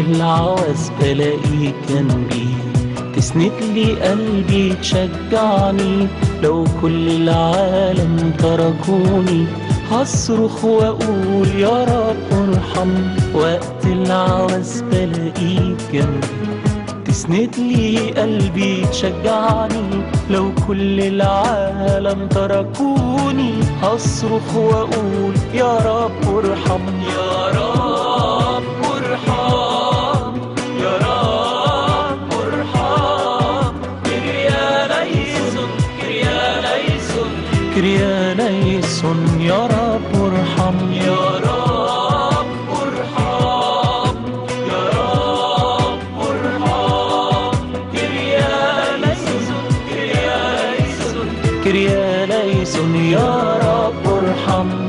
العوز بلاقيك جنبي تسند لي قلبي تشجعني لو كل العالم تركوني هصرخ واقول يا رب ارحم وقت العوز بلاقيك جنبي تسند لي قلبي تشجعني لو كل العالم تركوني هصرخ واقول يا رب ارحم يا رب ارحم يا رب ارحم كريا ليسون كريا ليسون كريا ليسون يا رب ارحم يا رب ارحم يا رب ارحم كريا ليسون كريا ليسون كريا ليسون يا رب ارحم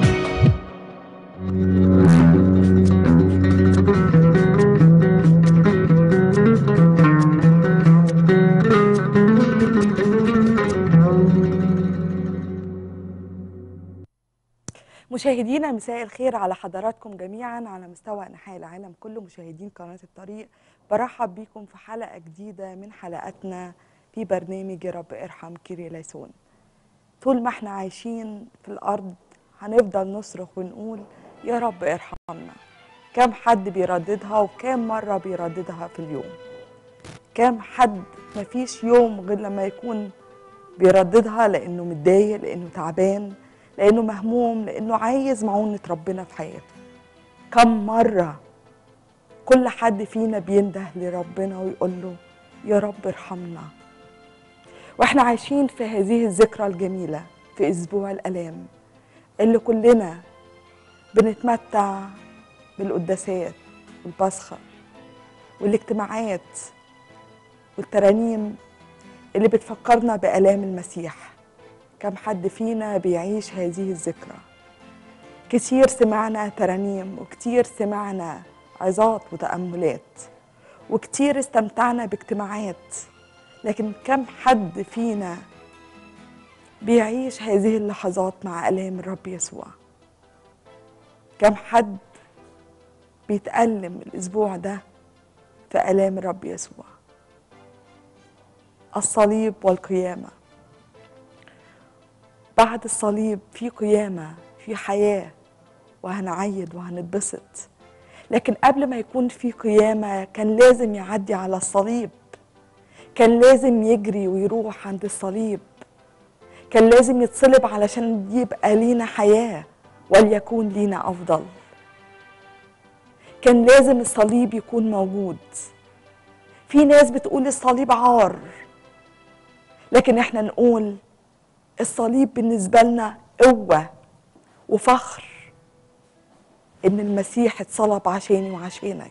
مشاهدينا مساء الخير على حضراتكم جميعا على مستوى انحاء العالم كله مشاهدين قناه الطريق برحب بيكم في حلقه جديده من حلقاتنا في برنامج يا رب ارحم كيري ليسون طول ما احنا عايشين في الارض هنفضل نصرخ ونقول يا رب ارحمنا كم حد بيرددها وكم مره بيرددها في اليوم كم حد مفيش يوم غير لما يكون بيرددها لانه متضايق لانه تعبان لانه مهموم لانه عايز معونه ربنا في حياته كم مره كل حد فينا بينده لربنا ويقول له يا رب ارحمنا واحنا عايشين في هذه الذكرى الجميله في اسبوع الالام اللي كلنا بنتمتع بالقداسات والبصخه والاجتماعات والترانيم اللي بتفكرنا بالام المسيح كم حد فينا بيعيش هذه الذكرى كتير سمعنا ترانيم وكتير سمعنا عظات وتأملات وكتير استمتعنا باجتماعات لكن كم حد فينا بيعيش هذه اللحظات مع آلام الرب يسوع كم حد بيتألم الأسبوع ده في آلام الرب يسوع الصليب والقيامه بعد الصليب في قيامة في حياة وهنعيد وهنتبسط لكن قبل ما يكون في قيامة كان لازم يعدي على الصليب كان لازم يجري ويروح عند الصليب كان لازم يتصلب علشان يبقى لينا حياة وليكون لينا أفضل كان لازم الصليب يكون موجود في ناس بتقول الصليب عار لكن احنا نقول الصليب بالنسبة لنا قوة وفخر إن المسيح اتصلب عشاني وعشانك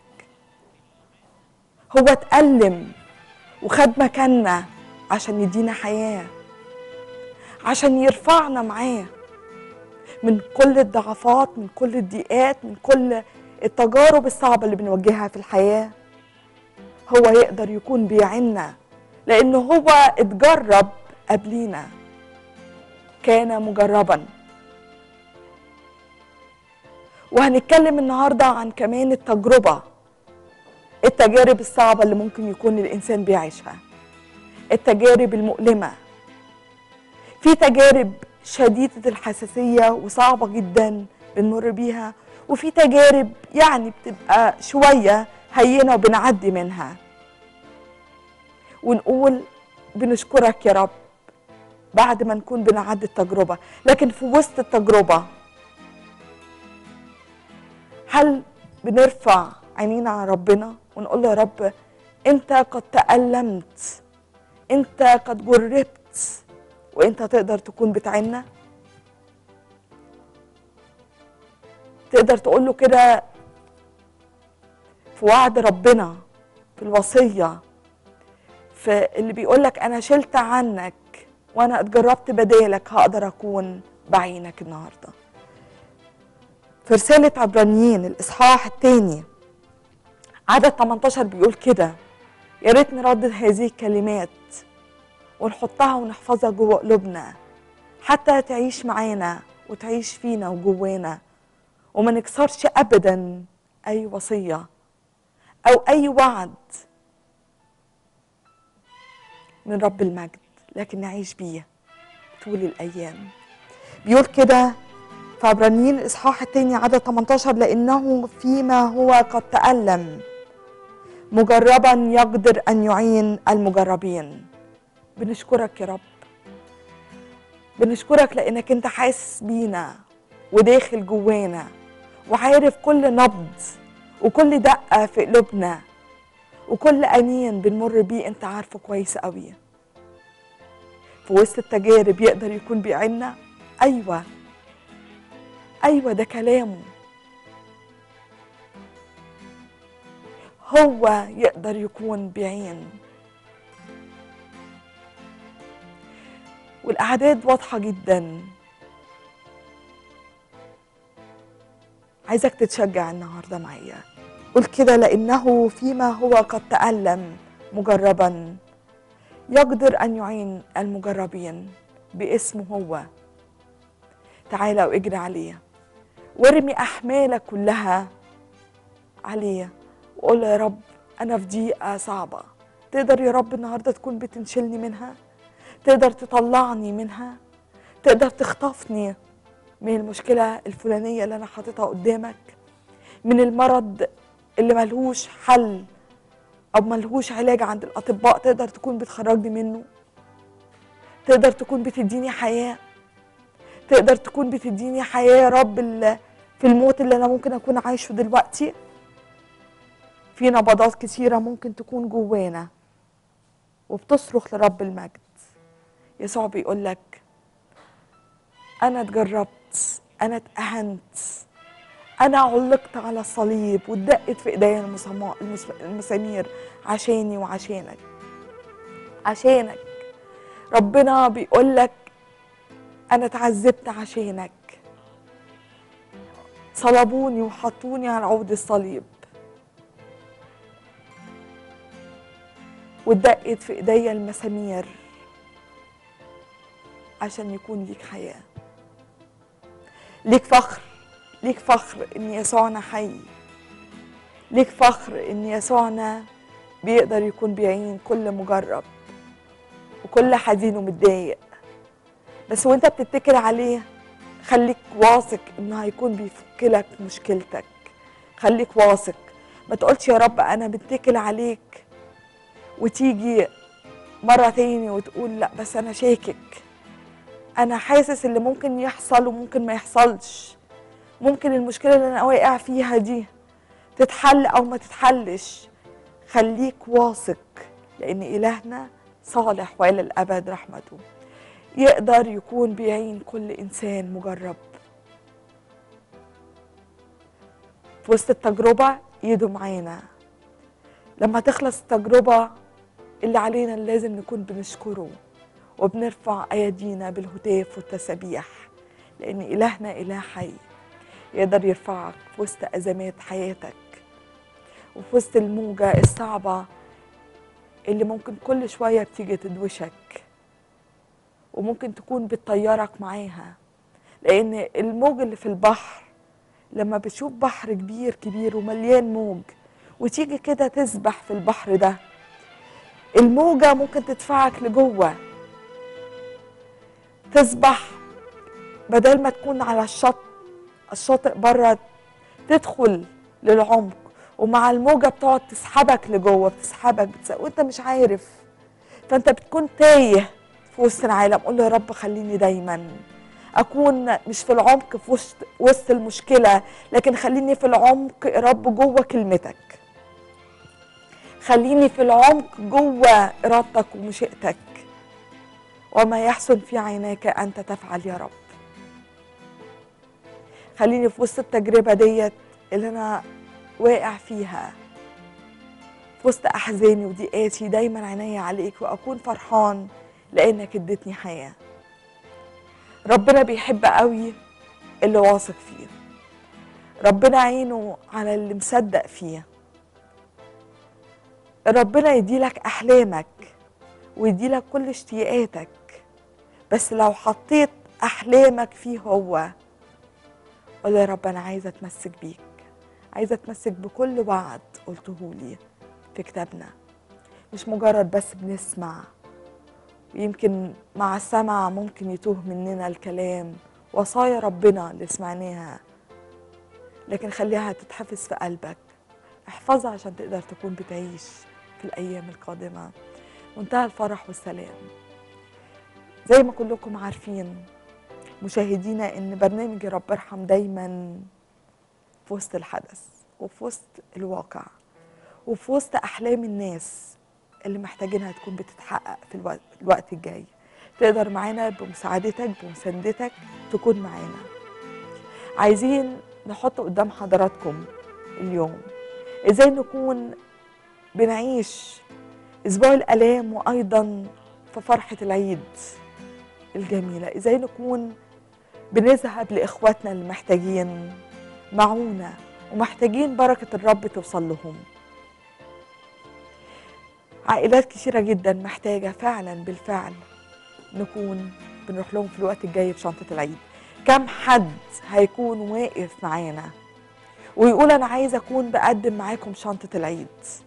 هو اتألم وخد مكاننا عشان يدينا حياة عشان يرفعنا معاه من كل الضعفات من كل الضيقات من كل التجارب الصعبة اللي بنواجهها في الحياة هو يقدر يكون بيعنا لأنه هو اتجرب قبلينا كان مجربا وهنتكلم النهارده عن كمان التجربه التجارب الصعبه اللي ممكن يكون الانسان بيعيشها التجارب المؤلمه في تجارب شديده الحساسيه وصعبه جدا بنمر بيها وفي تجارب يعني بتبقى شويه هينه وبنعدي منها ونقول بنشكرك يا رب بعد ما نكون بنعدي التجربة لكن في وسط التجربة هل بنرفع عينينا على ربنا ونقول له يا رب انت قد تألمت انت قد جربت وانت تقدر تكون بتعنا تقدر تقول له كده في وعد ربنا في الوصية في اللي بيقول لك انا شلت عنك وانا اتجربت بدالك هقدر اكون بعينك النهارده في رسالة عبرانيين الإصحاح الثاني عدد 18 بيقول كده يا ريت نردد هذه الكلمات ونحطها ونحفظها جوه قلوبنا حتى تعيش معانا وتعيش فينا وجوانا وما نكسرش أبدا أي وصية او اي وعد من رب المجد لكن نعيش بيه طول الايام بيقول كده في عبرانيين الاصحاح الثاني عدد 18 لانه فيما هو قد تالم مجربا يقدر ان يعين المجربين بنشكرك يا رب بنشكرك لانك انت حاسس بينا وداخل جوانا وعارف كل نبض وكل دقه في قلوبنا وكل انين بنمر بيه انت عارفه كويس قوي في وسط التجارب يقدر يكون بيعنا ايوه ايوه ده كلامه هو يقدر يكون بعين والاعداد واضحه جدا عايزك تتشجع النهارده معايا قول كده لانه فيما هو قد تالم مجربا يقدر ان يعين المجربين باسمه هو تعالى واجري عليه وارمي احمالك كلها عليه وقول له يا رب انا في ضيقه صعبه تقدر يا رب النهارده تكون بتنشلني منها تقدر تطلعني منها تقدر تخطفني من المشكله الفلانيه اللي انا حاططها قدامك من المرض اللي ملهوش حل او ملهوش علاج عند الاطباء تقدر تكون بتخرجني منه تقدر تكون بتديني حياه تقدر تكون بتديني حياه يا رب ال- في الموت اللي انا ممكن اكون عايشه دلوقتي في نبضات كتيره ممكن تكون جوانا وبتصرخ لرب المجد يسوع بيقول لك انا اتجربت انا اتأهنت انا علقت على الصليب واتدقت في ايديا المسما- المس- المسامير عشاني وعشانك عشانك ربنا بيقول لك انا اتعذبت عشانك صلبوني وحطوني على عود الصليب واتدقت في ايديا المسامير عشان يكون ليك حياه ليك فخر ليك فخر ان يسوعنا حي ليك فخر ان يسوعنا بيقدر يكون بيعين كل مجرب وكل حزين ومتضايق بس وانت بتتكل عليه خليك واثق انه هيكون بيفك لك مشكلتك خليك واثق ما تقولش يا رب انا بتكل عليك وتيجي مرة تاني وتقول لا بس انا شاكك انا حاسس اللي ممكن يحصل وممكن ما يحصلش ممكن المشكلة اللي انا واقع فيها دي تتحل او ما تتحلش خليك واثق لان الهنا صالح والى الابد رحمته يقدر يكون بيعين كل انسان مجرب في وسط التجربة ايده معانا لما تخلص التجربة اللي علينا لازم نكون بنشكره وبنرفع ايادينا بالهتاف والتسابيح لان الهنا اله حي يقدر يرفعك في وسط ازمات حياتك وفي وسط الموجة الصعبة اللي ممكن كل شوية بتيجي تدوشك وممكن تكون بتطيرك معاها لأن الموج اللي في البحر لما بتشوف بحر كبير كبير ومليان موج وتيجي كده تسبح في البحر ده الموجة ممكن تدفعك لجوه تسبح بدل ما تكون على الشط الشاطئ بره تدخل للعمق ومع الموجة بتقعد تسحبك لجوه بتسحبك بتس... وانت مش عارف فانت بتكون تايه في وسط العالم قول له يا رب خليني دايما اكون مش في العمق في وسط وسط المشكله لكن خليني في العمق يا رب جوه كلمتك خليني في العمق جوه ارادتك ومشيئتك وما يحسن في عيناك انت تفعل يا رب خليني في وسط التجربه ديت اللي انا واقع فيها في وسط احزاني وضيقاتي دايما عينيا عليك واكون فرحان لانك اديتني حياه ربنا بيحب قوي اللي واثق فيه ربنا عينه على اللي مصدق فيه ربنا يديلك احلامك ويديلك كل اشتياقاتك بس لو حطيت احلامك فيه هو قول يا رب انا عايزه اتمسك بيك عايزة أتمسك بكل وعد قلته لي في كتابنا مش مجرد بس بنسمع ويمكن مع السمع ممكن يتوه مننا الكلام وصايا ربنا اللي سمعناها لكن خليها تتحفظ في قلبك احفظها عشان تقدر تكون بتعيش في الأيام القادمة منتهى الفرح والسلام زي ما كلكم عارفين مشاهدينا ان برنامج يا رب ارحم دايما في وسط الحدث وفي وسط الواقع وفي وسط احلام الناس اللي محتاجينها تكون بتتحقق في الوقت, الوقت الجاي تقدر معانا بمساعدتك بمساندتك تكون معانا عايزين نحط قدام حضراتكم اليوم ازاي نكون بنعيش اسبوع الالام وايضا في فرحه العيد الجميله ازاي نكون بنذهب لاخواتنا اللي محتاجين معونه ومحتاجين بركه الرب توصل لهم عائلات كثيره جدا محتاجه فعلا بالفعل نكون بنروح لهم في الوقت الجاي بشنطه العيد كم حد هيكون واقف معانا ويقول انا عايز اكون بقدم معاكم شنطه العيد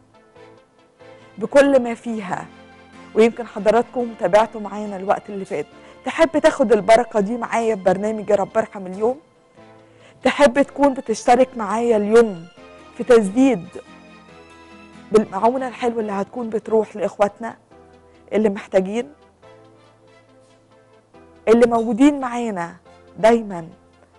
بكل ما فيها ويمكن حضراتكم تابعتوا معانا الوقت اللي فات تحب تاخد البركه دي معايا في برنامج يا رب ارحم اليوم تحب تكون بتشترك معايا اليوم في تسديد بالمعونه الحلوه اللي هتكون بتروح لاخواتنا اللي محتاجين اللي موجودين معانا دايما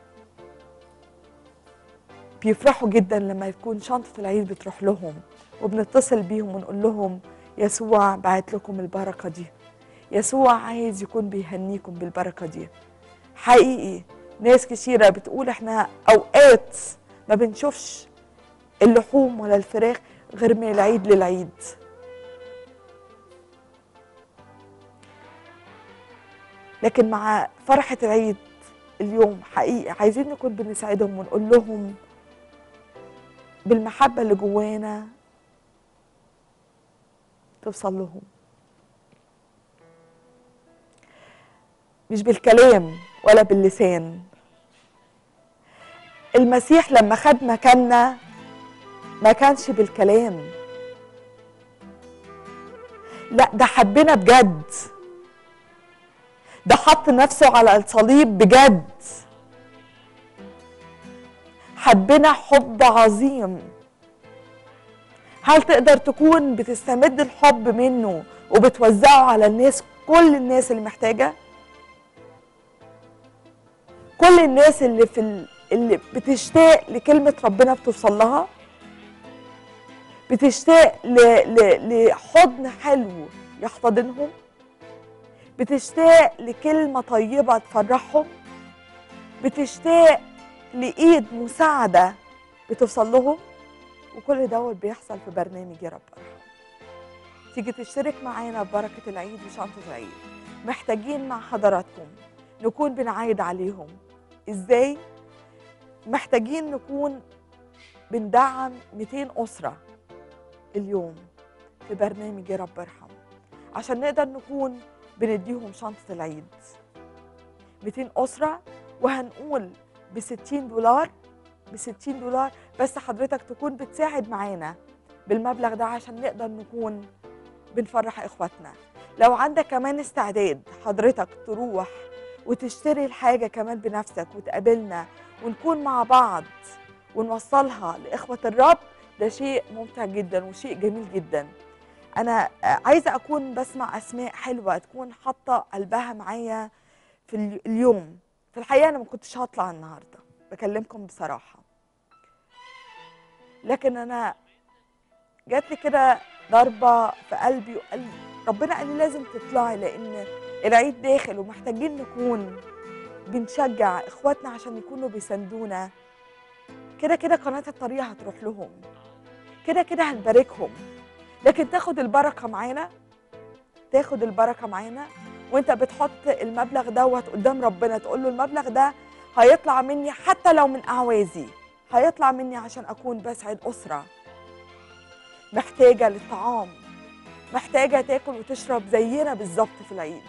بيفرحوا جدا لما يكون شنطة العيد بتروح لهم وبنتصل بيهم ونقول لهم يسوع بعت لكم البركة دي يسوع عايز يكون بيهنيكم بالبركة دي حقيقي ناس كثيرة بتقول احنا أوقات ما بنشوفش اللحوم ولا الفراخ غير من العيد للعيد لكن مع فرحة العيد اليوم حقيقي عايزين نكون بنساعدهم ونقول لهم بالمحبة اللي جوانا توصل لهم مش بالكلام ولا باللسان المسيح لما خد مكاننا ما كانش بالكلام لا ده حبنا بجد ده حط نفسه على الصليب بجد حبنا حب عظيم هل تقدر تكون بتستمد الحب منه وبتوزعه على الناس كل الناس اللي محتاجه كل الناس اللي في ال... اللي بتشتاق لكلمه ربنا بتوصل لها بتشتاق ل... ل... لحضن حلو يحتضنهم بتشتاق لكلمه طيبه تفرحهم بتشتاق لإيد مساعدة بتوصل لهم وكل دوت بيحصل في برنامج يا رب ارحم تيجي تشترك معانا ببركة العيد وشنطة العيد محتاجين مع حضراتكم نكون بنعايد عليهم ازاي محتاجين نكون بندعم 200 أسرة اليوم في برنامج يا رب ارحم عشان نقدر نكون بنديهم شنطة العيد 200 أسرة وهنقول ب 60 دولار ب 60 دولار بس حضرتك تكون بتساعد معانا بالمبلغ ده عشان نقدر نكون بنفرح اخواتنا لو عندك كمان استعداد حضرتك تروح وتشتري الحاجة كمان بنفسك وتقابلنا ونكون مع بعض ونوصلها لإخوة الرب ده شيء ممتع جدا وشيء جميل جدا أنا عايزة أكون بسمع أسماء حلوة تكون حاطة قلبها معايا في اليوم في الحقيقه انا ما كنتش هطلع النهارده بكلمكم بصراحه لكن انا جات لي كده ضربه في قلبي وقال ربنا قال لي لازم تطلعي لان العيد داخل ومحتاجين نكون بنشجع اخواتنا عشان يكونوا بيساندونا كده كده قناه الطريق هتروح لهم كده كده هنباركهم لكن تاخد البركه معانا تاخد البركه معانا وانت بتحط المبلغ دوت قدام ربنا تقول له المبلغ ده هيطلع مني حتى لو من اعوازي هيطلع مني عشان اكون بسعد اسره محتاجه للطعام محتاجه تاكل وتشرب زينا بالظبط في العيد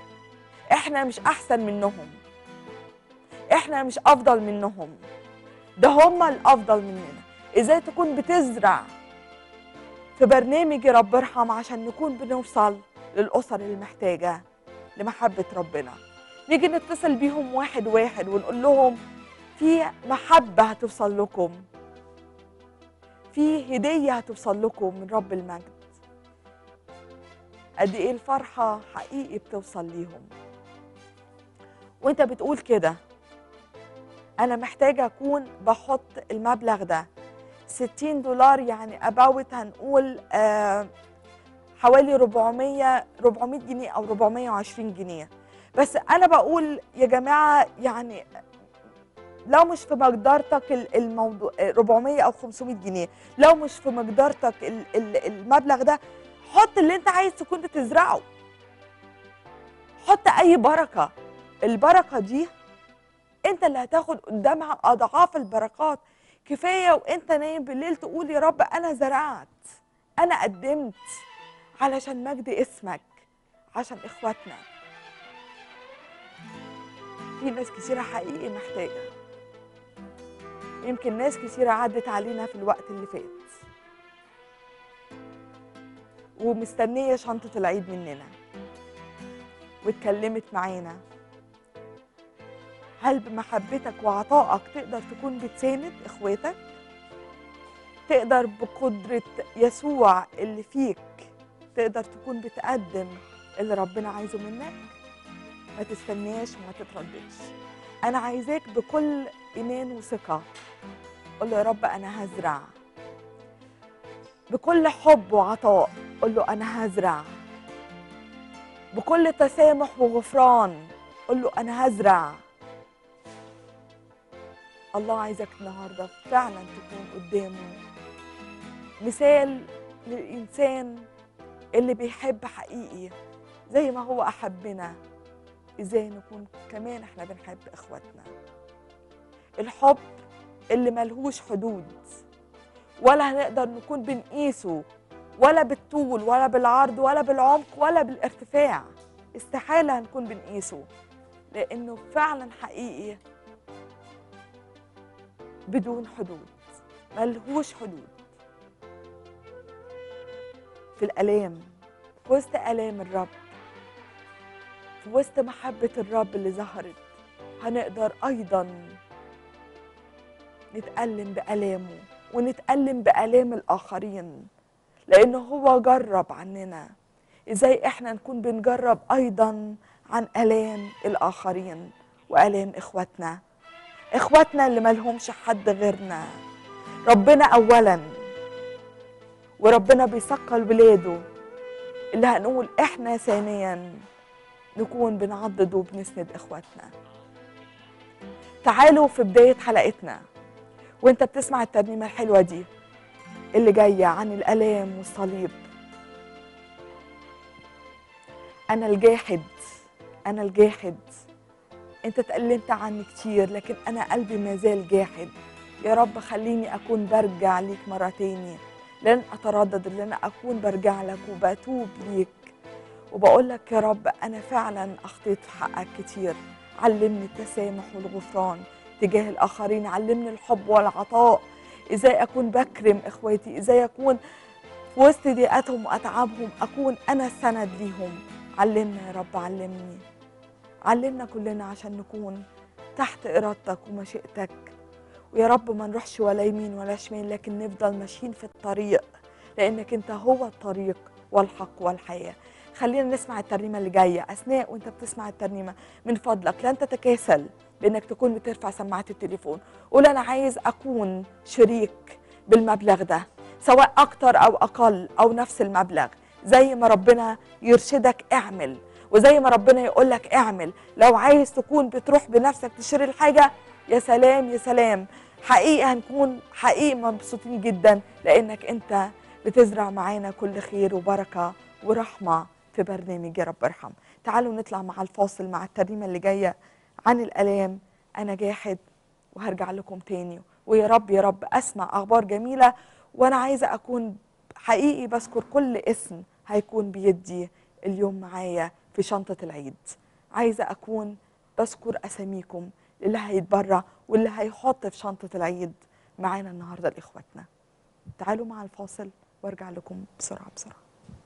احنا مش احسن منهم احنا مش افضل منهم ده هم الافضل مننا ازاي تكون بتزرع في برنامج رب ارحم عشان نكون بنوصل للاسر المحتاجه لمحبه ربنا نيجي نتصل بيهم واحد واحد ونقول لهم في محبه هتوصل لكم في هديه هتوصل لكم من رب المجد قد ايه الفرحه حقيقي بتوصل ليهم وانت بتقول كده انا محتاجه اكون بحط المبلغ ده 60 دولار يعني اباوت هنقول آه حوالي 400 400 جنيه او 420 جنيه بس انا بقول يا جماعه يعني لو مش في مقدرتك ال- الموضوع 400 او 500 جنيه لو مش في مقدرتك ال- ال- المبلغ ده حط اللي انت عايز تكون بتزرعه حط اي بركه البركه دي انت اللي هتاخد قدامها اضعاف البركات كفايه وانت نايم بالليل تقول يا رب انا زرعت انا قدمت علشان مجد اسمك عشان اخواتنا في ناس كتيرة حقيقي محتاجة يمكن ناس كتيرة عدت علينا في الوقت اللي فات ومستنية شنطة العيد مننا واتكلمت معانا هل بمحبتك وعطائك تقدر تكون بتساند اخواتك تقدر بقدرة يسوع اللي فيك تقدر تكون بتقدم اللي ربنا عايزه منك ما تستناش وما تترددش انا عايزاك بكل ايمان وثقة قول له يا رب انا هزرع بكل حب وعطاء قول له انا هزرع بكل تسامح وغفران قول له انا هزرع الله عايزك النهارده فعلا تكون قدامه مثال للانسان اللي بيحب حقيقي زي ما هو احبنا ازاي نكون كمان احنا بنحب اخواتنا الحب اللي ملهوش حدود ولا هنقدر نكون بنقيسه ولا بالطول ولا بالعرض ولا بالعمق ولا بالارتفاع استحالة هنكون بنقيسه لأنه فعلا حقيقي بدون حدود ملهوش حدود في الآلام في وسط آلام الرب في وسط محبة الرب اللي ظهرت هنقدر أيضا نتألم بآلامه ونتألم بآلام الآخرين لأنه هو جرب عننا إزاي إحنا نكون بنجرب أيضا عن آلام الآخرين وآلام إخواتنا إخواتنا اللي ملهمش حد غيرنا ربنا أولا وربنا بيثقل ولاده اللي هنقول إحنا ثانيا نكون بنعضد وبنسند إخواتنا تعالوا في بداية حلقتنا وانت بتسمع الترنيمة الحلوة دي اللي جاية عن الآلام والصليب أنا الجاحد أنا الجاحد أنت اتألمت عني كتير لكن أنا قلبي ما زال جاحد يا رب خليني أكون برجع ليك مرة تاني لن أتردد إن أنا أكون برجع لك وبتوب ليك وبقول لك يا رب أنا فعلا أخطيت في حقك كتير علمني التسامح والغفران تجاه الآخرين علمني الحب والعطاء إزاي أكون بكرم إخواتي إزاي أكون في وسط ضيقاتهم وأتعابهم أكون أنا السند ليهم علمنا يا رب علمني علمنا كلنا عشان نكون تحت إرادتك ومشيئتك ويا رب ما نروحش ولا يمين ولا شمال لكن نفضل ماشيين في الطريق لأنك أنت هو الطريق والحق والحياة خلينا نسمع الترنيمة اللي جاية أثناء وأنت بتسمع الترنيمة من فضلك لن تتكاسل بأنك تكون بترفع سماعة التليفون قول أنا عايز أكون شريك بالمبلغ ده سواء أكتر أو أقل أو نفس المبلغ زي ما ربنا يرشدك اعمل وزي ما ربنا يقول لك اعمل لو عايز تكون بتروح بنفسك تشتري الحاجة يا سلام يا سلام حقيقي هنكون حقيقي مبسوطين جدا لأنك أنت بتزرع معانا كل خير وبركة ورحمة في برنامج يا رب ارحم تعالوا نطلع مع الفاصل مع الترنيمة اللي جاية عن الآلام أنا جاحد وهرجع لكم تاني ويا رب يا رب أسمع أخبار جميلة وأنا عايزة أكون حقيقي بذكر كل اسم هيكون بيدي اليوم معايا في شنطة العيد عايزة أكون بذكر أساميكم اللي هيتبرع واللي هيحط في شنطة العيد معانا النهاردة لإخواتنا تعالوا مع الفاصل وارجع لكم بسرعة بسرعة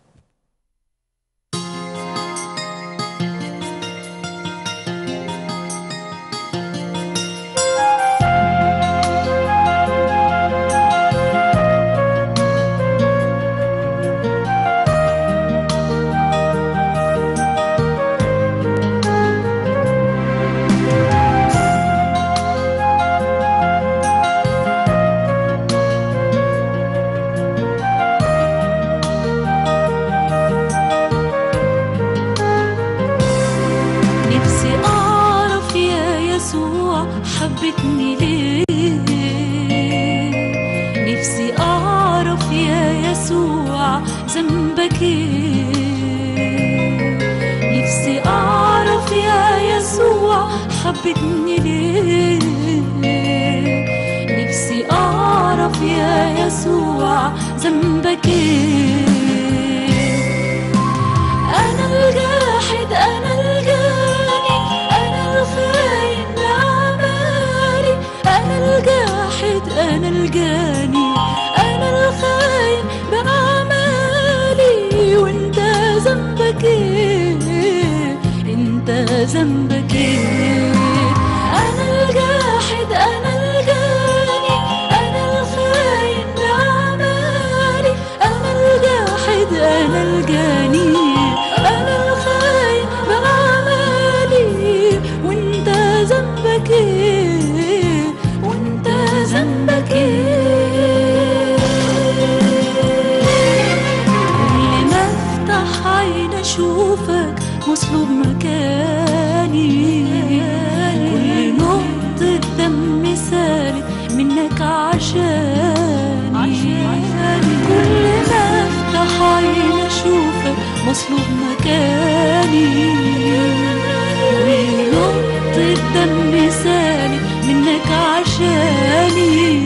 نفسي أعرف يا يسوع حبتني ليه نفسي أعرف يا يسوع ذنبك إيه نفسي أعرف يا يسوع حبتني ليه نفسي أعرف يا يسوع ذنبك إيه أنا الجاحد أنا الجاني أنا الخاين بأعمالي أنا الجاحد أنا الجاني أنا الخاين بأعمالي وأنت ذنبك إيه أنت ذنبك إيه أنا الجاحد أنا الجاني أنا الخاين بأعمالي أنا الجاحد أنا الجاني أنا الخاين بأعمالي وأنت ذنبك إيه وأنت ذنبك إيه كل ما افتح عين اشوفك مصلوب مكاني كل نقطة دم سالت منك عشاني كل ما افتح عين اشوفك مصلوب مكاني كل نقطة دم سالت منك عشاني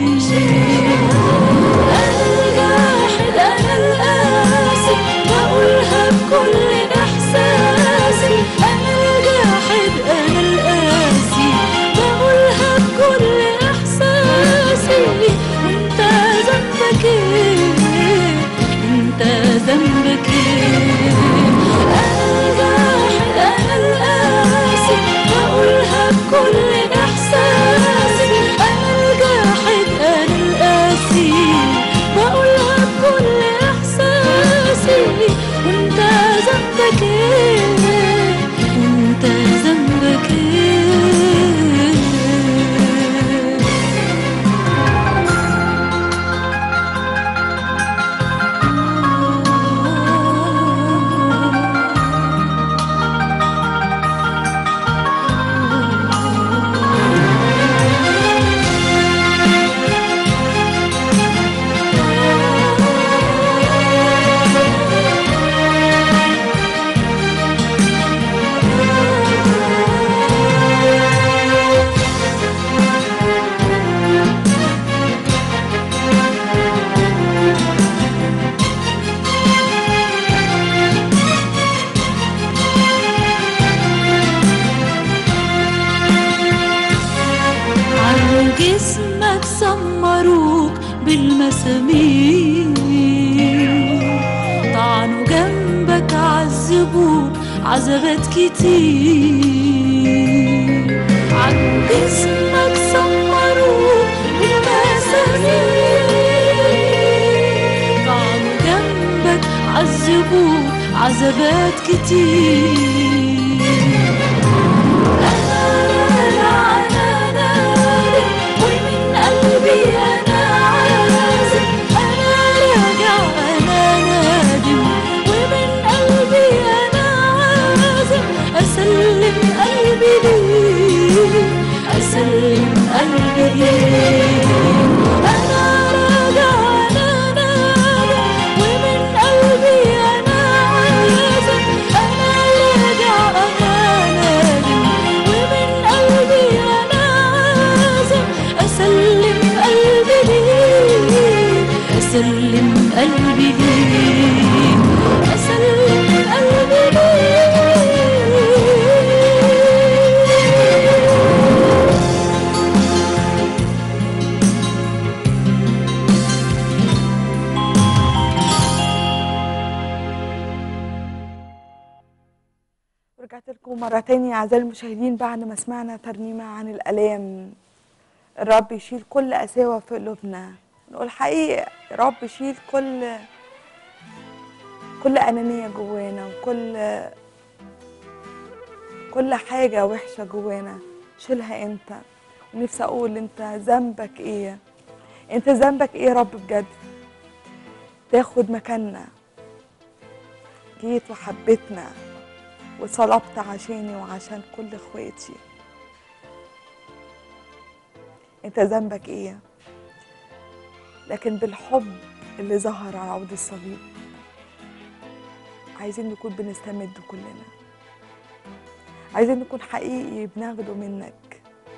أنا الجاحد أنا القاسي بقولها بكل إحساسي أنا الجاحد أنا القاسي بقولها بكل إحساسي وأنت ذنبك إيه أنت ذنبك إيه أنا الجاحد أنا القاسي بقولها بكل إحساسي أنا الجاحد أنا القاسي بقولها بكل إحساسي وأنت ذنبك إيه وأنت ذنبك إيه عن جسمك سمروك بالمسامير طعنوا جنبك عذبوك عذبات كتير عن جسمك سمروك بالمسامير طعنوا جنبك عذبوك عذبات كتير أنا أنا نادم ومن قلبي أنا عازم أنا راجع أنا نادم ومن قلبي أنا عازم أسلم قلبي ليك أسلم قلبي ليك أنا راجع أنا نادم ومن قلبي أنا عازم أنا راجع أنا نادم ومن قلبي أنا عازم أسلم قلبي ليك أسلم قلبي ليك أسلم قلبي ليك رجعت لكم مرة تانية أعزائي المشاهدين بعد ما سمعنا ترنيمة عن الآلام الرب يشيل كل قساوة في قلوبنا نقول حقيقي يا رب يشيل كل كل أنانية جوانا وكل كل حاجة وحشة جوانا شيلها أنت ونفسي أقول أنت ذنبك إيه أنت ذنبك إيه يا رب بجد تاخد مكاننا جيت وحبيتنا وصلبت عشاني وعشان كل اخواتي انت ذنبك ايه لكن بالحب اللي ظهر على عود الصليب عايزين نكون بنستمد كلنا عايزين نكون حقيقي بناخده منك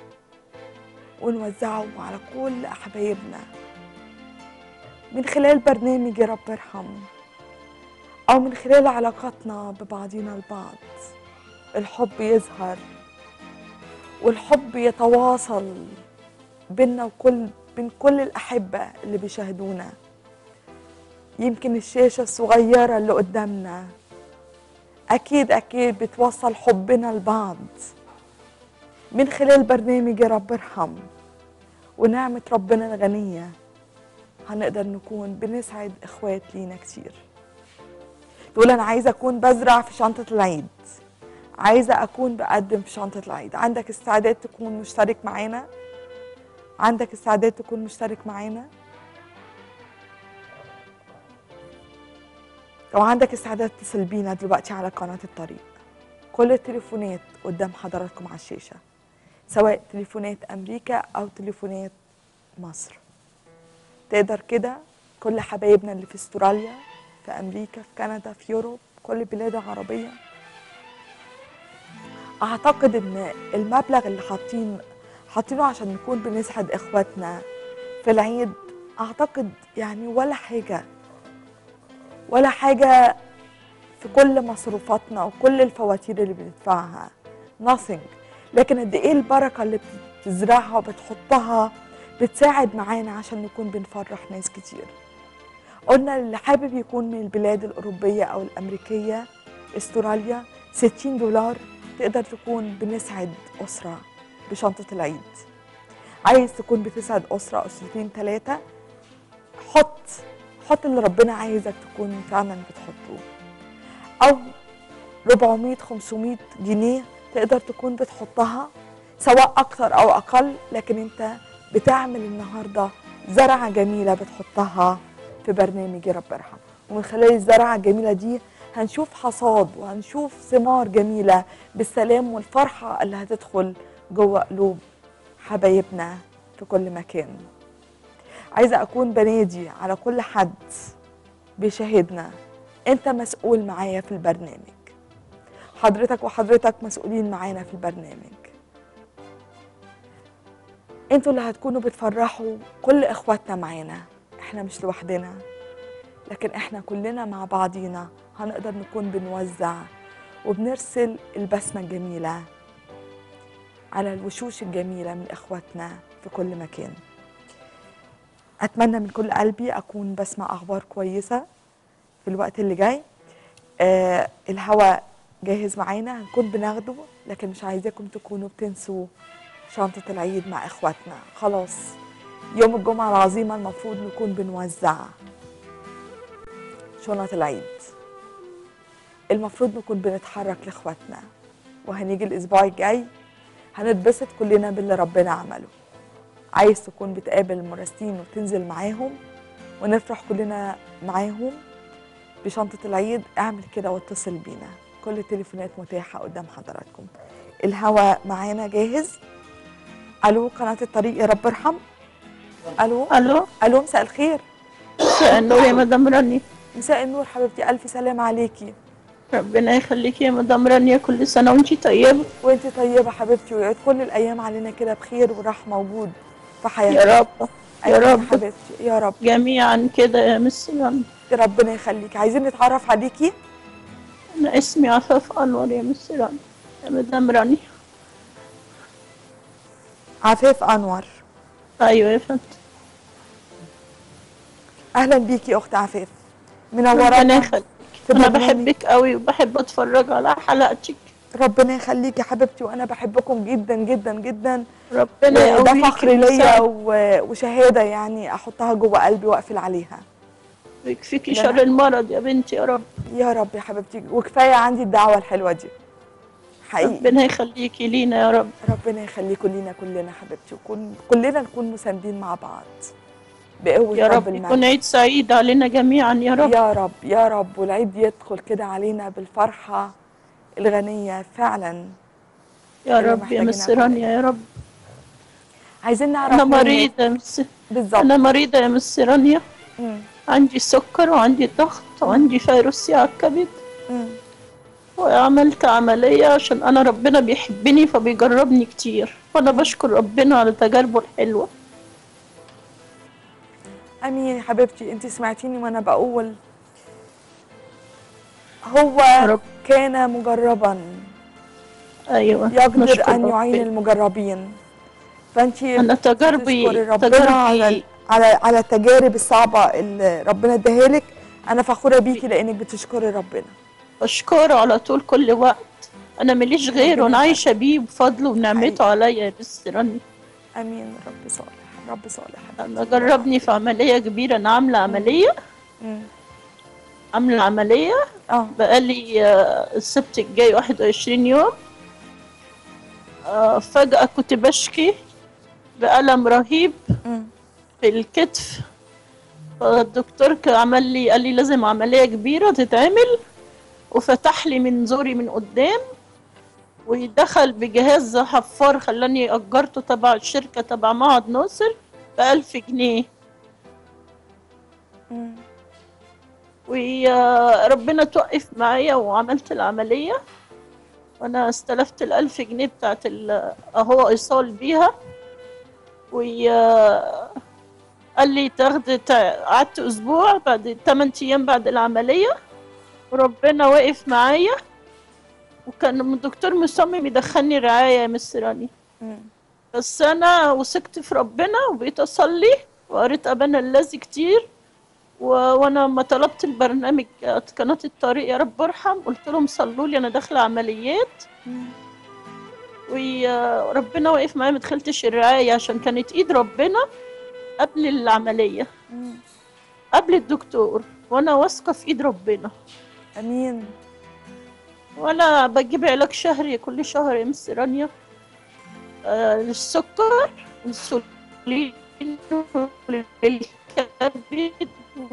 ونوزعه على كل حبايبنا من خلال برنامج يا رب ارحم أو من خلال علاقاتنا ببعضنا البعض الحب يظهر والحب يتواصل بيننا وكل بين كل الأحبة اللي بيشاهدونا يمكن الشاشة الصغيرة اللي قدامنا أكيد أكيد بتوصل حبنا لبعض من خلال برنامج يا رب ارحم ونعمة ربنا الغنية هنقدر نكون بنسعد إخوات لينا كتير تقول انا عايزه اكون بزرع في شنطه العيد عايزه اكون بقدم في شنطه العيد عندك استعداد تكون مشترك معانا عندك استعداد تكون مشترك معانا لو عندك استعداد اتصل بينا دلوقتي على قناه الطريق كل التليفونات قدام حضراتكم على الشاشه سواء تليفونات امريكا او تليفونات مصر تقدر كده كل حبايبنا اللي في استراليا في امريكا في كندا في يوروب كل البلاد العربيه اعتقد ان المبلغ اللي حاطين حاطينه عشان نكون بنسعد اخواتنا في العيد اعتقد يعني ولا حاجه ولا حاجه في كل مصروفاتنا وكل الفواتير اللي بندفعها nothing لكن قد ايه البركه اللي بتزرعها وبتحطها بتساعد معانا عشان نكون بنفرح ناس كتير قلنا اللي حابب يكون من البلاد الأوروبية أو الأمريكية استراليا 60 دولار تقدر تكون بنسعد أسرة بشنطة العيد عايز تكون بتسعد أسرة أسرتين ثلاثة حط حط اللي ربنا عايزك تكون فعلا بتحطه أو 400 500 جنيه تقدر تكون بتحطها سواء أكثر أو أقل لكن أنت بتعمل النهاردة زرعة جميلة بتحطها في برنامج يا رب ارحم ومن خلال الزرعة الجميلة دي هنشوف حصاد وهنشوف ثمار جميلة بالسلام والفرحة اللي هتدخل جوه قلوب حبايبنا في كل مكان عايزة أكون بنادي على كل حد بيشاهدنا أنت مسؤول معايا في البرنامج حضرتك وحضرتك مسؤولين معانا في البرنامج انتوا اللي هتكونوا بتفرحوا كل اخواتنا معانا احنا مش لوحدنا لكن احنا كلنا مع بعضينا هنقدر نكون بنوزع وبنرسل البسمة الجميلة على الوشوش الجميلة من اخواتنا في كل مكان اتمنى من كل قلبي اكون بسمع اخبار كويسة في الوقت اللي جاي آه الهوا جاهز معانا هنكون بناخده لكن مش عايزاكم تكونوا بتنسوا شنطة العيد مع اخواتنا خلاص يوم الجمعة العظيمة المفروض نكون بنوزع شنط العيد المفروض نكون بنتحرك لاخواتنا وهنيجي الاسبوع الجاي هنتبسط كلنا باللي ربنا عمله عايز تكون بتقابل المراسلين وتنزل معاهم ونفرح كلنا معاهم بشنطة العيد اعمل كده واتصل بينا كل التليفونات متاحة قدام حضراتكم الهوا معانا جاهز الو قناة الطريق يا رب ارحم الو الو الو مساء الخير مساء النور يا مدام رانيا مساء النور حبيبتي الف سلام عليكي ربنا يخليكي يا مدام رانيا كل سنه وانتي طيبه وانت طيبه حبيبتي ويعود كل الايام علينا كده بخير وراح موجود في حياتنا يا رب يا أيوة رب حبيبتي يا رب جميعا كده يا مس رانيا ربنا يخليك عايزين نتعرف عليكي انا اسمي عفاف انور يا مس رانيا يا مدام رانيا عفاف انور ايوه يا فندم اهلا بيكي يا اخت عفاف ربنا منورانا يخليك في انا برنامج. بحبك قوي وبحب اتفرج على حلقتك ربنا يخليك يا حبيبتي وانا بحبكم جدا جدا جدا ربنا وده يقويك فخر ليا ويساعدك و- وشهاده يعني احطها جوه قلبي واقفل عليها ويكفيكي لا. شر المرض يا بنتي يا رب يا رب يا حبيبتي وكفايه عندي الدعوه الحلوه دي حقيقي ربنا يخليكي لينا يا رب ربنا يخليكم لينا كلنا حبيبتي وكن كلنا نكون مساندين مع بعض بقوه يا رب المجد. يكون عيد سعيد علينا جميعا يا رب يا رب يا رب والعيد يدخل كده علينا بالفرحه الغنيه فعلا يا اللي رب يا محتاجينها مس رانيا يا رب عايزين نعرف انا منك- مريضه يا مس بالظبط انا مريضه يا مس رانيا مم. عندي سكر وعندي ضغط وعندي فيروس على الكبد مم. وعملت عملية عشان أنا ربنا بيحبني فبيجربني كتير وأنا بشكر ربنا على تجاربه الحلوة امين يا حبيبتي انت سمعتيني وانا بقول هو رب. كان مجربا أيوة يقدر نشكر ان يعين ربنا. المجربين فانت أنا تجاربي تشكري ربنا على تجاربي على على التجارب الصعبه اللي ربنا اداها لك انا فخوره بيكي لانك بتشكري ربنا بشكره على طول كل وقت أنا ماليش غيره ربنا أنا عايشة بيه بفضله ونعمته حقيقي. عليا يا بس راني امين رب صالح رب صالح أنا جربني في عملية كبيرة أنا عاملة عملية مم. عاملة عملية اه بقالي آه، السبت الجاي 21 يوم آه، فجأة كنت بشكي بألم رهيب مم. في الكتف فالدكتور ك- عمل لي قال لي لازم عملية كبيرة تتعمل وفتح لي من زوري من قدام ودخل بجهاز حفار خلاني أجرته تبع الشركة تبع معهد ناصر بألف جنيه مم. وربنا توقف معايا وعملت العملية وأنا استلفت الألف جنيه بتاعت ال- أهو إيصال بيها وي قال لي تاخد تع- قعدت أسبوع بعد 8 أيام بعد العملية وربنا وقف معايا وكان الدكتور مصمم يدخلني رعاية يا مس راني مم. بس أنا وثقت في ربنا وبقيت أصلي وقريت أبانا الذي كتير و... وانا لما طلبت البرنامج قناة الطريق يا رب ارحم قلت لهم صلوا لي انا داخله عمليات مم. وربنا وقف معايا ما دخلتش الرعايه عشان كانت ايد ربنا قبل العمليه مم. قبل الدكتور وانا واثقه في ايد ربنا امين وانا بجيب علاج شهري كل شهر يا مس رانيا آه للسكر والانسولين وللكبد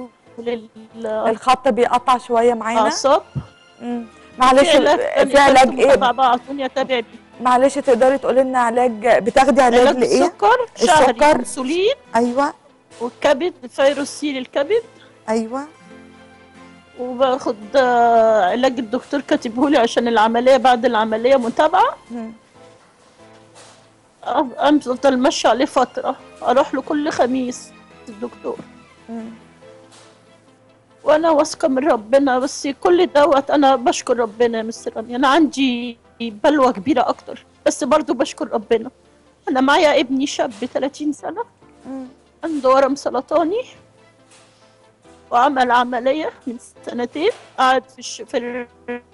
الخط بيقطع شويه معانا وللاعصاب مم. معلش في علاج تاني في علاج خدته ايه متابعة بقى الدنيا تابع بيه معلش تقدري تقولي لنا علاج بتاخدي علاج علاج لايه السكر شهري السكر. انسولين ايوه والكبد فيروس سي للكبد ايوه وباخد آه، علاج الدكتور كاتبهولي عشان العملية بعد العملية متابعة مم. أف- أفضل ماشية عليه فترة أروح له كل خميس الدكتور مم. وأنا واثقة من ربنا بس كل دوت أنا بشكر ربنا يا مستر رامي أنا عندي بلوى كبيرة أكتر بس برضو بشكر ربنا أنا معايا ابني شاب 30 سنة مم. عنده ورم سرطاني وعمل عملية من سنتين قعد في الش... في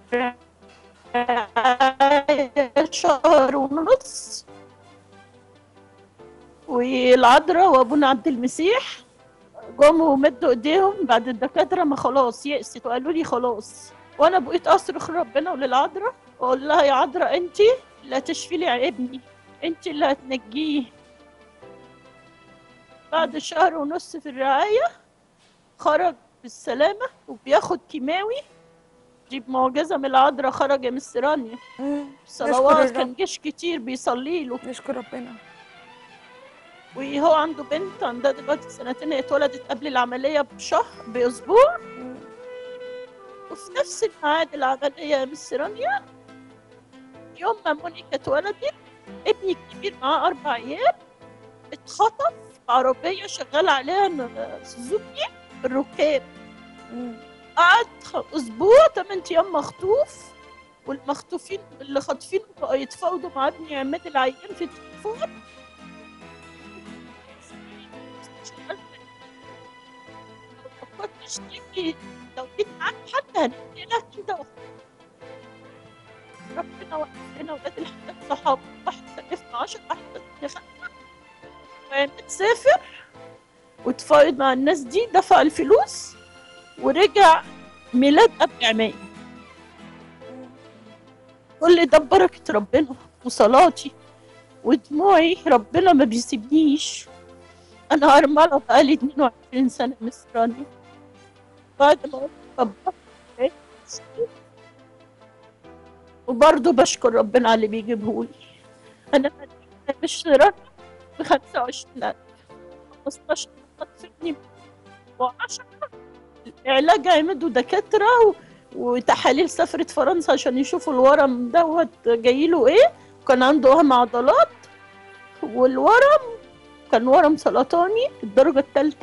الرعاية شهر ونص والعذراء وابونا عبد المسيح جم ومدوا ايديهم بعد الدكاترة ما خلاص يأست وقالوا لي خلاص وانا بقيت اصرخ ربنا وللعذراء واقول لها يا عذراء انت اللي هتشفي لي ابني انت اللي هتنجيه بعد شهر ونص في الرعاية خرج بالسلامة وبياخد كيماوي دي معجزة من العذراء خرج يا مس رانيا مم. صلوات نشكر كان الرب. جيش كتير بيصلي له نشكر ربنا وهو عنده بنت عندها دلوقتي سنتين هي اتولدت قبل العملية بشهر بأسبوع مم. وفي نفس الميعاد العملية يا مس رانيا يوم ما مونيكا اتولدت ابني الكبير معاه أربع أيام اتخطف في عربية شغال عليها ن- سوزوكي الركاب مم. قعد خ- أسبوع تمن أيام مخطوف والمخطوفين اللي خاطفين بقوا يتفاوضوا مع ابني عماد العيان في التليفون لو كنتش تيجي لو جيت معاك حتى هنقتلك انت واخوك. ربنا وقف لنا ولاد الحلال صحاب واحد سلفنا 10 واحد سلفنا وعماد سافر وتفاوض مع الناس دي دفع الفلوس ورجع ميلاد ابي عماد كل ده ببركة ربنا وصلاتي ودموعي ربنا ما بيسيبنيش انا ارملة بقالي 22 سنة مصراني بعد ما قلت ربنا وبرضه بشكر ربنا على اللي بيجيبهولي انا مش رقم ب 25000 15 خطفني و10 علاج عمد ودكاترة و... وتحاليل سافرت فرنسا عشان يشوفوا الورم دوت جايله ايه كان عنده وهم عضلات والورم كان ورم سرطاني الدرجة الثالثة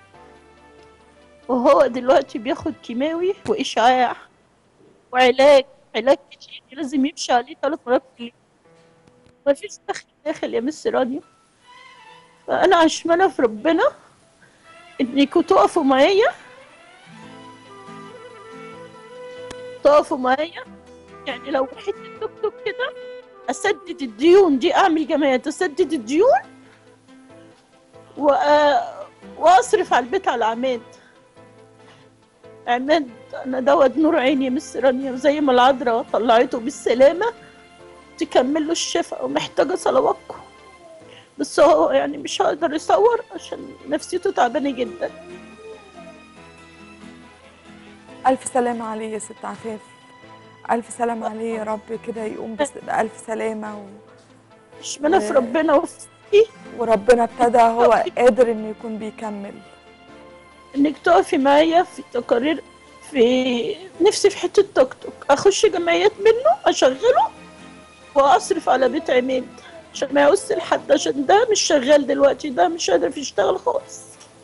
وهو دلوقتي بياخد كيماوي وإشعاع وعلاج علاج كتير لازم يمشي عليه ثلاث مرات في اليوم مفيش دخل داخل يا مس رانيا فأنا عشمانة في ربنا إنكوا تقفوا معايا تقفوا معايا يعني لو حتة توك توك كده أسدد الديون دي أعمل جمعيات أسدد الديون وأ- وأصرف على البيت على عماد عماد أنا دوت نور عيني يا مس رانيا زي ما العذراء طلعته بالسلامة تكمل له الشفاء ومحتاجة صلواتكم بس هو يعني مش هقدر يصور عشان نفسيته تعبانة جدا ألف سلامة عليه يا ست عفاف ألف سلامة عليه يا رب كده يقوم بس بألف سلامة و... مش منى في ربنا وفي وربنا ابتدى هو قادر إنه يكون بيكمل انك تقفي معايا في تقارير في نفسي في حته توك توك اخش جمعيات منه اشغله واصرف على بيت عماد عشان ما يعوز لحد عشان ده مش شغال دلوقتي ده مش قادر يشتغل خالص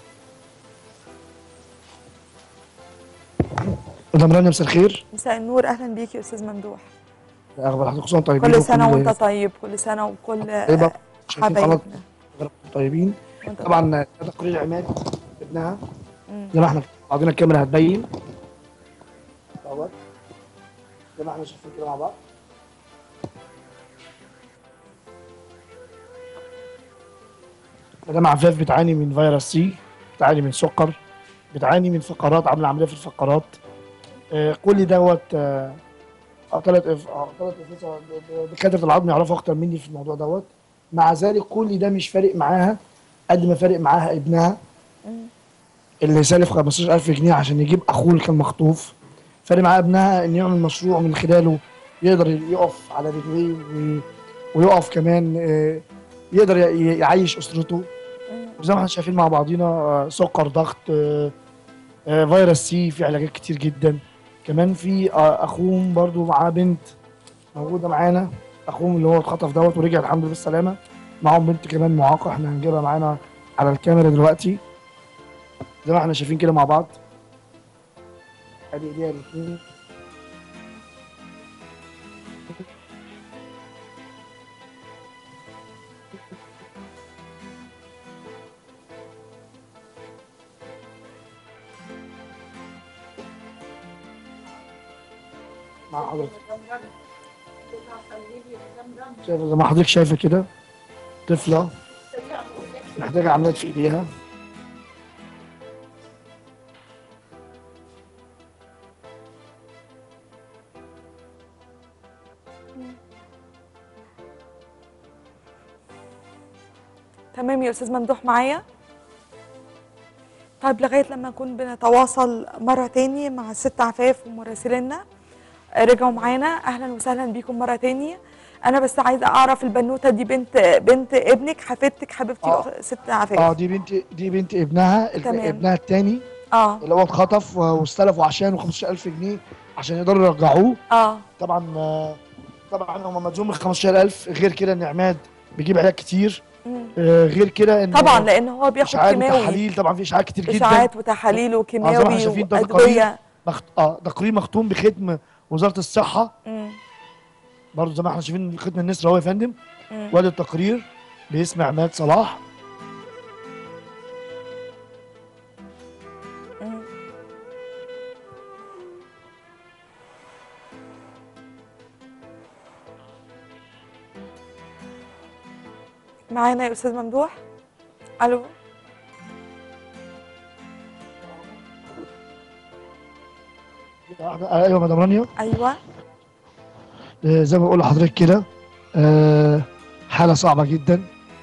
مدام رانيا مساء الخير مساء النور أهلا بيك يا أستاذ ممدوح اخبار حضرتك كلكم طيبين كل سنة وكل- وأنت طيب كل سنة وكل طيبة شايفين قناة حبايبنا طيبين وأنت طبعا ده تقرير عماد ابنها مم. زي ما احنا بعضنا الكاميرا هتبين دوت زي ما احنا شايفين كده مع بعض مدام عفاف بتعاني من فيروس سي بتعاني من سكر بتعاني من فقرات عامله عمليه في الفقرات آه كل دوت آه ثلاث اه ثلاث دكاتره العظم يعرفوا اكتر مني في الموضوع دوت مع ذلك كل ده مش فارق معاها قد ما فارق معاها ابنها اللي سالف 15000 جنيه عشان يجيب اخوه اللي كان مخطوف فارق معاه ابنها ان يعمل مشروع من خلاله يقدر يقف على رجليه وي- ويقف كمان آه، يقدر ي- يعيش اسرته وزي ما احنا شايفين مع بعضينا آه، سكر ضغط آه، آه، فيروس سي في علاجات كتير جدا كمان في آه، اخوهم برضو معاه بنت موجوده معانا اخوهم اللي هو اتخطف دوت ورجع الحمد لله بالسلامه معاهم بنت كمان معاقه احنا هنجيبها معانا على الكاميرا دلوقتي زي ما احنا شايفين كده مع بعض ادي ايديها الاثنين مع حضرتك شايفه زي ما حضرتك شايفه كده طفله محتاجه عمليات في ايديها تمام يا استاذ ممدوح معايا طيب لغايه لما نكون بنتواصل مره تاني مع الست عفاف ومراسلينا آه، رجعوا معانا اهلا وسهلا بيكم مره تاني انا بس عايزه اعرف البنوته دي بنت بنت ابنك حفيدتك حبيبتي آه. أخ- ست عفاف اه دي بنت دي بنت ابنها تمام. ابنها الثاني اه اللي هو اتخطف واستلفوا عشانه 15000 جنيه عشان يقدروا يرجعوه اه طبعا آه، طبعا هم ملزوم ال 15000 غير كده ان عماد بيجيب علاج كتير مم. آه، غير كده ان طبعا لان هو بياخد اشعاعات كيماوي وتحاليل طبعا في اشعاعات كتير جدا اشاعات وتحاليل آه، زي ما احنا وكيماوي شايفين ده وادويه مخت... اه تقرير مختوم بختم وزاره الصحه مم. برضه زي ما احنا شايفين ختم النسر اهو يا فندم مم. وادي التقرير باسم عماد صلاح مم. معانا يا استاذ ممدوح الو ايوه مدام رانيا ايوه آه، زي ما بقول لحضرتك كده آه، حاله صعبه جدا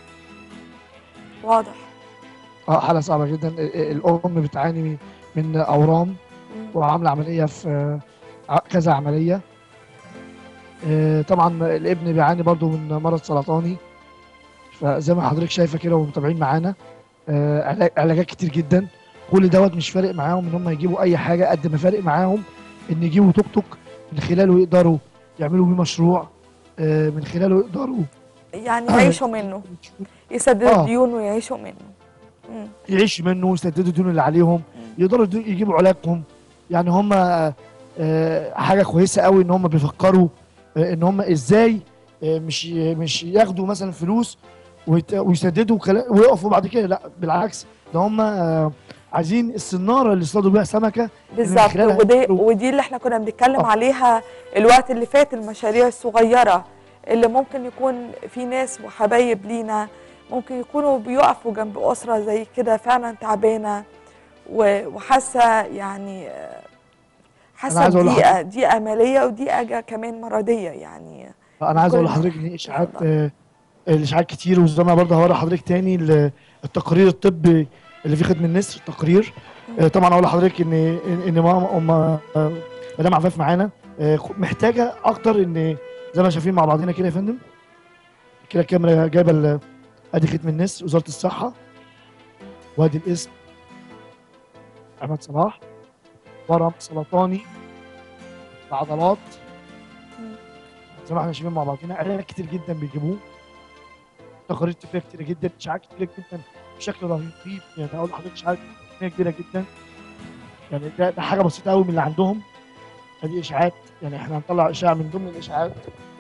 واضح اه حاله صعبه جدا ال- ال- الام بتعاني من- من اورام مم. وعامله عمليه في آه، ع- كذا عمليه آه، طبعا الابن بيعاني برضو من مرض سرطاني فزي ما حضرتك شايفه كده ومتابعين معانا آه، علاج- علاجات كتير جدا كل دوت مش فارق معاهم ان هم يجيبوا اي حاجه قد ما فارق معاهم ان يجيبوا توك توك من خلاله يقدروا يعملوا بيه مشروع آه، من خلاله يقدروا يعني يعيشوا منه يسددوا آه. الديون ويعيشوا منه مم. يعيشوا منه ويسددوا الديون اللي عليهم يقدروا يدو- يجيبوا علاجهم يعني هم آه، حاجه كويسه قوي ان هم بيفكروا آه، ان هم ازاي آه، مش مش ياخدوا مثلا فلوس ويت- ويسددوا كلا- ويقفوا بعد كده لا بالعكس ده هم آه، عايزين السناره اللي اصطادوا بيها سمكه بالظبط خلالها ودي يقدروا- ودي اللي احنا كنا بنتكلم آه. عليها الوقت اللي فات المشاريع الصغيره اللي ممكن يكون في ناس وحبايب لينا ممكن يكونوا بيقفوا جنب اسره زي كده فعلا تعبانه و- وحاسه يعني آه، حاسه عايز أقول بضيقه ضيقه ماليه وضيقه كمان مرضيه يعني انا عايز اقول كل- لحضرتك ان اشاعات آه، الاشاعات كتير وزي ما برضه هوري حضرتك تاني ال- التقرير الطبي اللي في خدمه النسر التقرير آه، طبعا اقول لحضرتك ان ان إن ماما ام آه، مدام عفاف معانا آه، محتاجه اكتر ان زي ما شايفين مع بعضنا كده يا فندم كده الكاميرا جايبه ال- ادي ختم النسر وزاره الصحه وادي الاسم عماد صلاح ورم سرطاني العضلات زي ما احنا شايفين مع بعضنا علاج كتير جدا بيجيبوه تقارير طبيه كتير جدا اشاعات كتير جدا بشكل رهيب يعني اقول لحضرتك اشاعات كمية كبيره جدا يعني ده, ده حاجه بسيطه قوي من اللي عندهم ادي اشاعات يعني احنا هنطلع اشاعه من ضمن الاشاعات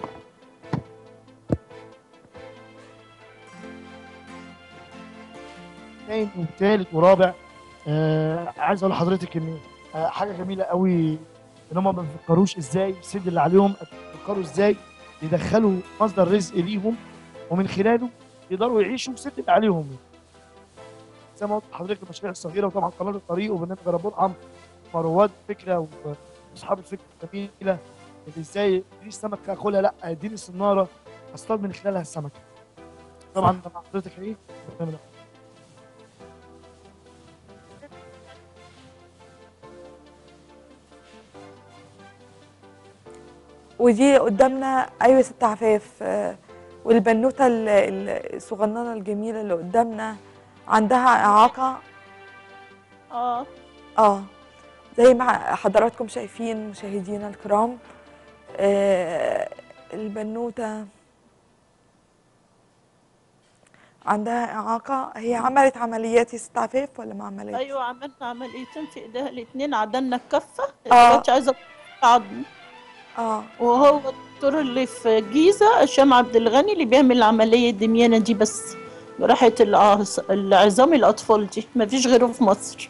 تاني وتالت ورابع آه عايز اقول لحضرتك ان آه حاجه جميله قوي ان هم ما بيفكروش ازاي السد اللي عليهم بيفكروا ازاي يدخلوا مصدر رزق ليهم ومن خلاله يقدروا يعيشوا السد اللي عليهم زي ما قلت لحضرتك المشاريع الصغيره وطبعا قناه الطريق وبرنامج رب ارحم رواد فكره واصحاب الفكره الجميله اللي ازاي دي السمكه اكلها لا اديني الصناره اصطاد من خلالها السمكه طبعا مع حضرتك ايه برنامج ودي قدامنا ايوه يا ست عفاف آه، والبنوته ال- ال- الصغننه الجميله اللي قدامنا عندها اعاقه اه اه زي ما حضراتكم شايفين مشاهدينا الكرام آه البنوته عندها اعاقه هي عملت عمليات يا ست عفاف ولا ما عملتش؟ ايوه عملنا عمليتين في ايديها الاثنين عدلنا الكفه آه. دلوقتي عايزه عظم اه وهو الدكتور اللي في الجيزه هشام عبد الغني اللي بيعمل العمليه الدميانه دي بس جراحه العص- العظام الاطفال دي مفيش غيره في مصر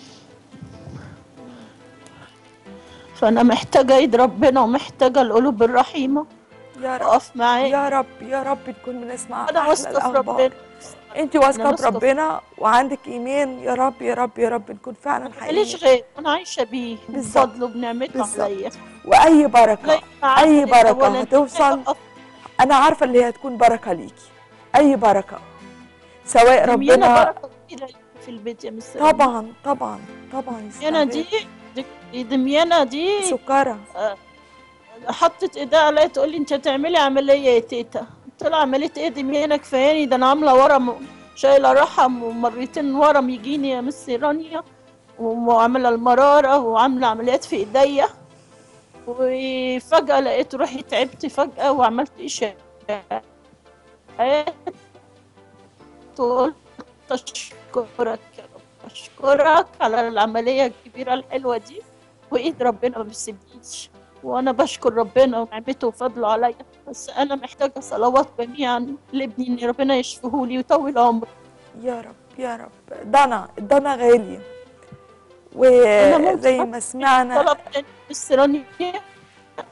فانا محتاجه ايد ربنا ومحتاجه القلوب الرحيمه يا رب اقف معاه يا رب يا رب نكون بنسمع انا احلى واثقه في الاخبار ربنا انت أنا واثقه في واثقة في- ربنا وعندك ايمان يا رب يا رب يا رب نكون فعلا ماليش حقيقي غير انا عايشه بيه بالظبط. بفضله وبنعمته بالظبط. عليا واي بركه زي ما عارفة أي إن بركة أولاً هتوصل أقف انا عارفه اللي هي هتكون بركه ليكي اي بركه سواء دميانة ربنا بركة كبيرة في البيت يا مستر طبعا طبعا طبعا دميانة دي دي دميانة دي سكره حطت ايديها عليا تقول لي انت هتعملي عملية يا تيتا قلت لها عملية ايه دميانة كفاياني ده انا عاملة ورم شايلة رحم ومرتين ورم يجيني يا مس رانيا وعاملة المرارة وعاملة عمليات في ايديا وفجأة لقيت روحي تعبت فجأة وعملت إشاعات قلت أشكرك يا رب أشكرك على العملية الكبيرة الحلوة دي وإيد ربنا ما بيسيبنيش وأنا بشكر ربنا ونعمته وفضله عليا بس أنا محتاجة صلوات جميعا لابني إن ربنا يشفيهولي ويطول عمره يا رب يا رب ضنا الضنا غالي أنا ممكن وزي ما سمعنا طلب تاني بس رانيا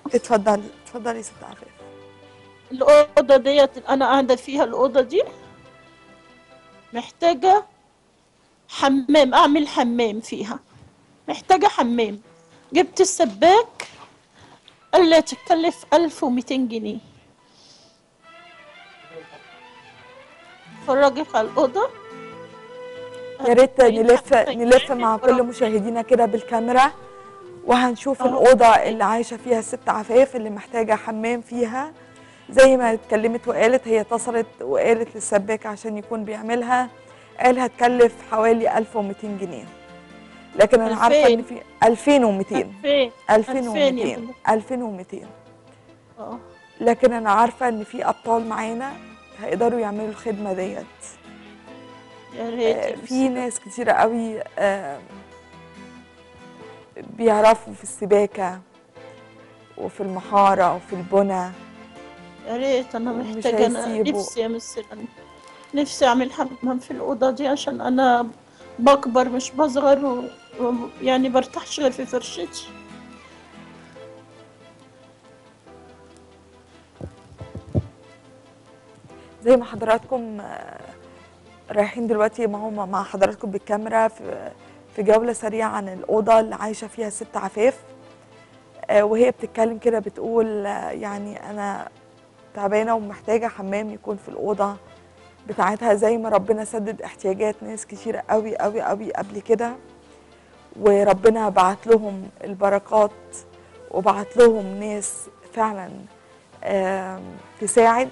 اتفضلي اتفضلي يا ست عفاف الأوضة ديت أنا قاعدة فيها الأوضة دي محتاجة حمام أعمل حمام فيها محتاجة حمام جبت السباك قال لي تكلف 1200 جنيه فرجك على الأوضة يا ريت نلف حمام. نلف مع كل مشاهدينا كده بالكاميرا وهنشوف الأوضة اللي عايشة فيها الست عفاف اللي محتاجة حمام فيها زي ما اتكلمت وقالت هي اتصلت وقالت للسباك عشان يكون بيعملها قال هتكلف حوالي 1200 جنيه لكن انا عارفه ان في 2200 2000 2200 فندم. 2200 اه لكن انا عارفه ان في ابطال معانا هيقدروا يعملوا الخدمه ديت يا ريت آه، يا في ناس كتيرة قوي آه، بيعرفوا في السباكة وفي المحارة وفي البنى يا ريت انا مش محتاجه انا هيسيبوا. نفسي يا مستر نفسي اعمل حمام في الاوضه دي عشان انا بكبر مش بصغر و... و... يعني برتاحش غير في فرشتي زي ما حضراتكم آه، رايحين دلوقتي ما هم مع حضراتكم بالكاميرا في في جولة سريعة عن الأوضة اللي عايشة فيها ست عفاف آه، وهي بتتكلم كده بتقول آه، يعني أنا تعبانة ومحتاجة حمام يكون في الأوضة بتاعتها زي ما ربنا سدد احتياجات ناس كتيرة قوي قوي قوي قبل كده وربنا بعت لهم البركات وبعت لهم ناس فعلا آم، تساعد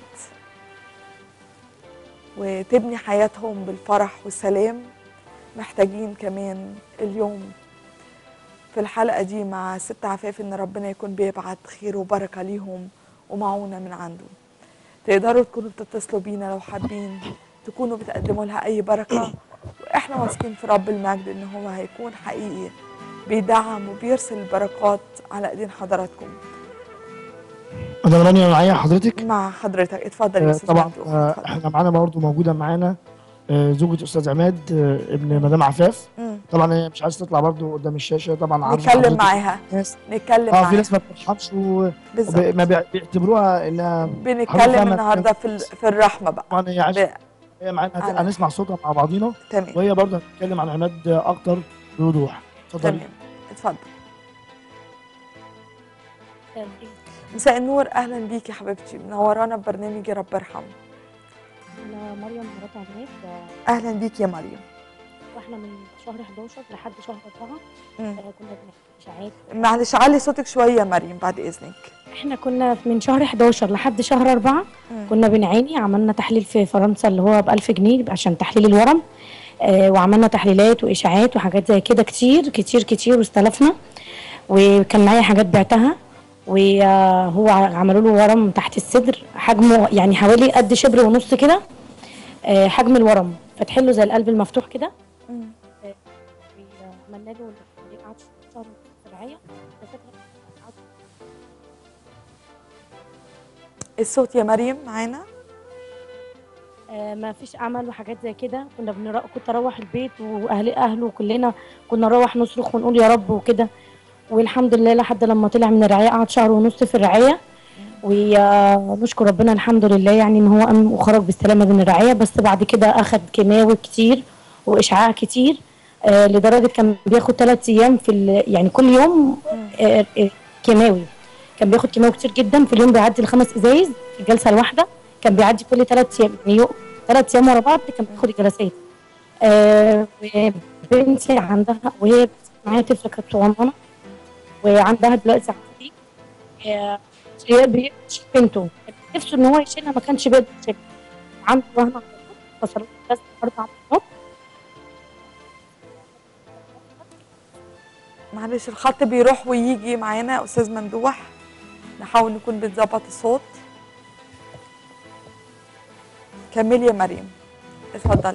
وتبني حياتهم بالفرح والسلام محتاجين كمان اليوم في الحلقة دي مع ست عفاف إن ربنا يكون بيبعت خير وبركة ليهم ومعونة من عنده تقدروا تكونوا بتتصلوا بينا لو حابين تكونوا بتقدموا لها أي بركة وإحنا واثقين في رب المجد إن هو هيكون حقيقي بيدعم وبيرسل البركات على إيدين حضراتكم مدام رانيا معايا حضرتك مع حضرتك اتفضل يا آه، أستاذ طبعا ممدوح، آه، اتفضل. احنا معانا برضه موجوده معانا آه، زوجة استاذ عماد آه، ابن مدام عفاف مم. طبعا هي مش عايزه تطلع برضه قدام الشاشه طبعا عارفة نتكلم حضرتك معاها ناس نتكلم اه في معاها ناس ما بترحمش وما بالظبط بيعتبروها انها بنتكلم فاهمة النهارده في ال- في الرحمه بقى طبعا هي عايشه ب- هي معانا هت- على- هنسمع صوتها مع بعضينا تمام وهي برضه هتتكلم عن عماد اكتر بوضوح اتفضلي تمام اتفضل مساء النور اهلا بيكي يا حبيبتي منورانا ببرنامج يا رب ارحم انا مريم مرات عماد اهلا بيكي يا مريم واحنا من شهر 11 لحد شهر 4 مم. آه، كنا بنحكي اشاعات معلش علي صوتك شويه يا مريم بعد اذنك احنا كنا من شهر 11 لحد شهر 4 مم. كنا بنعاني عملنا تحليل في فرنسا اللي هو ب 1000 جنيه عشان تحليل الورم آه، وعملنا تحليلات واشاعات وحاجات زي كده كتير كتير كتير واستلفنا وكان معايا حاجات بعتها وهو عملوا له ورم تحت الصدر حجمه يعني حوالي قد شبر ونص كده آه، حجم الورم فتحله له زي القلب المفتوح كده مم. عملنا له قعد شهر في الرعايه الدكاترة قعدوا الصوت يا مريم معانا آه، ما فيش عمل وحاجات زي كده كنا بنر... كنت اروح البيت واهل اهله كلنا كنا نروح نصرخ ونقول يا رب وكده والحمد لله لحد لما طلع من الرعايه قعد شهر ونص في الرعايه ونشكر ربنا الحمد لله يعني ان هو قام وخرج بالسلامه من الرعايه بس بعد كده اخد كيماوي كتير واشعاع كتير آه لدرجه كان بياخد ثلاث ايام في ال... يعني كل يوم آه آه كيماوي كان بياخد كيماوي كتير جدا في اليوم بيعدي الخمس ازايز في الجلسه الواحده كان بيعدي كل ثلاث ايام يعني ثلاث ايام ورا بعض كان بياخد الجلسات آه وبنتي عندها وهي معايا طفله كانت صغننه وعندها دلوقتي عندي آه هي بيشيل بنته كان نفسه ان هو يشيلها ما كانش بيقدر يشيلها عنده وهم فصلت بس اربع مرات معلش الخط بيروح ويجي معانا يا استاذ ممدوح نحاول نكون بنظبط الصوت كملي يا مريم اتفضلي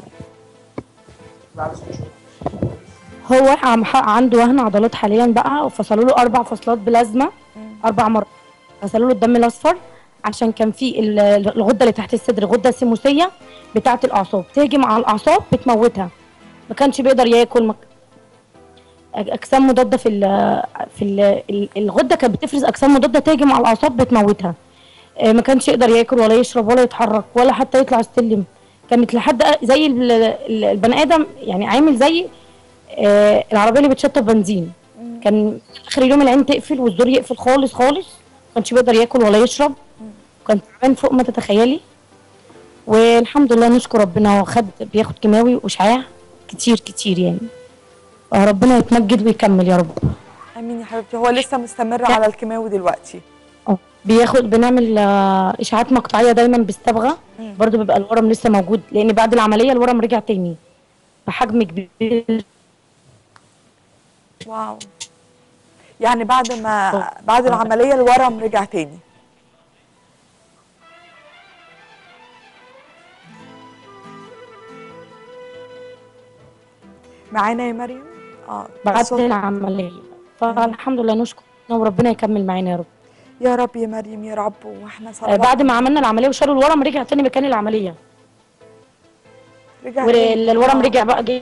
هو عم ح- عنده وهن عضلات حاليا بقى وفصلوا له اربع فصلات بلازما اربع مرات فصلوا له الدم الاصفر عشان كان في ال- الغده اللي تحت الصدر غده سيموسيه بتاعه الاعصاب تهجم على الاعصاب بتموتها ما كانش بيقدر ياكل ما ك- أج- اجسام مضاده في ال في ال ال- الغده كانت بتفرز اجسام مضاده تهجم على الاعصاب بتموتها آه، ما كانش يقدر ياكل ولا يشرب ولا يتحرك ولا حتى يطلع السلم كانت لحد زي ال- ال- البني ادم يعني عامل زي آه العربيه اللي بتشطب بنزين كان اخر اليوم العين تقفل والزور يقفل خالص خالص ما كانش بيقدر ياكل ولا يشرب كان تعبان فوق ما تتخيلي والحمد لله نشكر ربنا هو خد بياخد كيماوي واشعاع كتير كتير يعني ربنا يتمجد ويكمل يا رب امين يا حبيبتي هو لسه مستمر على الكيماوي دلوقتي اه بياخد بنعمل آه، اشاعات مقطعيه دايما بالصبغه مم. برضو بيبقى الورم لسه موجود لان بعد العمليه الورم رجع تاني بحجم كبير واو يعني بعد ما اه. بعد العمليه الورم رجع تاني معانا يا مريم اه بعد الصوت- العمليه فالحمد لله نشكر وربنا يكمل معانا يا رب يا رب يا مريم يا رب واحنا آه، صلوات بعد ما عملنا العمليه وشالوا الورم رجع تاني مكان العمليه رجع تاني. والورم آه. رجع بقى جه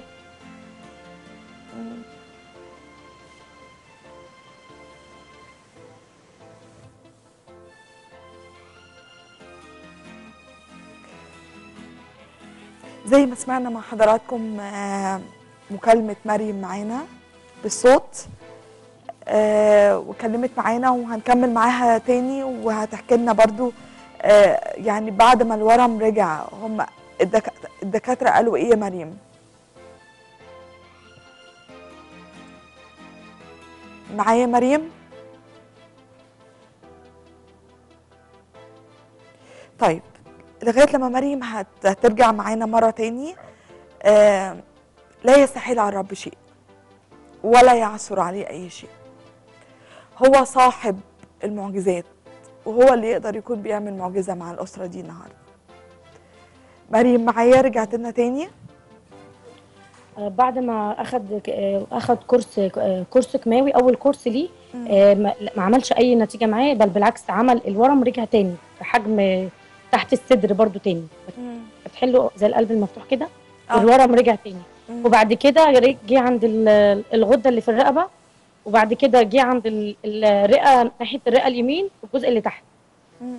زي ما سمعنا مع حضراتكم آه، مكالمة مريم معانا بالصوت آه، وكلمت معانا وهنكمل معاها تاني وهتحكي لنا برضو آه، يعني بعد ما الورم رجع هم الدك- الدكاترة قالوا ايه يا مريم؟ معايا مريم؟ طيب لغايه لما مريم هت- هترجع معانا مره تاني آه لا يستحيل على الرب شيء ولا يعثر عليه اي شيء هو صاحب المعجزات وهو اللي يقدر يكون بيعمل معجزه مع الاسره دي النهارده مريم معايا رجعت لنا تاني آه، بعد ما اخد آه، اخد كورس آه، كورس كيماوي اول كورس ليه آه، ما ما عملش اي نتيجه معاه بل بالعكس عمل الورم رجع تاني بحجم آه، تحت الصدر برضو تاني فتح له زي القلب المفتوح كده آه. والورم رجع تاني مم. وبعد كده رج- جه عند ال- الغده اللي في الرقبه وبعد كده جه عند ال- الرئه ناحيه الرئه اليمين في الجزء اللي تحت مم.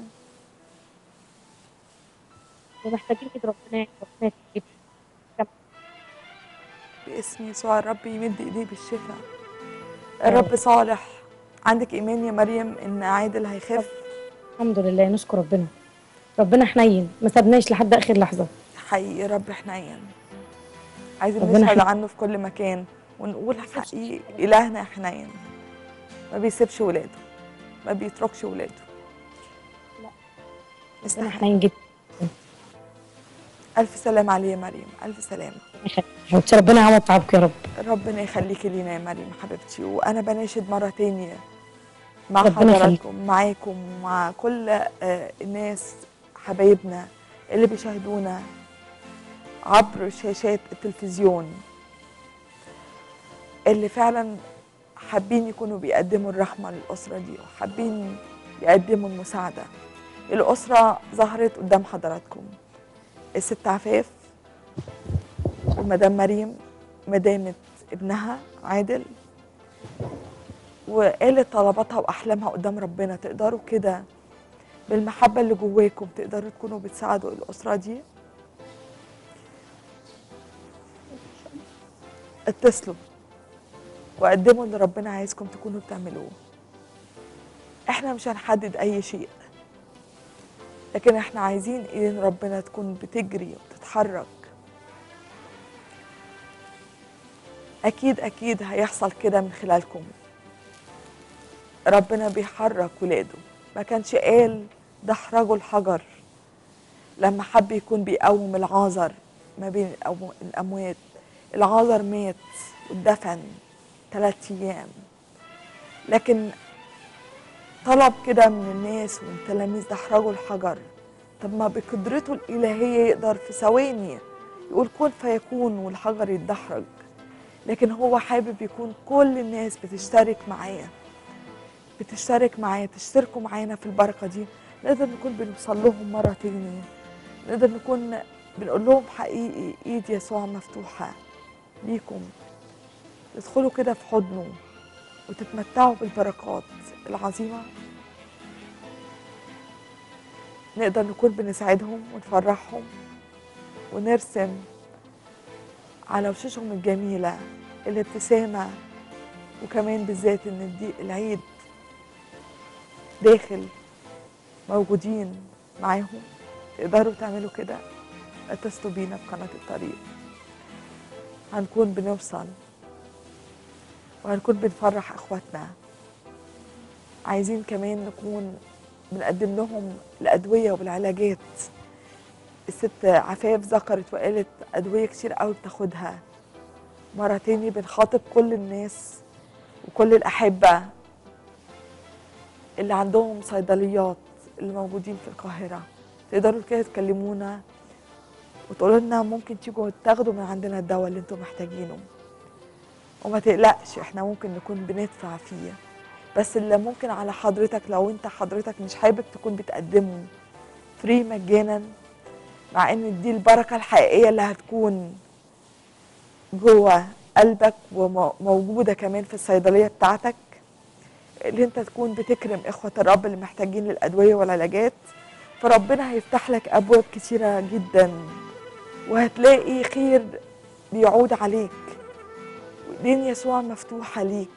ومحتاجين كده ربنا ربنا يكرمك. باسم يسوع الرب يمد ايديه بالشفاء الرب صالح عندك ايمان يا مريم ان عادل هيخف الحمد لله نشكر ربنا ربنا حنين ما سابناش لحد اخر لحظه حقيقي رب حنين عايزين ربنا نشهد حنين. عنه في كل مكان ونقول حقيقي إلهنا حنين ما بيسيبش ولاده ما بيتركش ولاده ربنا استحق حنين جدا ألف سلام عليه يا مريم ألف سلام حبيبتي ربنا يعوض تعبك يا رب ربنا يخليكي لينا يا مريم حبيبتي وأنا بناشد مرة تانية مع ربنا يخليك. حضراتكم معاكم ومع كل آه، الناس حبايبنا اللي بيشاهدونا عبر شاشات التلفزيون اللي فعلا حابين يكونوا بيقدموا الرحمة للأسرة دي وحابين يقدموا المساعدة الأسرة ظهرت قدام حضراتكم الست عفاف ومدام مريم مدامة ابنها عادل وقالت طلباتها وأحلامها قدام ربنا تقدروا كده بالمحبة اللي جواكم تقدروا تكونوا بتساعدوا الأسرة دي اتصلوا وقدموا اللي ربنا عايزكم تكونوا بتعملوه احنا مش هنحدد اي شيء لكن احنا عايزين ايدين ربنا تكون بتجري وتتحرك اكيد اكيد هيحصل كده من خلالكم ربنا بيحرك ولاده ما كانش قال دحرجوا الحجر لما حب يكون بيقوم العازر ما بين الأمو- الاموات العازر مات واتدفن ثلاث ايام لكن طلب كده من الناس ومن التلاميذ دحرجوا الحجر طب ما بقدرته الإلهية يقدر في ثواني يقول كن فيكون والحجر يتدحرج لكن هو حابب يكون كل الناس بتشترك معاه بتشترك معاه تشتركوا معانا في البركة دي نقدر نكون بنوصل لهم مرة تاني نقدر نكون بنقول لهم حقيقي ايد يسوع مفتوحة ليكم تدخلوا كده في حضنه وتتمتعوا بالبركات العظيمة نقدر نكون بنساعدهم ونفرحهم ونرسم على وشوشهم الجميلة الابتسامة وكمان بالذات ان دي العيد داخل موجودين معاهم تقدروا تعملوا كده اتصلوا بينا بقناة الطريق هنكون بنوصل وهنكون بنفرح اخواتنا عايزين كمان نكون بنقدم لهم الادويه والعلاجات الست عفاف ذكرت وقالت ادويه كتير قوي بتاخدها مره تاني بنخاطب كل الناس وكل الاحبه اللي عندهم صيدليات اللي موجودين في القاهره تقدروا كده تكلمونا وتقولوا لنا ممكن تيجوا تاخدوا من عندنا الدواء اللي انتم محتاجينه وما تقلقش احنا ممكن نكون بندفع فيه بس اللي ممكن على حضرتك لو انت حضرتك مش حابب تكون بتقدمه فري مجانا مع ان دي البركه الحقيقيه اللي هتكون جوه قلبك وموجوده كمان في الصيدليه بتاعتك اللي انت تكون بتكرم اخوه الرب اللي محتاجين للادويه والعلاجات فربنا هيفتح لك ابواب كتيره جدا وهتلاقي خير بيعود عليك دين يسوع مفتوحه ليك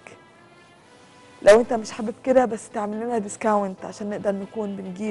لو انت مش حابب كده بس تعمل لنا ديسكاونت عشان نقدر نكون بنجيب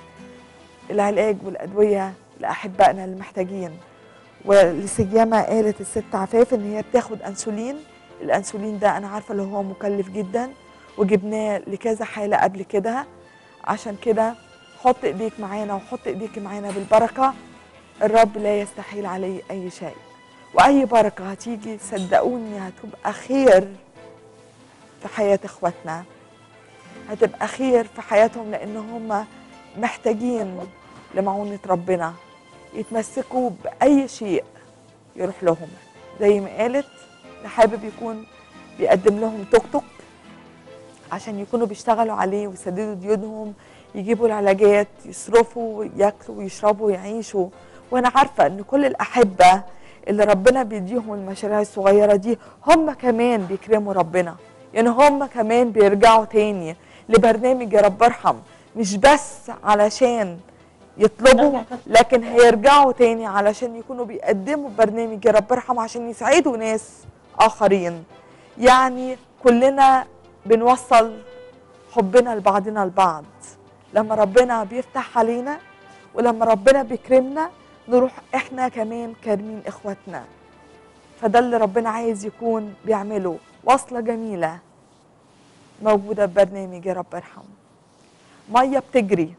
العلاج والادويه لاحبائنا اللي محتاجين ولسيما قالت الست عفاف ان هي بتاخد انسولين الانسولين ده انا عارفه اللي هو مكلف جدا وجبناه لكذا حاله قبل كده عشان كده حط ايديك معانا وحط ايديك معانا بالبركه الرب لا يستحيل عليه اي شيء واي بركه هتيجي صدقوني هتبقى خير في حياه اخواتنا هتبقى خير في حياتهم لان هم محتاجين لمعونه ربنا يتمسكوا باي شيء يروح لهم زي ما قالت اللي حابب يكون بيقدم لهم توك توك عشان يكونوا بيشتغلوا عليه ويسددوا ديونهم يجيبوا العلاجات يصرفوا ياكلوا ويشربوا ويعيشوا وانا عارفه ان كل الاحبه اللي ربنا بيديهم المشاريع الصغيره دي هم كمان بيكرموا ربنا يعني هم كمان بيرجعوا تاني لبرنامج يا رب ارحم مش بس علشان يطلبوا لكن هيرجعوا تاني علشان يكونوا بيقدموا برنامج يا رب ارحم عشان يسعدوا ناس اخرين يعني كلنا بنوصل حبنا لبعضنا البعض لما ربنا بيفتح علينا ولما ربنا بيكرمنا نروح احنا كمان كارمين اخواتنا فده اللي ربنا عايز يكون بيعمله وصلة جميلة موجودة ببرنامج يا رب ارحم مية بتجري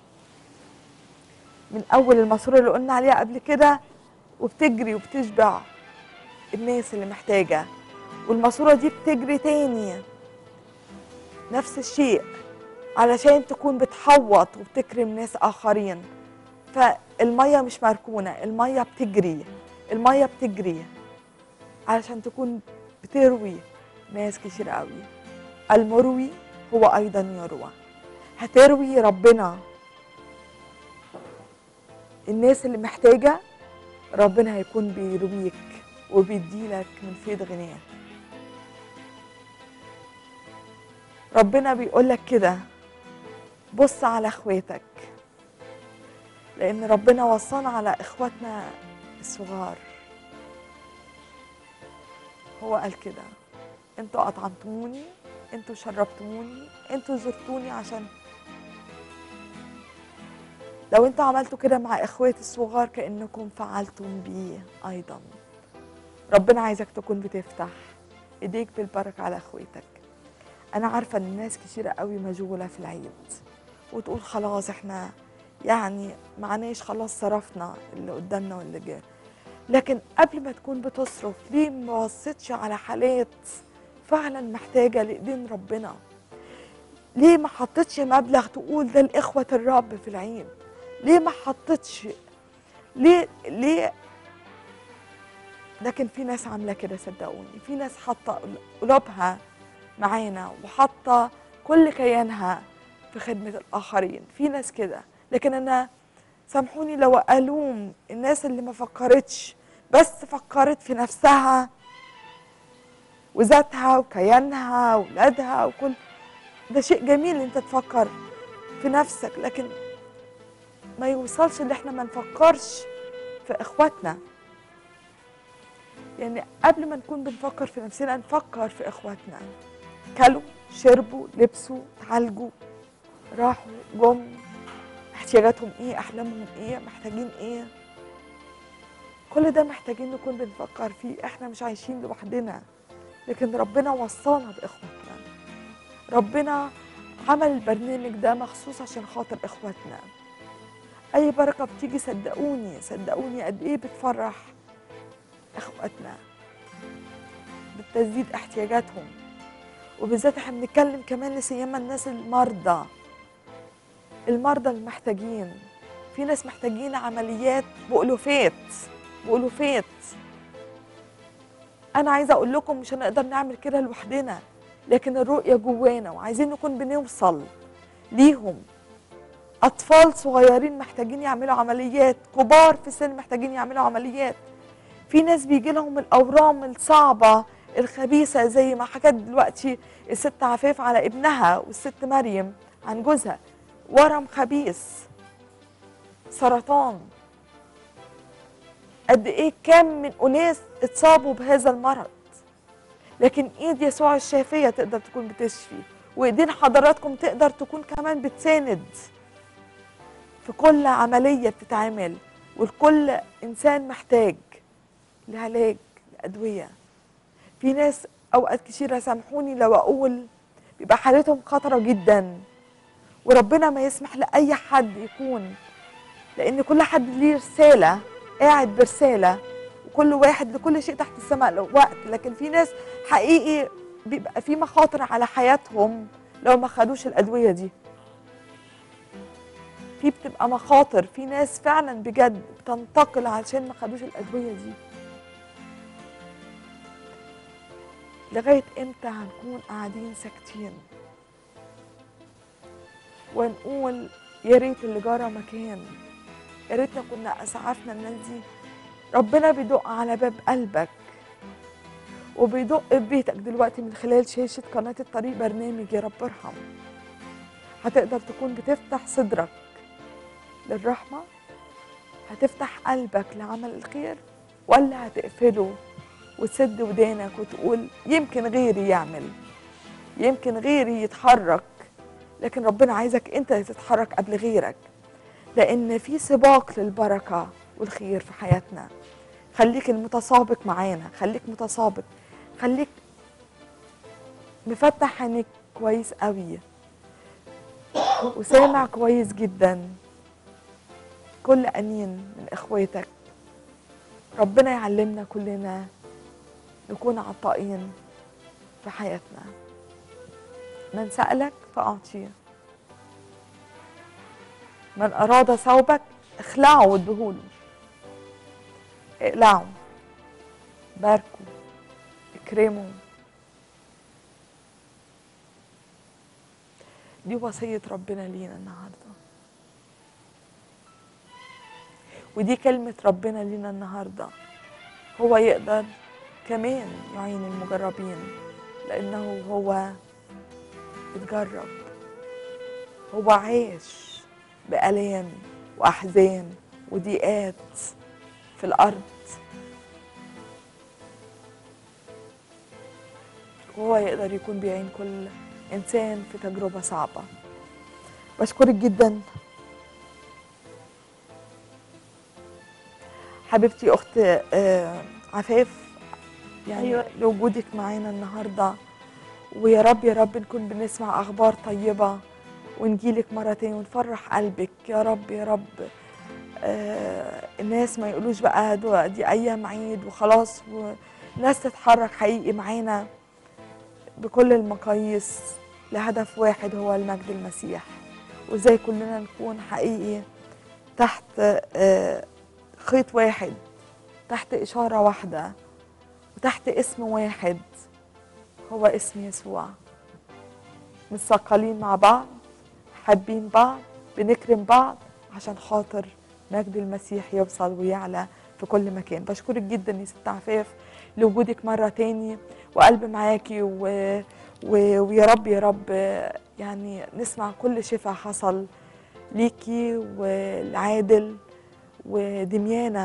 من أول الماسورة اللي قلنا عليها قبل كده وبتجري وبتشبع الناس اللي محتاجة والماسورة دي بتجري تاني نفس الشيء علشان تكون بتحوط وبتكرم ناس آخرين فالمية مش مركونة المية بتجري المية بتجري علشان تكون بتروي ناس كتير قوي المروي هو أيضا يروى هتروي ربنا الناس اللي محتاجة ربنا هيكون بيرويك وبيديلك من فيض غناه ربنا بيقولك كده بص على اخواتك لان ربنا وصانا على اخواتنا الصغار هو قال كده انتوا اطعمتموني انتوا شربتموني انتوا زرتوني عشان لو انتوا عملتوا كده مع اخواتي الصغار كانكم فعلتم بي ايضا ربنا عايزك تكون بتفتح ايديك بالبركه على اخواتك انا عارفه ان الناس كتيره قوي مشغوله في العيد وتقول خلاص احنا يعني معناش خلاص صرفنا اللي قدامنا واللي جاي لكن قبل ما تكون بتصرف ليه ما بصيتش على حالات فعلا محتاجه لايدين ربنا ليه ما حطيتش مبلغ تقول ده لاخوه الرب في العيد ليه ما حطيتش ليه ليه لكن في ناس عامله كده صدقوني في ناس حاطه قلوبها معانا وحاطه كل كيانها في خدمه الاخرين في ناس كده لكن انا سامحوني لو الوم الناس اللي ما فكرتش بس فكرت في نفسها وذاتها وكيانها واولادها وكل ده شيء جميل انت تفكر في نفسك لكن ما يوصلش ان احنا ما نفكرش في اخواتنا يعني قبل ما نكون بنفكر في نفسنا نفكر في اخواتنا كلوا شربوا لبسوا اتعالجوا راحوا جم احتياجاتهم ايه احلامهم ايه محتاجين ايه كل ده محتاجين نكون بنفكر فيه احنا مش عايشين لوحدنا لكن ربنا وصانا باخواتنا ربنا عمل البرنامج ده مخصوص عشان خاطر اخواتنا اي بركه بتيجي صدقوني صدقوني قد ايه بتفرح اخواتنا بتزيد احتياجاتهم وبالذات احنا بنتكلم كمان لسيما الناس المرضى المرضى المحتاجين في ناس محتاجين عمليات بألوفات بألوفات أنا عايزة أقول لكم مش هنقدر نعمل كده لوحدنا لكن الرؤية جوانا وعايزين نكون بنوصل ليهم أطفال صغيرين محتاجين يعملوا عمليات كبار في السن محتاجين يعملوا عمليات في ناس بيجي لهم الأورام الصعبة الخبيثة زي ما حكت دلوقتي الست عفاف على ابنها والست مريم عن جوزها ورم خبيث سرطان قد ايه كم من اناس اتصابوا بهذا المرض لكن ايد يسوع الشافيه تقدر تكون بتشفي وايدين حضراتكم تقدر تكون كمان بتساند في كل عمليه بتتعمل والكل انسان محتاج لعلاج لادويه في ناس اوقات كتيره سامحوني لو اقول بيبقى حالتهم خطره جدا وربنا ما يسمح لاي حد يكون لان كل حد ليه رساله قاعد برساله وكل واحد لكل شيء تحت السماء له وقت لكن في ناس حقيقي بيبقى في مخاطر على حياتهم لو ما خدوش الادويه دي في بتبقى مخاطر في ناس فعلا بجد بتنتقل علشان ما خدوش الادويه دي لغايه امتى هنكون قاعدين ساكتين ونقول يا ريت اللي جرى مكان يا ريتنا كنا اسعفنا الناس دي ربنا بيدق على باب قلبك وبيدق في بيتك دلوقتي من خلال شاشة قناة الطريق برنامج يا رب ارحم هتقدر تكون بتفتح صدرك للرحمة هتفتح قلبك لعمل الخير ولا هتقفله وتسد ودانك وتقول يمكن غيري يعمل يمكن غيري يتحرك لكن ربنا عايزك انت اللي تتحرك قبل غيرك لان في سباق للبركه والخير في حياتنا خليك المتسابق معانا خليك متسابق خليك مفتح عينيك كويس قوي وسامع كويس جدا كل انين من اخواتك ربنا يعلمنا كلنا نكون عطائين في حياتنا من سألك فأعطيه من أراد ثوبك اخلعه وادهوله اقلعه باركه اكرمه دي وصية ربنا لينا النهاردة ودي كلمة ربنا لينا النهاردة هو يقدر كمان يعين المجربين لأنه هو اتجرب هو عاش بآلام وأحزان وضيقات في الأرض وهو يقدر يكون بيعين كل إنسان في تجربة صعبة بشكرك جدا حبيبتي أخت آه، عفاف يعني أيوة. لوجودك معانا النهارده ويا رب يا رب نكون بنسمع اخبار طيبه ونجيلك مره تاني ونفرح قلبك يا رب يا رب آه الناس ما يقولوش بقى دو- دي ايام عيد وخلاص وناس تتحرك حقيقي معانا بكل المقاييس لهدف واحد هو المجد المسيح وازاي كلنا نكون حقيقي تحت آه خيط واحد تحت اشاره واحده وتحت اسم واحد هو اسم يسوع متثقلين مع بعض حابين بعض بنكرم بعض عشان خاطر مجد المسيح يوصل ويعلى في كل مكان بشكرك جدا يا ست عفاف لوجودك مرة تاني وقلب معاكي و... و... ويا رب يا رب يعني نسمع كل شفاء حصل ليكي والعادل ودميانة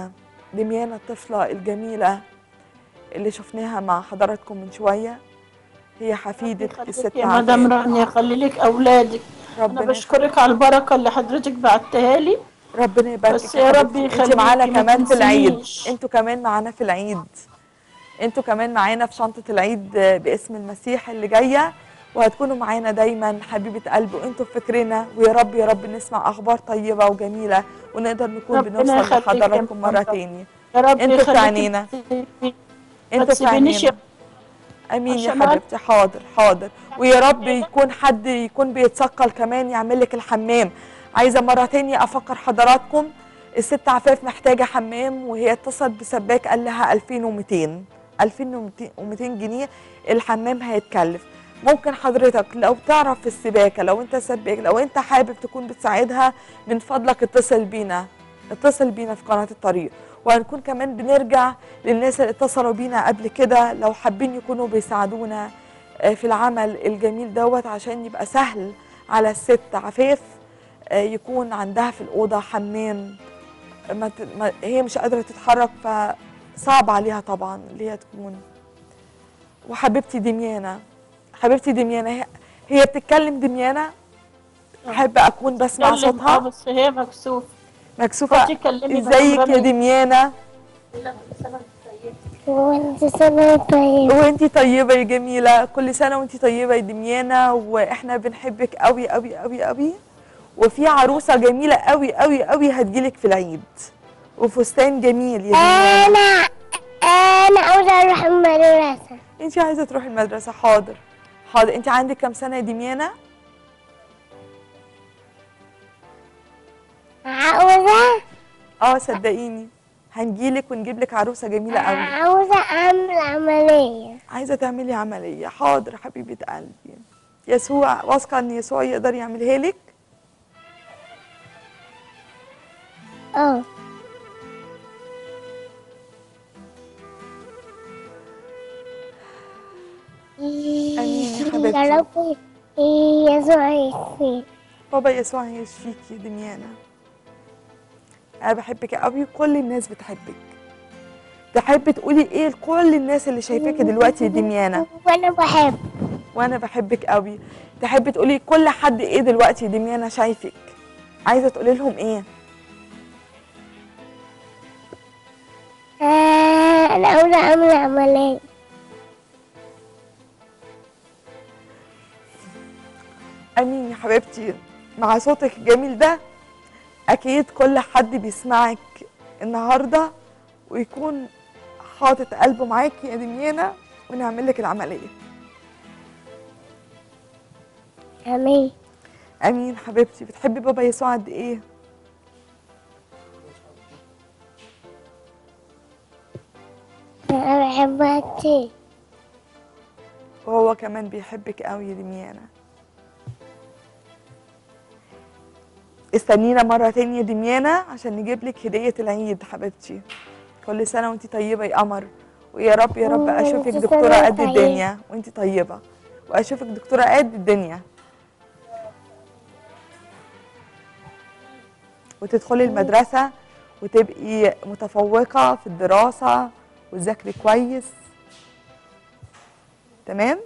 دميانة الطفلة الجميلة اللي شفناها مع حضراتكم من شوية هي حفيدة يخليك الست يا مدام عفاف رانيا يخلي لك اولادك انا ربنا بشكرك على البركه اللي حضرتك بعتها لي ربنا يبارك بس يا رب انت يخليكي معانا ما كمان في العيد تنسينيش. انتوا كمان معانا في العيد انتوا كمان معانا في شنطة العيد باسم المسيح اللي جاية وهتكونوا معانا دايما حبيبة قلب وانتوا في فكرنا ويا رب يا رب نسمع اخبار طيبة وجميلة ونقدر نكون ربنا بنوصل يخليك يا لحضراتكم مرة ماما. تاني يا رب انتوا في يخليكي عينينا. ما انتوا في تسيبينيش عينينا يا امين يا عشان أنا- حبيبتي حاضر حاضر ويا رب يكون حد يكون بيتثقل كمان يعمل لك الحمام عايزه مره تانية افكر حضراتكم الست عفاف محتاجه حمام وهي اتصلت بسباك قال لها 2200 2200 جنيه الحمام هيتكلف ممكن حضرتك لو تعرف في السباكه لو انت سباك لو انت حابب تكون بتساعدها من فضلك اتصل بينا اتصل بينا في قناه الطريق وهنكون كمان بنرجع للناس اللي اتصلوا بينا قبل كده لو حابين يكونوا بيساعدونا آه، في العمل الجميل دوت عشان يبقى سهل على الست عفاف آه، يكون عندها في الأوضة حمام ما ت- ما هي مش قادرة تتحرك فصعب عليها طبعا اللي هي تكون وحبيبتي دميانة حبيبتي دميانة هي, هي بتتكلم دميانة أحب أكون بسمع بتكلم اه صوتها بس هي مكسوفه مكسوفة خدي كلمي مدام ازيك يا رانيا. دميانة وانت سنة طيب وانتي طيبة يا جميلة كل سنة وانتي طيبة يا دميانة واحنا بنحبك قوي قوي قوي قوي وفي عروسة جميلة قوي قوي قوي هتجيلك في العيد وفستان جميل يا دميانة انا انا عاوزة اروح المدرسة انتي عايزة تروحي المدرسة حاضر حاضر انتي عندك كام سنة يا دميانة عاوزة اه صدقيني هنجيلك ونجيب لك عروسة جميلة قوي عاوزة اعمل عملية عايزة تعملي عملية حاضر حبيبة قلبي يسوع واثقة ان يسوع يقدر يعملها لك اه آمين يا حبيبتي. يا رب يسوع يشفيك بابا يسوع يشفيك يا دميانة أنا بحبك قوي وكل الناس بتحبك تحب تقولي إيه لكل الناس اللي شايفاكي دلوقتي يا دميانة وانا بحب وأنا بحبك قوي تحب تقولي لكل حد إيه دلوقتي يا دميانة شايفك عايزة تقولي لهم إيه آه، انا عاوزة اعمل عملية أمين يا حبيبتي مع صوتك الجميل ده أكيد كل حد بيسمعك النهاردة ويكون حاطط قلبه معاكي يا دميانة ونعمل لك العملية امين امين حبيبتي بتحبي بابا يسوع قد ايه انا بحبها كتير وهو كمان بيحبك قوي يا دميانة استنينا مرة تانية يا دميانة عشان نجيب لك هدية العيد حبيبتي كل سنة وانت طيبة يا قمر ويا رب يا رب وانت اشوفك سنة دكتورة قد طيبة. الدنيا وانت طيبة واشوفك دكتورة قد الدنيا وتدخلي المدرسة وتبقي متفوقة في الدراسة وتذاكري كويس تمام؟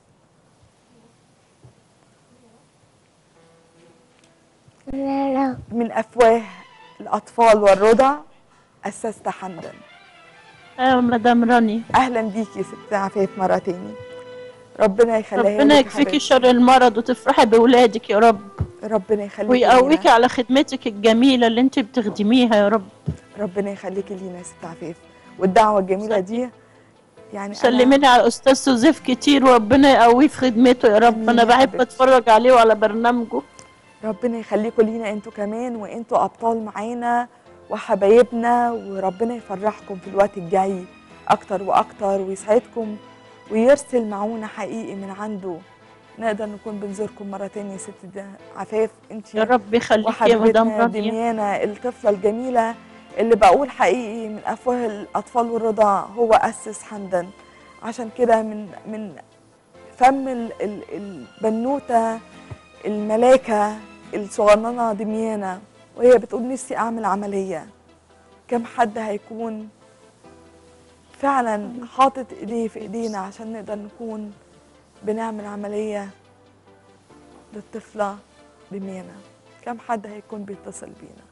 يا رب من أفواه الأطفال والرضع أسست حمدا ايوه مدام رانيا أهلا بيكي يا ست عفاف مرة تاني ربنا يخليها ربنا لك يكفيكي حبيبتي. شر المرض وتفرحي بأولادك يا رب ربنا يخليكي ويقويكي لينا. على خدمتك الجميلة اللي انت بتخدميها يا رب ربنا يخليكي لينا يا ست عفاف والدعوة الجميلة دي يعني أنا- سلميني على أستاذ سوزيف كتير وربنا يقويه في خدمته يا رب آمين أنا يا بحب حبيبتي. أتفرج عليه وعلى برنامجه ربنا يخليكم لينا انتوا كمان وانتوا ابطال معانا وحبايبنا وربنا يفرحكم في الوقت الجاي اكتر واكتر ويسعدكم ويرسل معونا حقيقي من عنده نقدر نكون بنزوركم مره تانية يا ست د- عفاف انت يا رب يخليك يا مدام وحبيبتنا رانيا دميانة الطفلة الجميلة اللي بقول حقيقي من أفواه الأطفال والرضاع هو أسس حمدا عشان كده من من فم ال- ال- البنوتة الملاكة الصغننة دميانة وهي بتقول نفسي أعمل عملية كم حد هيكون فعلا حاطط ايديه في ايدينا عشان نقدر نكون بنعمل عملية للطفلة بمينا كم حد هيكون بيتصل بينا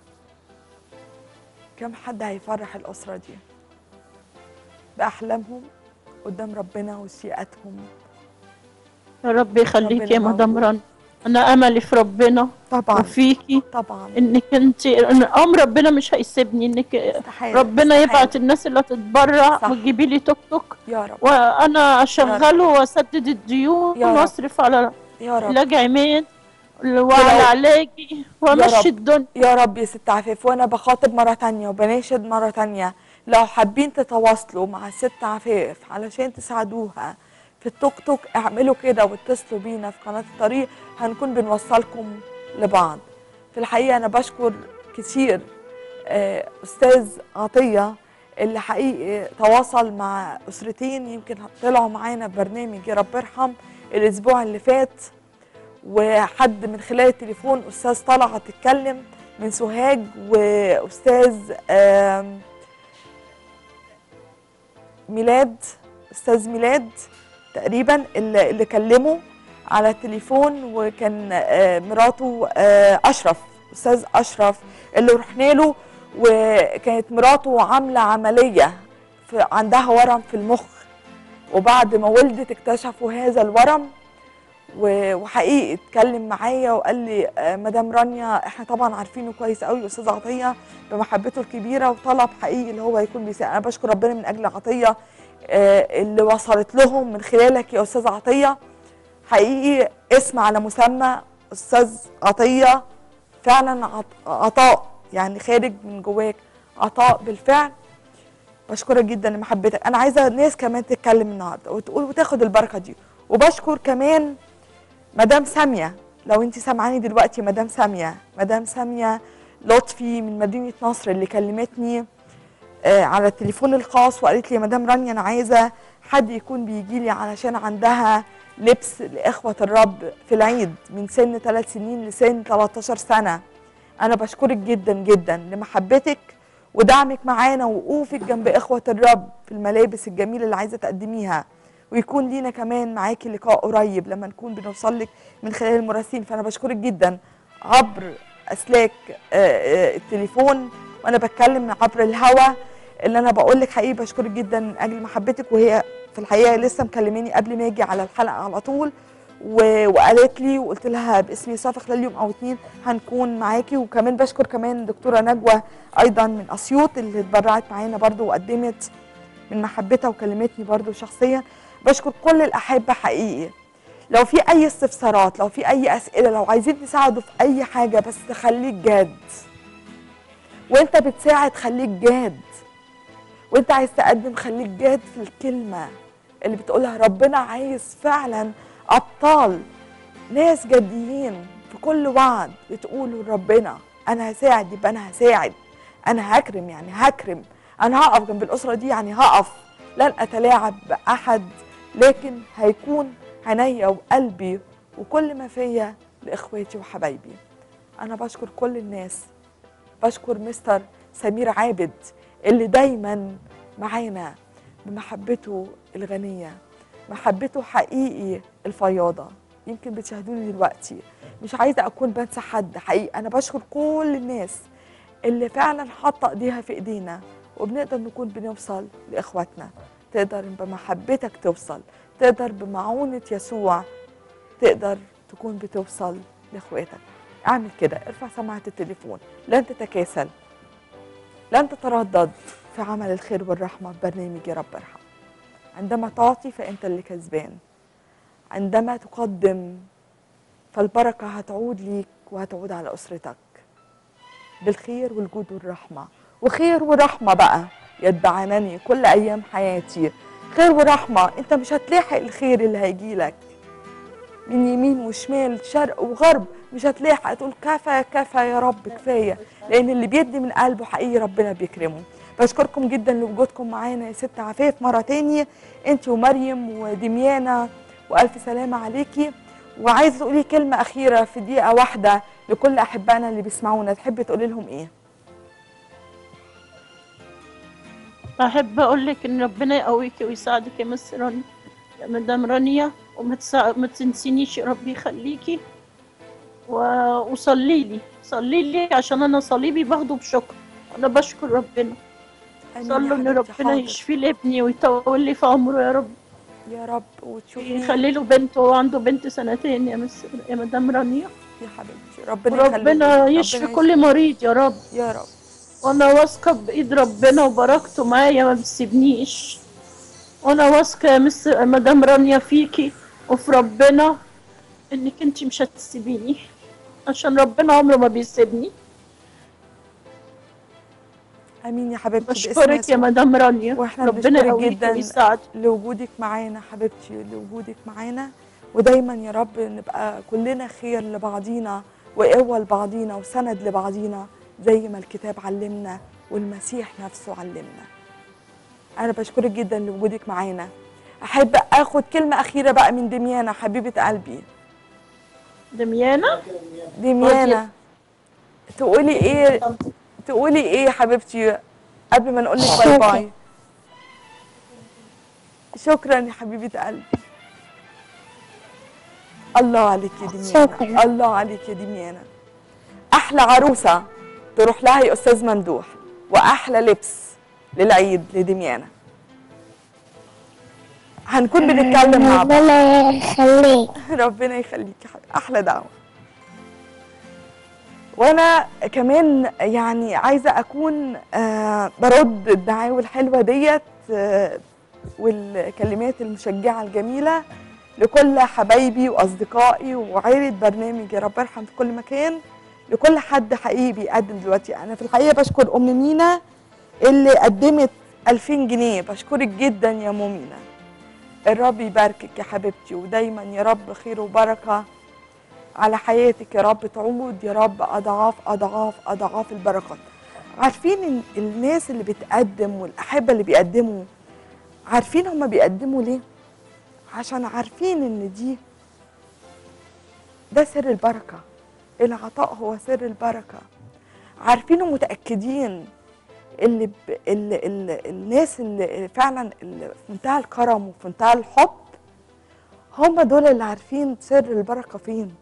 كم حد هيفرح الأسرة دي بأحلامهم قدام ربنا وشيئتهم يا رب يخليك ربنا يا مدام موجود. رنا انا املي في ربنا طبعا وفيكي طبعا انك انت إن ام ربنا مش هيسيبني انك استحالة ربنا استحالة. يبعت الناس اللي تتبرع صح. وتجيبي لي توك توك يا رب وانا اشغله واسدد الديون يا رب. واصرف على يا رب علاج عماد وعلى ولو- علاجي رب. وامشي الدنيا يا رب يا ست عفاف وانا بخاطب مره تانية وبناشد مره تانية لو حابين تتواصلوا مع الست عفاف علشان تساعدوها في التوك توك اعملوا كده واتصلوا بينا في قناه الطريق هنكون بنوصلكم لبعض في الحقيقه انا بشكر كتير آه، استاذ عطيه اللي حقيقي تواصل مع اسرتين يمكن طلعوا معانا في برنامج يا رب ارحم الاسبوع اللي فات وحد من خلال التليفون استاذ طلعت اتكلم من سوهاج واستاذ آم، ميلاد استاذ ميلاد تقريبا اللي, اللي كلمه على التليفون وكان آه، مراته آه، اشرف استاذ اشرف اللي رحنا له وكانت مراته عامله عمليه في عندها ورم في المخ وبعد ما ولدت اكتشفوا هذا الورم و- وحقيقي اتكلم معايا وقال لي آه، مدام رانيا احنا طبعا عارفينه كويس قوي استاذ عطيه بمحبته الكبيره وطلب حقيقي اللي هو يكون بيساعد انا بشكر ربنا من اجل عطيه آه، اللي وصلت لهم من خلالك يا استاذ عطيه حقيقي اسم على مسمى استاذ عطيه فعلا عط- عطاء يعني خارج من جواك عطاء بالفعل بشكرك جدا لمحبتك انا عايزه ناس كمان تتكلم النهارده وتقول وتاخد البركه دي وبشكر كمان مدام ساميه لو انت سامعاني دلوقتي مدام ساميه مدام ساميه لطفي من مدينه نصر اللي كلمتني آه على التليفون الخاص وقالت لي يا مدام رانيا انا عايزه حد يكون بيجي لي علشان عندها لبس لاخوه الرب في العيد من سن 3 سنين لسن 13 سنه انا بشكرك جدا جدا لمحبتك ودعمك معانا ووقوفك جنب اخوه الرب في الملابس الجميله اللي عايزه تقدميها ويكون لينا كمان معاكي لقاء قريب لما نكون بنوصل لك من خلال المراسلين فانا بشكرك جدا عبر اسلاك آه، آه، التليفون وانا بتكلم عبر الهوا اللي انا بقول لك حقيقي بشكرك جدا من اجل محبتك وهي في الحقيقه لسه مكلماني قبل ما اجي على الحلقه على طول و- وقالت لي وقلت لها باسم يسوع في خلال يوم او اتنين هنكون معاكي وكمان بشكر كمان دكتوره نجوى ايضا من اسيوط اللي اتبرعت معانا برضو وقدمت من محبتها وكلمتني برضو شخصيا بشكر كل الاحبه حقيقي لو في اي استفسارات لو في اي اسئله لو عايزين تساعدوا في اي حاجه بس خليك جاد وانت بتساعد خليك جاد وانت عايز تقدم خليك جاد في الكلمه اللي بتقولها ربنا عايز فعلا ابطال ناس جاديين في كل وعد بتقولوا لربنا انا هساعد يبقى انا هساعد انا هكرم يعني هكرم انا هقف جنب الاسره دي يعني هقف لن اتلاعب باحد لكن هيكون عينيا وقلبي وكل ما فيا لاخواتي وحبايبي انا بشكر كل الناس بشكر مستر سمير عابد اللي دايما معانا بمحبته الغنيه محبته حقيقي الفياضه يمكن بتشاهدوني دلوقتي مش عايزه اكون بنسى حد حقيقي انا بشكر كل الناس اللي فعلا حاطه ايديها في ايدينا وبنقدر نكون بنوصل لاخواتنا تقدر بمحبتك توصل تقدر بمعونه يسوع تقدر تكون بتوصل لاخواتك اعمل كده ارفع سماعه التليفون لن تتكاسل لن تتردد في عمل الخير والرحمه ببرنامج يا رب ارحم عندما تعطي فانت اللي كسبان عندما تقدم فالبركه هتعود ليك وهتعود على اسرتك بالخير والجود والرحمه وخير ورحمه بقى يتبعانني كل ايام حياتي خير ورحمه انت مش هتلاحق الخير اللي هيجيلك من يمين وشمال شرق وغرب مش هتلاحق تقول كفى كفى يا رب كفايه لان اللي بيدي من قلبه حقيقي ربنا بيكرمه بشكركم جدا لوجودكم معانا يا ست عفاف مره تانية انت ومريم ودميانه والف سلامه عليكي وعايزه تقولي كلمه اخيره في دقيقه واحده لكل احبائنا اللي بيسمعونا تحبي تقولي لهم ايه بحب اقول لك ان ربنا يقويكي ويساعدك يا مس رانيا يا مدام رانيا وما تسا... ما تنسينيش يا رب يخليكي و... وصلي لي صلي لي عشان انا صليبي باخده بشكر انا بشكر ربنا آمين يا صلوا ان حبيبتي، ربنا حاضر. يشفي لي ابني ويطول لي في عمره يا رب يا رب وتشوفي يخلي له بنت وهو عنده بنت سنتين يا مس يا مدام رانيا يا حبيبتي ربنا وربنا يخليك. يشفي ربنا كل مريض يا رب يا رب وانا واثقه بايد ربنا وبركته معايا ما بتسيبنيش وانا واثقه يا مس مدام رانيا فيكي وفي ربنا انك انت مش هتسيبيني عشان ربنا عمره ما بيسيبني امين يا حبيبتي باسم بشكرك يا يسوع. مدام رانيا واحنا ربنا بنشكرك يقويكي جدا ويساعدك لوجودك معانا حبيبتي لوجودك معانا ودايما يا رب نبقى كلنا خير لبعضينا وقوة لبعضينا وسند لبعضينا زي ما الكتاب علمنا والمسيح نفسه علمنا أنا بشكرك جدا لوجودك معانا أحب أخد كلمة أخيرة بقى من دميانة حبيبة قلبي دميانة دميانة تقولي إيه تقولي إيه يا حبيبتي قبل ما نقول لك باي باي شكرا يا حبيبة قلبي الله عليك يا دميانة شكراً. الله عليك يا دميانة أحلى عروسة تروح لها يا أستاذ ممدوح وأحلى لبس للعيد لدميانة هنكون بنتكلم مع بعض ربنا يخليك ربنا يخليك يا حبيبي احلى دعوه وانا كمان يعني عايزه اكون آه برد الدعاوي الحلوه ديت آه والكلمات المشجعه الجميله لكل حبايبي واصدقائي وعائله برنامج يا رب ارحم في كل مكان لكل حد حقيقي بيقدم دلوقتي انا في الحقيقه بشكر ام مينا اللي قدمت 2000 جنيه بشكرك جدا يا ام مينا الرب يباركك يا حبيبتي ودايما يا رب خير وبركة على حياتك يا رب تعود يا رب أضعاف أضعاف أضعاف البركات عارفين إن الناس اللي بتقدم والأحبة اللي بيقدموا عارفين هما بيقدموا ليه؟ عشان عارفين إن دي ده سر البركة العطاء هو سر البركة عارفين ومتأكدين اللي, ب... اللي, اللي الناس اللي فعلا اللي في منتهى الكرم وفي منتهى الحب هم دول اللي عارفين سر البركه فين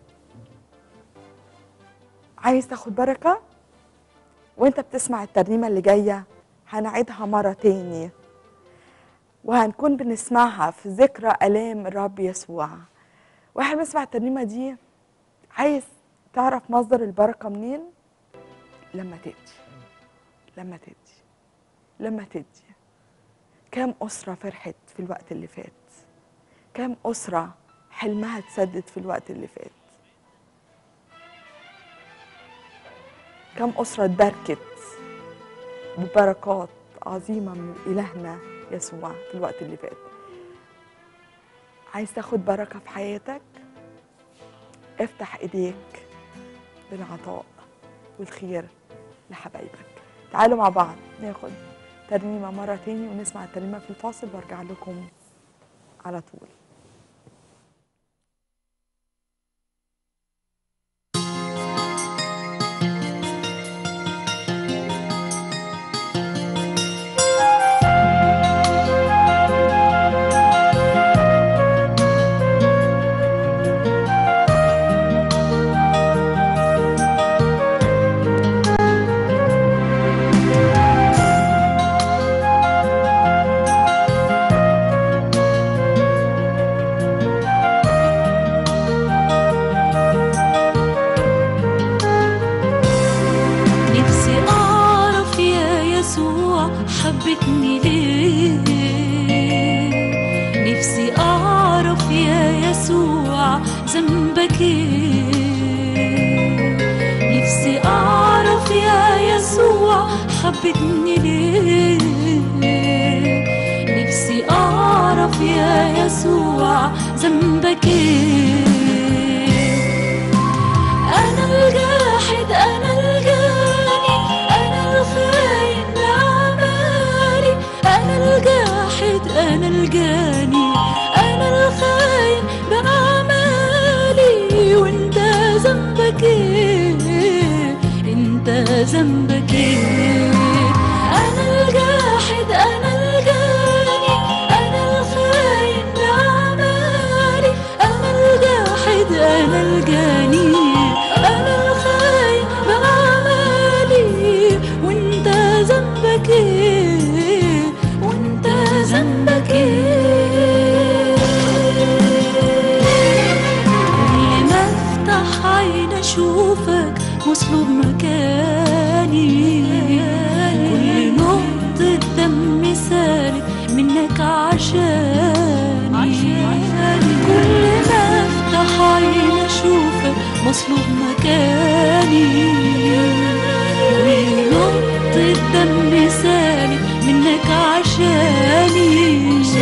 عايز تاخد بركه وانت بتسمع الترنيمه اللي جايه هنعيدها مره تاني وهنكون بنسمعها في ذكرى الام الرب يسوع واحنا بنسمع الترنيمه دي عايز تعرف مصدر البركه منين لما تدي لما تدي لما تدي كام أسرة فرحت في الوقت اللي فات كام أسرة حلمها اتسدد في الوقت اللي فات كام أسرة اتباركت ببركات عظيمة من إلهنا يسوع في الوقت اللي فات عايز تاخد بركة في حياتك افتح ايديك بالعطاء والخير لحبايبك تعالوا مع بعض ناخد ترنيمة مرة تاني ونسمع الترنيمة في الفاصل وارجع لكم على طول نفسي أعرف يا يسوع حبتني ليه نفسي أعرف يا يسوع ذنبك إيه نفسي أعرف يا يسوع حبتني ليه نفسي أعرف يا يسوع ذنبك إيه أنا الجاحد أنا الجاني أنا الخاين بأعمالي أنا الجاحد أنا الجاني أنا الخاين بأعمالي وأنت ذنبك إيه أنت ذنبك إيه أنا الجاحد أنا اشوفك مصلوب مكاني كل نقطة دم سالك منك عشاني كل ما افتح عين اشوفك مصلوب مكاني كل نقطة دم سالك منك عشاني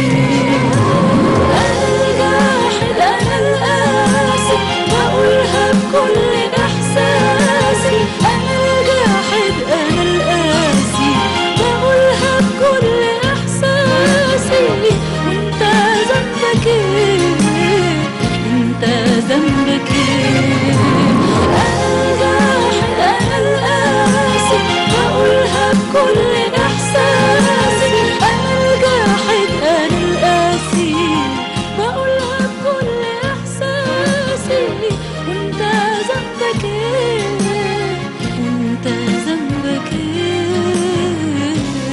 أنا الجاحد أنا القاسي بقولها بكل إحساسي أنا الجاحد أنا القاسي بقولها بكل إحساسي وأنت ذنبك إيه أنت ذنبك إيه أنا الجاحد أنا القاسي بقولها بكل إحساسي أنا الجاحد أنا القاسي بقولها بكل إحساسي وأنت ذنبك إيه وأنت ذنبك إيه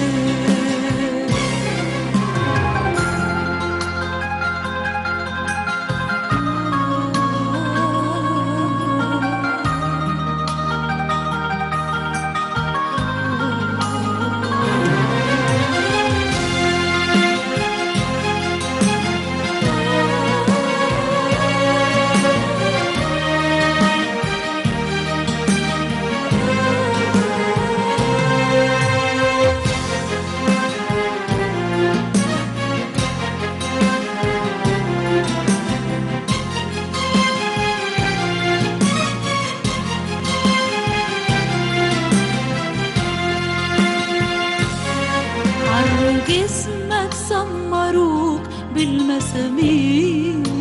عن جسمك سمروك بالمسامير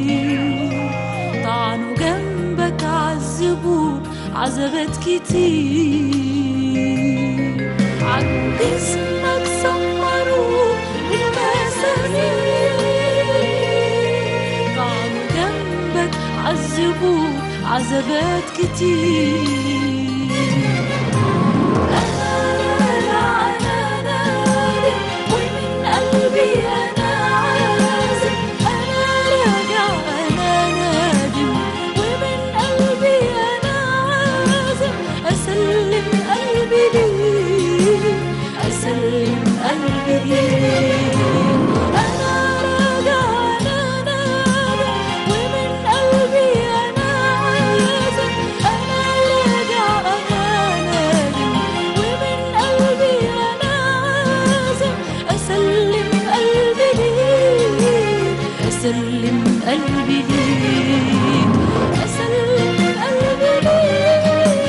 طعنوا جنبك عذبوك عذبات كتير عن جسمك سمروك بالمسامير طعنوا جنبك عذبوك عذبات كتير أنا أنا نادم ومن قلبي أنا عازم أنا راجع أنا نادم ومن قلبي أنا عازم أسلم قلبي ليك أسلم قلبي ليك أنا راجع أنا نادم ومن قلبي أنا عازم أنا راجع أنا نادم ومن قلبي أنا عازم أسلم قلبي ليك أسلم قلبي ليك أسلم قلبي ليك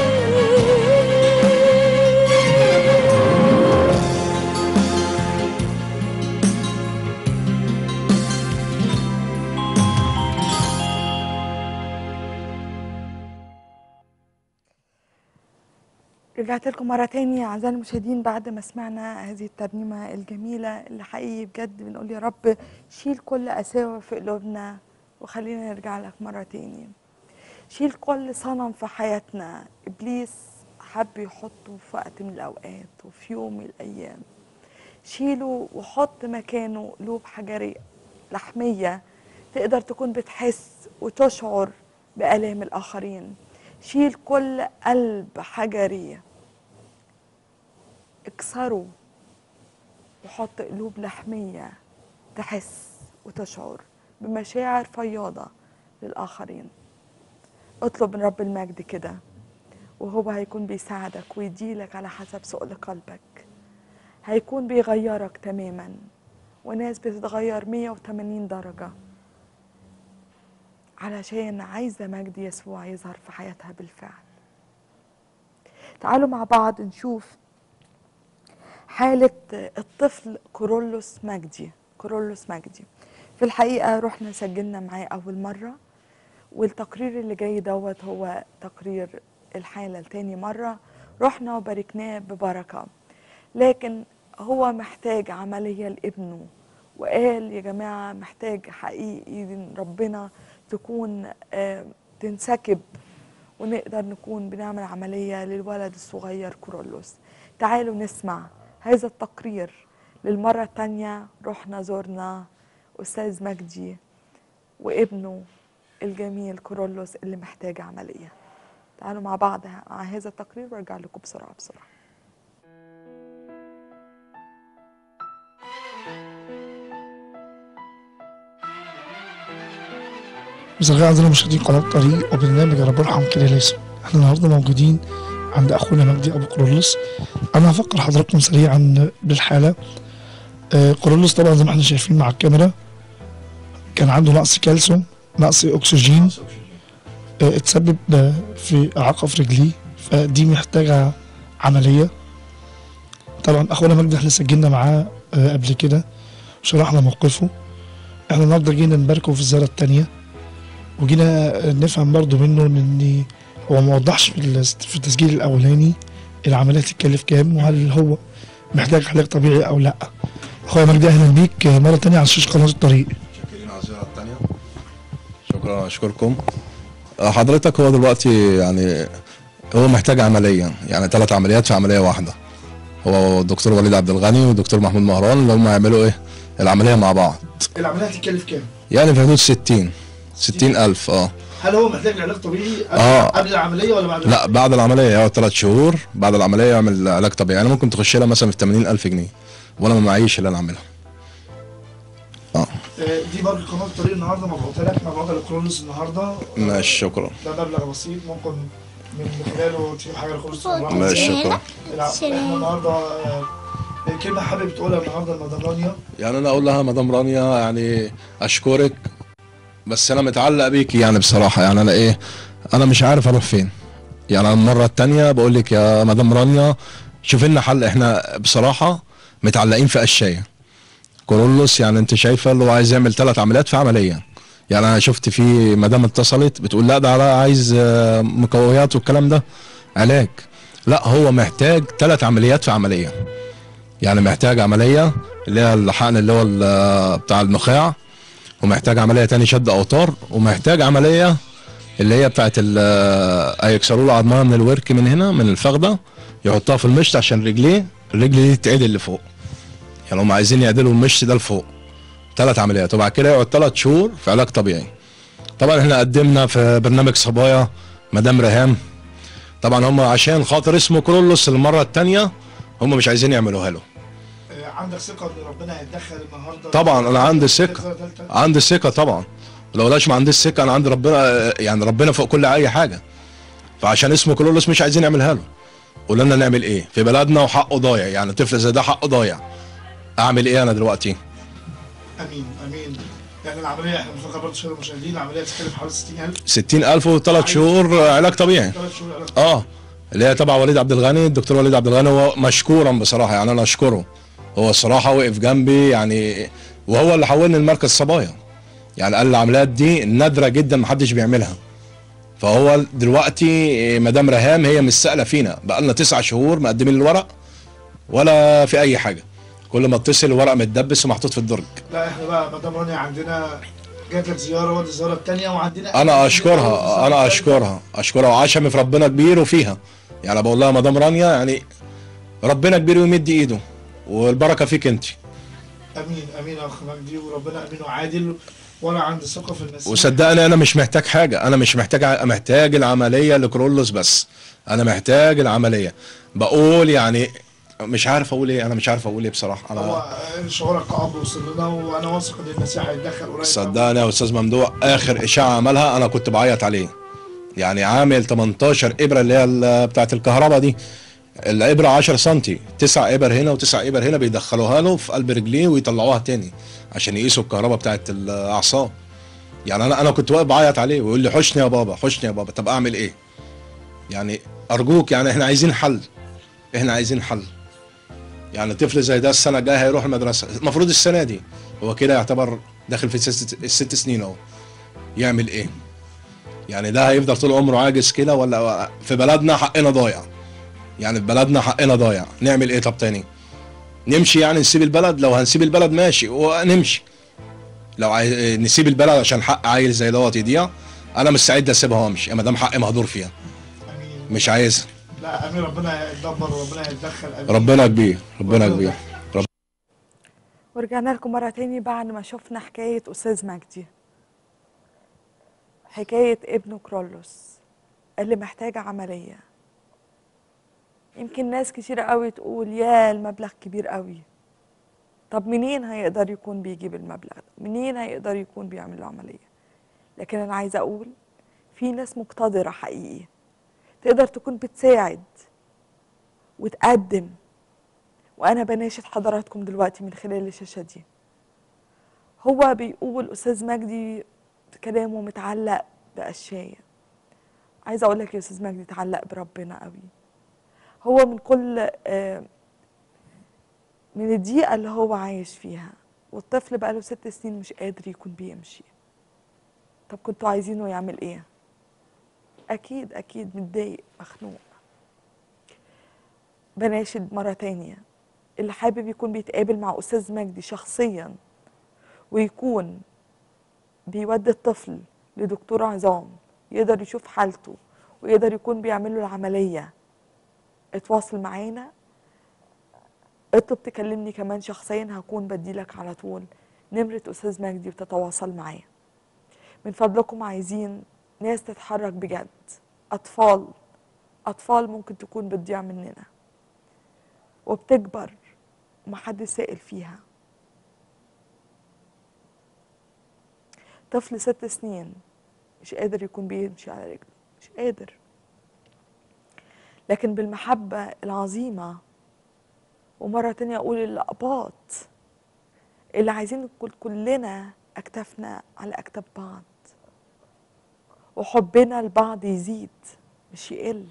رجعت لكم مرة تانية أعزائي المشاهدين بعد ما سمعنا هذه الترنيمة الجميلة اللي حقيقي بجد بنقول يا رب شيل كل قساوة في قلوبنا وخلينا نرجع لك مرة تاني شيل كل صنم في حياتنا إبليس حب يحطه في وقت من الأوقات وفي يوم من الأيام شيله وحط مكانه قلوب حجرية لحمية تقدر تكون بتحس وتشعر بآلام الآخرين شيل كل قلب حجري اكسره وحط قلوب لحمية تحس وتشعر بمشاعر فياضة للآخرين اطلب من رب المجد كده وهو هيكون بيساعدك ويديلك على حسب سؤل قلبك هيكون بيغيرك تماما وناس بتتغير 180 درجة علشان عايزة مجد يسوع يظهر في حياتها بالفعل تعالوا مع بعض نشوف حالة الطفل كورولوس مجدي كورولوس مجدي في الحقيقة رحنا سجلنا معاه أول مرة والتقرير اللي جاي دوت هو تقرير الحالة لتاني مرة رحنا وباركناه ببركة لكن هو محتاج عملية لابنه وقال يا جماعة محتاج حقيقي إن ربنا تكون آه، تنسكب ونقدر نكون بنعمل عملية للولد الصغير كورولوس تعالوا نسمع هذا التقرير للمرة التانية رحنا زرنا أستاذ مجدي وابنه الجميل كورولوس اللي محتاج عملية تعالوا مع بعض مع هذا التقرير وارجع لكم بسرعه بسرعه مساء الخير أعزائي المشاهدين قناة طريق وبرنامج رب ارحم كده لازم احنا النهارده موجودين عند أخونا مجدي أبو قرولوس أنا هفكر حضراتكم سريعا بالحالة آه، قرولوس طبعا زي ما احنا شايفين مع الكاميرا كان عنده نقص كالسيوم نقص أكسجين آه، اتسبب آه، في إعاقة في رجليه فدي محتاجة عملية طبعا أخونا مجدي احنا سجلنا معاه آه، قبل كده شرحنا موقفه احنا النهارده جينا نباركه في الزيارة التانية وجينا نفهم برضو منه ان هو ما وضحش في الس- في التسجيل الاولاني العمليه تتكلف كام وهل هو محتاج علاج طبيعي او لا اخويا مجدي اهلا بيك مره تانية على شاشه قناه الطريق شاكرين على الزيارة التانية شكرا أشكركم آه، حضرتك هو دلوقتي يعني هو محتاج عملية يعني ثلاث عمليات في عملية واحدة هو الدكتور وليد عبد الغني والدكتور محمود مهران اللي هم يعملوا ايه العملية مع بعض العمليه هتتكلف كام يعني في حدود 60 60 ألف اه هل هو محتاج علاج طبيعي قبل, آه. قبل العمليه ولا بعد لا بعد العملية يقعد ثلاث شهور بعد العملية يعمل علاج طبيعي يعني ممكن تخش لها مثلا في 80 ألف جنيه وأنا ما معيش اللي أنا أعملها آه، دي برضه قناه الطريق النهارده مبعوثه لك مبعوثه لكرولوس النهارده ماشي شكرا ده مبلغ بسيط ممكن من خلاله تجيب حاجه لكرولوس ماشي شكرا احنا النهارده آه، كلمه حابب تقولها النهارده لمدام رانيا يعني انا اقول لها مدام رانيا يعني اشكرك بس انا متعلق بيكي يعني بصراحه يعني انا ايه انا مش عارف اروح فين يعني أنا المره التانية بقول لك يا مدام رانيا شوف لنا حل احنا بصراحه متعلقين في قشايه كورولوس يعني انت شايفه اللي هو عايز يعمل ثلاث عمليات في عمليه يعني انا شفت في مدام اتصلت بتقول لا ده عايز آه، مقويات والكلام ده علاج لا هو محتاج ثلاث عمليات في عمليه يعني محتاج عمليه اللي هي الحقن اللي هو ال- بتاع النخاع ومحتاج عمليه تاني شد اوتار ومحتاج عمليه اللي هي بتاعت ال- هيكسروا له عظمها من الورك من هنا من الفخده يحطها في المشط عشان رجليه الرجل دي تتعدل لفوق يعني هم عايزين يعدلوا المشط ده لفوق ثلاث عمليات وبعد كده يقعد ثلاث شهور في علاج طبيعي طبعا احنا قدمنا في برنامج صبايا مدام ريهام طبعا هم عشان خاطر اسمه كرولوس المره الثانيه هم مش عايزين يعملوها له آه، عندك ثقه ان ربنا هيتدخل النهارده طبعا انا عندي ثقه الزيارة التالتة؟ عندي ثقه طبعا لو لاش ما عنديش ثقه انا عندي ربنا يعني ربنا فوق كل اي حاجه فعشان اسمه كلولوس مش عايزين نعملها له قول لنا نعمل ايه في بلدنا وحقه ضايع يعني طفل زي ده حقه ضايع اعمل ايه انا دلوقتي امين امين يعني العمليه احنا بنفكر برضه شويه المشاهدين العمليه تتكلف حوالي 60000 60000 وثلاث شهور علاج طبيعي ثلاث شهور علاج اه اللي هي تبع وليد عبد الغني الدكتور وليد عبد الغني هو مشكورا بصراحه يعني انا اشكره هو الصراحه وقف جنبي يعني وهو اللي حولني لمركز صبايا يعني قال العمليات دي نادره جدا محدش بيعملها فهو دلوقتي مدام رهام هي مش سائله فينا بقى لنا تسع شهور مقدمين الورق ولا في اي حاجه كل ما اتصل الورق متدبس ومحطوط في الدرج لا احنا بقى مدام رانيا عندنا جات لك زياره ودي الزياره الثانيه وعندنا انا اشكرها انا اشكرها اشكرها وعشمي في ربنا كبير وفيها يعني بقول لها مدام رانيا يعني ربنا كبير ويمد ايده والبركه فيك انت امين امين يا اخ مجدي وربنا امين وعادل وانا عندي ثقه في المسيح وصدقني انا مش محتاج حاجه انا مش محتاج ع- محتاج العمليه لكرولوس بس انا محتاج العمليه بقول يعني مش عارف اقول ايه انا مش عارف اقول ايه بصراحه انا هو شعورك كأب وصل لنا وانا واثق ان المسيح هيتدخل قريب صدقني يا استاذ ممدوح اخر اشاعه عملها انا كنت بعيط عليه يعني عامل 18 ابره اللي هي ال- بتاعت الكهرباء دي الابره 10 سم تسع ابر هنا وتسع ابر هنا بيدخلوها له في قلب رجليه ويطلعوها تاني عشان يقيسوا الكهرباء بتاعت الاعصاب يعني انا انا كنت واقف بعيط عليه ويقول لي حشني يا بابا حشني يا بابا طب اعمل ايه يعني ارجوك يعني احنا عايزين حل احنا عايزين حل يعني طفل زي ده السنه الجايه هيروح المدرسه المفروض السنه دي هو كده يعتبر داخل في الست, الست سنين اهو يعمل ايه يعني ده هيفضل طول عمره عاجز كده ولا في بلدنا حقنا ضايع يعني في بلدنا حقنا ضايع نعمل ايه طب تاني نمشي يعني نسيب البلد لو هنسيب البلد ماشي ونمشي لو عاي... نسيب البلد عشان حق عيل زي دوت يضيع انا مستعد اسيبها وامشي ما دام حقي مهدور فيها امين مش عايزها لا امين ربنا هيتدبر وربنا هيتدخل امين ربنا كبير ربنا كبير ورجعنا لكم مرة تاني بعد ما شفنا حكاية أستاذ مجدي حكاية ابنه كرولوس اللي محتاجة عملية يمكن ناس كتير قوي تقول يا المبلغ كبير قوي طب منين هيقدر يكون بيجيب المبلغ ده منين هيقدر يكون بيعمل له عملية لكن أنا عايزة أقول في ناس مقتدرة حقيقي تقدر تكون بتساعد وتقدم وأنا بناشد حضراتكم دلوقتي من خلال الشاشة دي هو بيقول أستاذ مجدي كلامه متعلق بأشياء عايزة أقول لك يا أستاذ مجدي تعلق بربنا قوي هو من كل آه، من الدقيقة اللي هو عايش فيها والطفل بقاله ست سنين مش قادر يكون بيمشي طب كنتوا عايزينه يعمل ايه اكيد اكيد متضايق مخنوق بناشد مرة تانية اللي حابب يكون بيتقابل مع أستاذ مجدي شخصيا ويكون بيودي الطفل لدكتور عظام يقدر يشوف حالته ويقدر يكون بيعمل له العملية اتواصل معانا اطلب تكلمني كمان شخصيا هكون بديلك على طول نمرة أستاذ مجدي وتتواصل معاه من فضلكم عايزين ناس تتحرك بجد أطفال أطفال ممكن تكون بتضيع مننا وبتكبر ومحدش سائل فيها طفل ست سنين مش قادر يكون بيمشي على رجله مش قادر لكن بالمحبة العظيمة ومرة تانية أقول الأقباط اللي عايزين نكون كلنا أكتافنا على أكتاف بعض وحبنا لبعض يزيد مش يقل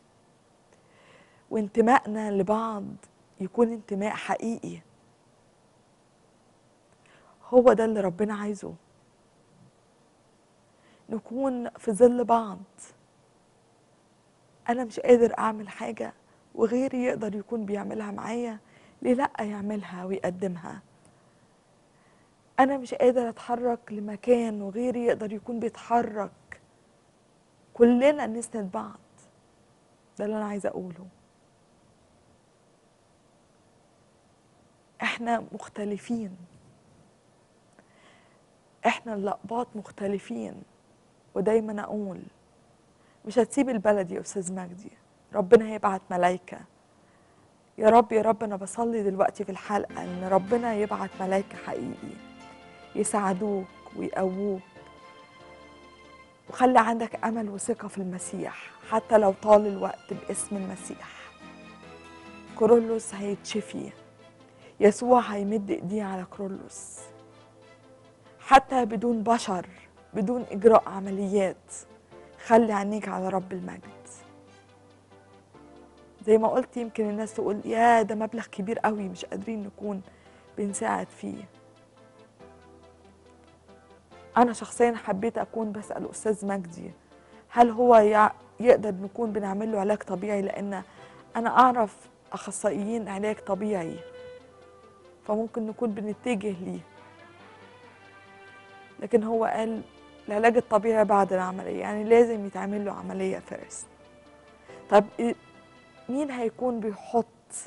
وانتمائنا لبعض يكون انتماء حقيقي هو ده اللي ربنا عايزه نكون في ظل بعض انا مش قادر اعمل حاجه وغيري يقدر يكون بيعملها معايا ليه لا يعملها ويقدمها انا مش قادر اتحرك لمكان وغيري يقدر يكون بيتحرك كلنا نسند بعض ده اللي انا عايزه اقوله احنا مختلفين احنا اللقبات مختلفين ودايما اقول مش هتسيب البلد يا استاذ مجدي ربنا هيبعت ملايكه يا رب يا رب انا بصلي دلوقتي في الحلقه ان ربنا يبعت ملايكه حقيقي يساعدوك ويقووك وخلي عندك امل وثقه في المسيح حتى لو طال الوقت باسم المسيح كورولوس هيتشفي يسوع هيمد ايديه على كرولوس حتى بدون بشر بدون اجراء عمليات خلي عينيك على رب المجد زي ما قلت يمكن الناس تقول يا ده مبلغ كبير قوي مش قادرين نكون بنساعد فيه انا شخصيا حبيت اكون بسال استاذ مجدي هل هو يع- يقدر نكون بنعمل له علاج طبيعي لان انا اعرف اخصائيين علاج طبيعي فممكن نكون بنتجه ليه لكن هو قال العلاج الطبيعي بعد العملية يعني لازم يتعمل له عملية فيرست طب إيه- مين هيكون بيحط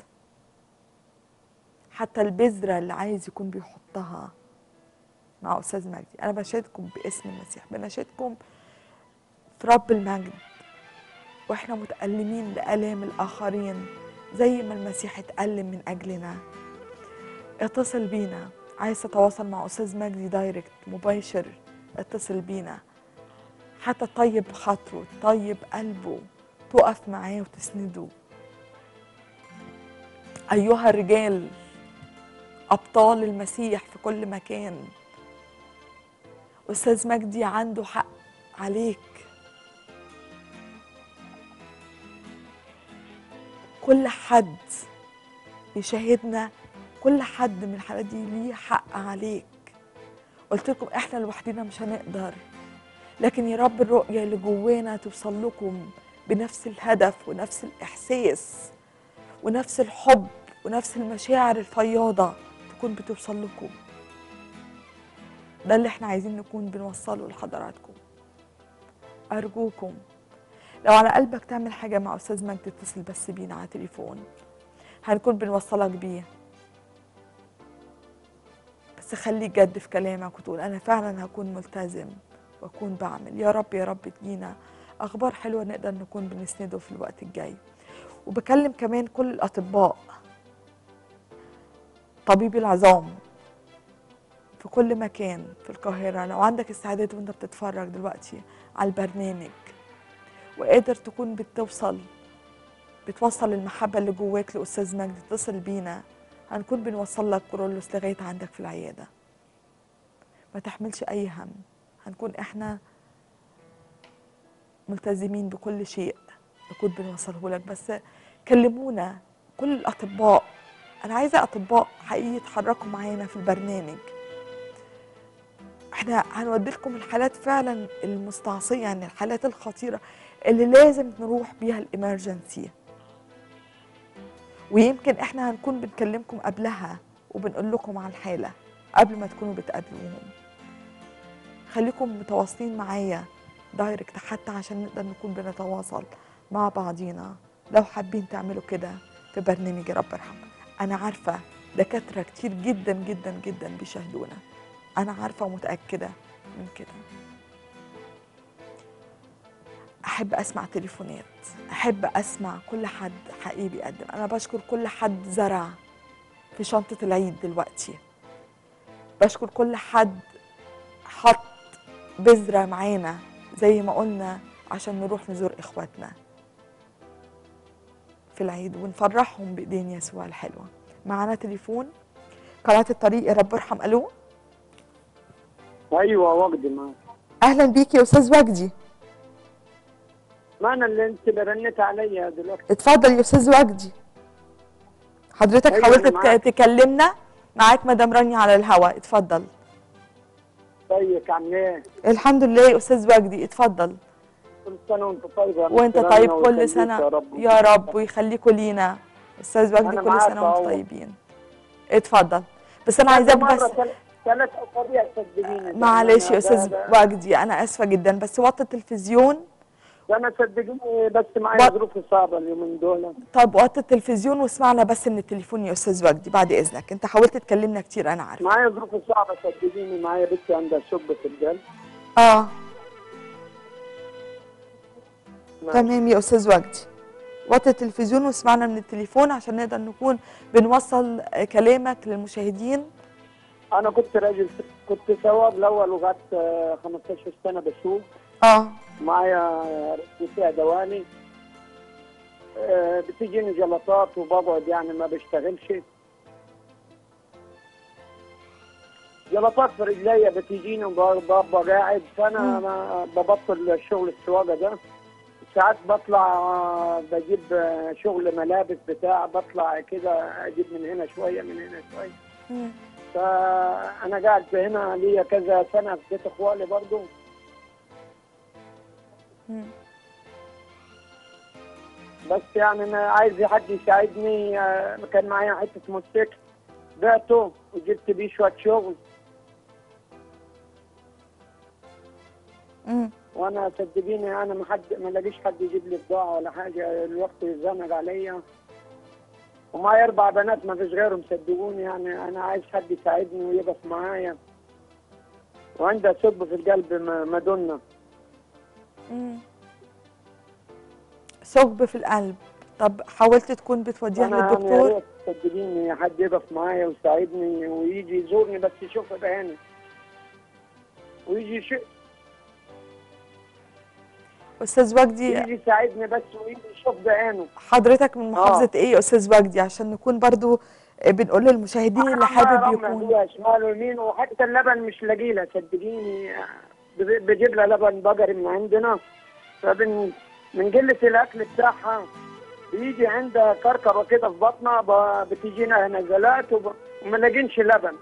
حتى البذرة اللي عايز يكون بيحطها مع أستاذ مجدي أنا بشهدكم باسم المسيح بنشهدكم في رب المجد وإحنا متألمين لآلام الآخرين زي ما المسيح اتألم من أجلنا اتصل بينا عايز تتواصل مع أستاذ مجدي دايركت مباشر اتصل بينا حتى طيب خاطره طيب قلبه تقف معاه وتسنده أيها الرجال أبطال المسيح في كل مكان أستاذ مجدي عنده حق عليك كل حد يشاهدنا كل حد من الحالات دي ليه حق عليك قلت لكم احنا لوحدنا مش هنقدر لكن يا رب الرؤية اللي جوانا توصل لكم بنفس الهدف ونفس الإحساس ونفس الحب ونفس المشاعر الفياضة تكون بتوصل لكم ده اللي احنا عايزين نكون بنوصله لحضراتكم أرجوكم لو على قلبك تعمل حاجة مع أستاذ مجدي اتصل بس بينا على تليفون هنكون بنوصلك بيه بس خليك جد في كلامك وتقول أنا فعلا هكون ملتزم وأكون بعمل يا رب يا رب تجينا اخبار حلوه نقدر نكون بنسنده في الوقت الجاي وبكلم كمان كل الاطباء طبيبي العظام في كل مكان في القاهره لو عندك استعداد وانت بتتفرج دلوقتي على البرنامج وقادر تكون بتوصل بتوصل المحبه اللي جواك لاستاذ مجدي اتصل بينا هنكون بنوصل لك كورولوس لغايه عندك في العياده ما تحملش اي هم هنكون احنا ملتزمين بكل شيء نكون بنوصله لك بس كلمونا كل الاطباء انا عايزه اطباء حقيقي يتحركوا معانا في البرنامج احنا هنودي لكم الحالات فعلا المستعصيه يعني الحالات الخطيره اللي لازم نروح بيها الامرجنسي ويمكن احنا هنكون بنكلمكم قبلها وبنقول لكم على الحاله قبل ما تكونوا بتقابلوهم خليكم متواصلين معايا دايركت حتى عشان نقدر نكون بنتواصل مع بعضينا لو حابين تعملوا كده في برنامج يا رب ارحم انا عارفه دكاتره كتير جدا جدا جدا بيشاهدونا انا عارفه ومتاكده من كده احب اسمع تليفونات احب اسمع كل حد حقيقي بيقدم انا بشكر كل حد زرع في شنطه العيد دلوقتي بشكر كل حد حط بذره معانا زي ما قلنا عشان نروح نزور اخواتنا في العيد ونفرحهم بايدين يسوع الحلوه معانا تليفون قناه الطريق يا رب ارحم الو ايوه وجدي معاك اهلا بيك يا استاذ وجدي ما انا اللي انت برنت عليا دلوقتي اتفضل يا استاذ وجدي حضرتك أيوة، حاولت أنا معاك. تك- تكلمنا معاك مدام رانيا على الهواء اتفضل ازيك عامل ايه؟ الحمد لله يا استاذ وجدي اتفضل كل سنه وانت طيب يا وانت مستر طيب رنا كل ويخليك سنه يا رب يا رب ويخليكوا لينا استاذ وجدي أنا كل معاك سنه وانتم أهو. طيبين اتفضل بس انا عايزاك مرة بس ثل- ثلاث اسابيع صدقيني معلش يا ده- استاذ ده- وجدي انا اسفه جدا بس وطي التلفزيون ده انا صدقيني بس معايا بط- ظروف صعبه اليومين دول طب وطي التلفزيون واسمعنا بس من التليفون يا استاذ وجدي بعد اذنك انت حاولت تكلمنا كتير انا عارفه معايا ظروف صعبه صدقيني معايا بنتي عندها ثقب في القلب اه ماشي. تمام يا استاذ وجدي وطي التلفزيون واسمعنا من التليفون عشان نقدر نكون بنوصل آه، كلامك للمشاهدين انا كنت راجل كنت سواق الاول وقعدت آه، 15 سنه بسوق اه معايا ركبتي فيها دوالي آه، بتجيني جلطات وبقعد يعني ما بشتغلش جلطات في رجليا بتجيني وببقى قاعد فانا ما ببطل الشغل السواقه ده ساعات بطلع آه، بجيب آه، شغل ملابس بتاع بطلع كده اجيب من هنا شويه من هنا شويه مم. فانا قاعد في هنا ليا كذا سنه في بيت اخوالي برضو مم. بس يعني انا عايز حد يساعدني آه، كان معايا حته موتوسيكل بعته وجبت بيه شويه شغل مم. وانا صدقيني انا ما حد ما لاقيش حد يجيب لي بضاعه ولا حاجه الوقت يزنق عليا ومعايا اربع بنات ما فيش غيرهم صدقوني يعني انا عايز حد يساعدني ويقف معايا وعندها ثقب في القلب ما- مادونا مم. ثقب في القلب طب حاولت تكون بتوديها أنا يعني يا للدكتور ريت صدقيني حد يقف معايا ويساعدني ويجي يزورني بس يشوف بعيني ويجي يش... استاذ وجدي يجي يساعدني بس ويجي يشوف بعينه حضرتك من محافظه ايه يا استاذ وجدي عشان نكون برضو آه، بنقول للمشاهدين اللي حابب يكون يكون شمال ويمين وحتى اللبن مش لاقي لها صدقيني ب- بجيب لها لبن بقري من عندنا فبن من قله الاكل بتاعها بيجي عندها كركبه كده في بطنها ب- بتجينا نزلات وب- وما لاقينش لبن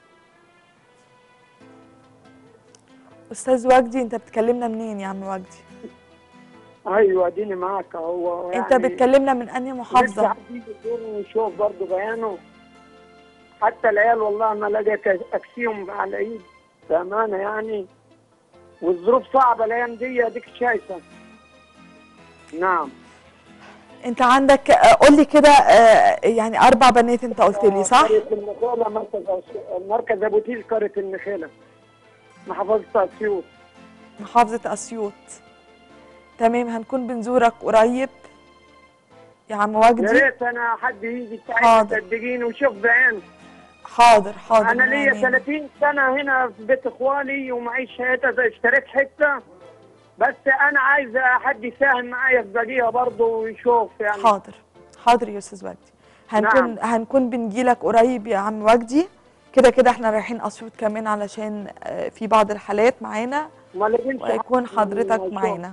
استاذ وجدي انت بتكلمنا منين يا عم وجدي ايوه اديني معاك هو انت بتكلمنا من انهي نفسي محافظه حد يجي يزورني ويشوف برضه بيانه حتى العيال والله ما لاقي اكسيهم على العيد بامانه يعني والظروف صعبه الايام دي اديك شايفه نعم انت عندك آه، قول لي كده آه، يعني اربع بنات انت قلت لي صح قرية النخيلة مركز أس- مركز ابو تيل قرية النخيلة محافظة اسيوط محافظه اسيوط تمام هنكون بنزورك قريب يا عم يا وجدي ريت انا حد يجي يساعدني حاضر. صدقيني وشوف بعين حاضر حاضر انا من ليا عينينا. 30 سنه هنا في بيت اخوالي ومعيش شهاده اشتريت حته بس انا عايز حد يساهم معايا في بقيها برضه ويشوف يعني حاضر حاضر يا استاذ وجدي هنكون نعم. هنكون بنجيلك قريب يا عم وجدي كده كده احنا رايحين اسيوط كمان علشان آه، في بعض الحالات معانا ما لقيتش ويكون حد حضرتك يشوف. معانا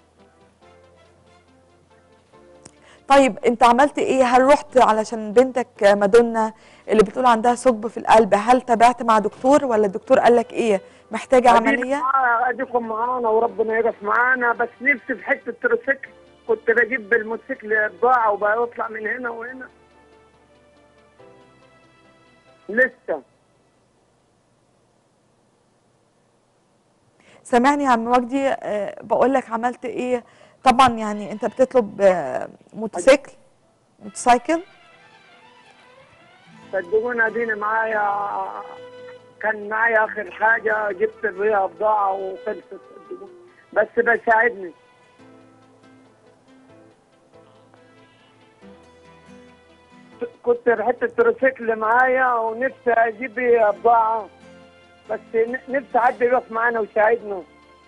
طيب انت عملت ايه هل رحت علشان بنتك مادونا اللي بتقول عندها ثقب في القلب هل تابعت مع دكتور ولا الدكتور قال لك ايه محتاجه أديك عمليه معايا- اديكم معانا وربنا يقف معانا بس نفسي في حته تروسيكل كنت بجيب بالموتوسيكل بضاعه وبطلع من هنا وهنا لسه سامعني يا عم وجدي آه، بقول لك عملت ايه طبعا يعني انت بتطلب آه، موتوسيكل موتوسيكل صدقوني اديني معايا كان معايا اخر حاجه جبت بيها بضاعه وخلصت صدقوني بس بيساعدني كنت حته تروسيكل معايا ونفسي اجيب بيها بضاعه بس ن- نفسي حد يقف معانا ويساعدنا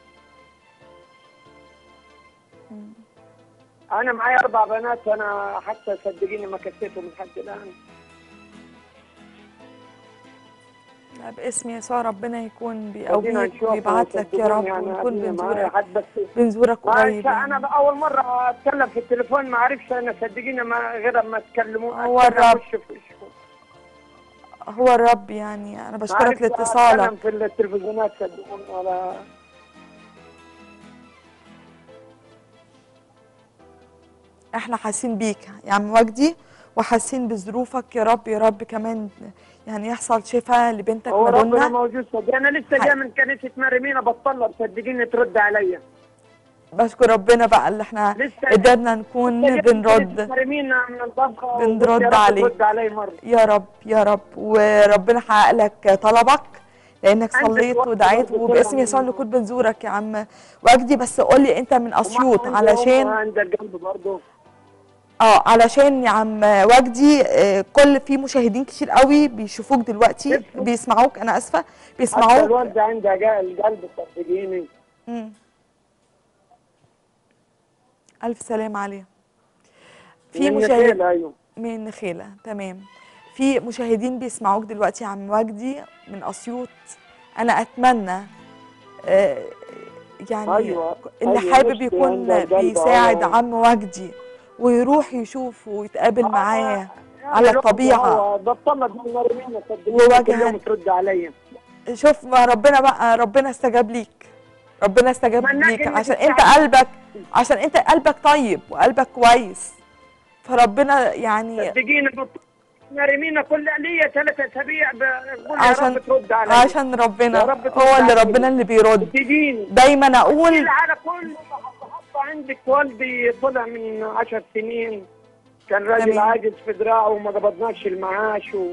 انا معايا اربع بنات وانا حتى صدقيني ما كسيتهم لحد الان لا، باسم يسوع ربنا يكون ادينا بيقويك نشوف ويبعت لك يا رب يعني ونكون ادينا معايا بنزورك حد بس بنزورك ما قريب إنت- يعني. انا اول مره اتكلم في التليفون ما اعرفش انا صدقيني ما غير اما تكلمون هو أتكلم الرب. وش في وش. هو الرب يعني انا ما بشكرك عرفت لاتصالك اتكلم في التلفزيونات صدقوني ولا احنا حاسين بيك يا عم وجدي وحاسين بظروفك يا رب يا رب كمان يعني يحصل شفاء لبنتك هو ربنا مادونا موجود صدق انا لسه جاي من كنيسه مريمينا بتطلب صدقيني ترد عليا بشكر ربنا بقى اللي احنا لسه قدرنا نكون لسه جاي من كنيسة بنرد مريمينا من الضبخه بنرد وقلت يا رب عليك. ترد علي مره يا رب يا رب وربنا حقق لك طلبك لانك عندك صليت وقت ودعيت برضه وباسم كده يسوع نكون بنزورك يا عم وجدي بس قول لي انت من اسيوط وما عندي علشان أم عند القلب برضه اه علشان يا عم وجدي آه، كل في مشاهدين كتير قوي بيشوفوك دلوقتي بيسمعوك انا اسفه حتى بيسمعوك الوالده عندها جا- القلب صدقيني مم. الف سلام عليها في من مشاهد نخيل، أيوه. من نخيله تمام في مشاهدين بيسمعوك دلوقتي يا عم وجدي من اسيوط انا اتمنى آه، يعني أيوة، اللي أيوة، حابب نفسي يكون عندها قلب، بيساعد آه. عم وجدي ويروح يشوف ويتقابل معاه يعني على الواحد الطبيعه هو بتطلب من مريمينا صدقيني ووجها- كل يوم ترد عليا شوف ما ربنا بقى ربنا استجاب ليك ربنا استجاب أتمناك ليك إنك عشان انت تساعدني. قلبك عشان انت قلبك طيب وقلبك كويس فربنا يعني صدقيني بت- مريمينا كل ليا ثلاث اسابيع بقول يا عشان رب ترد عليا عشان ربنا يا رب ترد هو اللي عليا. ربنا اللي بيرد تديني دايما اقول على كل حتى عندك والدي طلع من عشر سنين كان راجل تمام. عاجز في دراعه وما قبضناش المعاش و...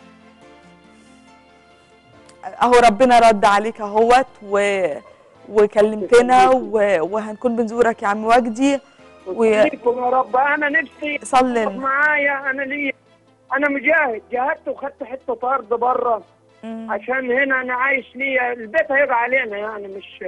اهو ربنا رد عليك اهوت و... وكلمتنا و... وهنكون بنزورك يا عم وجدي و... ويكم يا رب انا نفسي صلي تقف معايا انا لي انا مجاهد جاهدت وخدت حته ارض بره مم. عشان هنا انا عايش ليا البيت هيبقى علينا يعني مش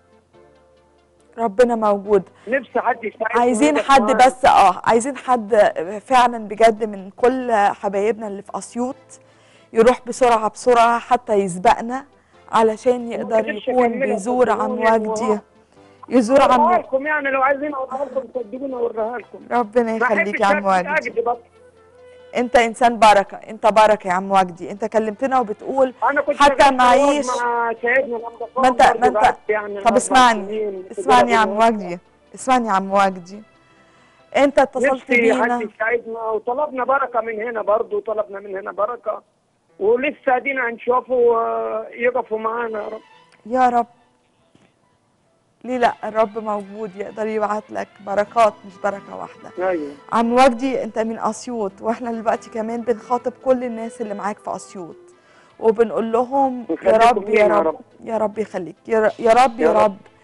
ربنا موجود نفسي حد يساعدني عايزين ويقف حد معايا. بس اه عايزين حد فعلا بجد من كل حبايبنا اللي في اسيوط يروح بسرعه بسرعه حتى يسبقنا علشان يقدر قدرش يكون أكملها بيزور عم صدقوني وجدي و- يزور اوريها عم لكم يعني لو عايزين اوريها لكم صدقوني اوريها لكم ربنا ما يخليك يا أحبش عم أكذب وجدي بس انت انسان بركه انت بركه يا عم وجدي انت كلمتنا وبتقول انا كنت حتى شغال معيش مع سيدنا الأمر ما انت برضه ما انت قعدت يعني طب أربع اسمعني سنين اسمعني يا عم تجارة وجدي اسمعني يا عم وجدي انت اتصلت نفسي بينا حد يساعدنا وطلبنا بركه من هنا برضه وطلبنا من هنا بركه ولسه ادينا هنشوفوا آه، يقفوا معانا يا رب يا رب ليه لا الرب موجود يقدر يبعت لك بركات مش بركه واحده ايوه عم وجدي انت من اسيوط واحنا دلوقتي كمان بنخاطب كل الناس اللي معاك في اسيوط وبنقول لهم يا ويخليكم رب يا لينا يا رب رب. يا رب يخليك يا ر- يا رب يا يا رب. رب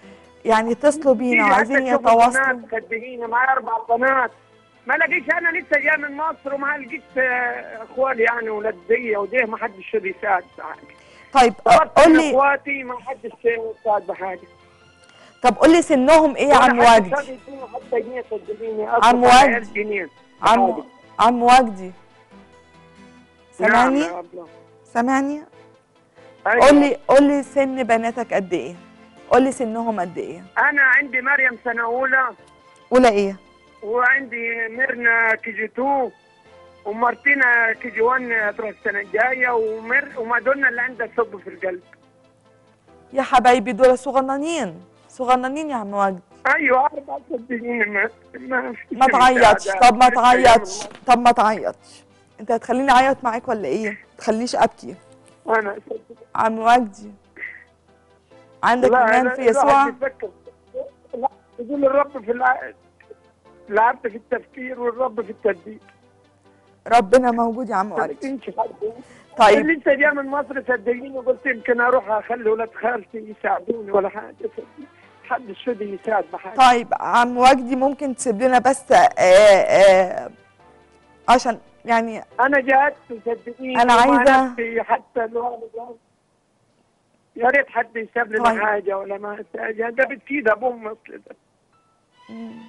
يعني اتصلوا بينا تيجي وعايزين حتى تشوف يتواصلوا البنات صدقيني معايا اربع بنات ما لقيش انا لسه جاي من مصر وما لقيت آه، اخوالي يعني ولدية وديه ما حدش راضي يساعد بحاجه طيب طلبت قول من لي اخواتي ما حدش يساعد بحاجه طب قول لي سنهم ايه يا عم ولا حد وجدي راضي يديني حتى جنيه صدقيني عم أصرف على وجدي. عيال جنيه عم عم وجدي سامعني نعم يا أبلة. سامعني أيوة. قول لي قول لي سن بناتك قد ايه قول لي سنهم قد ايه انا عندي مريم سنه اولى اولى ايه وعندي ميرنا كي جي 2 ومارتينا كي جي 1 تروح السنه الجايه ومر ومادونا اللي عندها ثقب في القلب يا حبايبي دول صغننين صغننين يا عم وجدي ايوه اربع صدقيني ما ما, فيش ما تعيطش مساعدة. طب ما لسه تعيطش يوم طب ما تعيطش انت هتخليني اعيط معاك ولا ايه ما تخلينيش ابكي ما- انا عم وجدي عندك لا، ايمان لا، في يسوع الواحد يفكر. لا يقول الرب في الع... العبد في التفكير والرب في التدبير ربنا موجود يا عم ما وجدي تنسي حد طيب لسه جاي من مصر صدقيني قلت يمكن اروح اخلي ولاد خالتي يساعدوني ولا حاجه محدش راضي يساعد بحاجه طيب عم وجدي ممكن تسيب لنا بس آه آه عشان يعني انا جهدت صدقيني أنا ومع عايزة- نفسي حتى الوالد يا ريت حد يساب لنا طيب. حاجه ولا ما حاجه ده بتفيد ابوه مصر ده مم.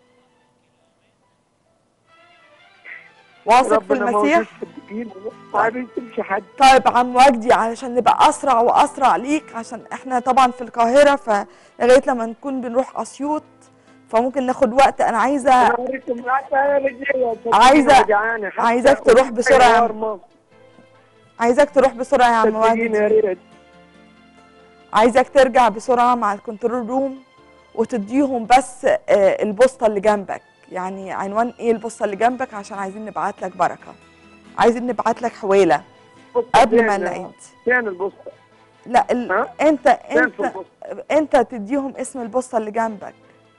واثق في ربنا موجود المسيح صدقيني ما بيسيبش حد طيب عم وجدي علشان نبقى اسرع واسرع ليك عشان احنا طبعا في القاهره فلغايه لما نكون بنروح اسيوط فممكن ناخد وقت انا عايزه انا وريت معاك يا رجاله صدقيني عايزة- وجعانة. حتى عايزاك تروح بسرعة يا عم. حوار مصر. عايزاك تروح بسرعه يا عم صدقيني يا وجدي ريت عايزاك ترجع بسرعه مع الكنترول روم وتديهم بس آه، البوسطه اللي جنبك يعني عنوان ايه البوسطه اللي جنبك عشان عايزين نبعت لك بركه عايزين نبعت لك حويله بص قبل فين- ما العيد فين البوسطه؟ لا ال... ها؟ انت فين في انت البوسطه؟ انت تديهم اسم البوسطه اللي جنبك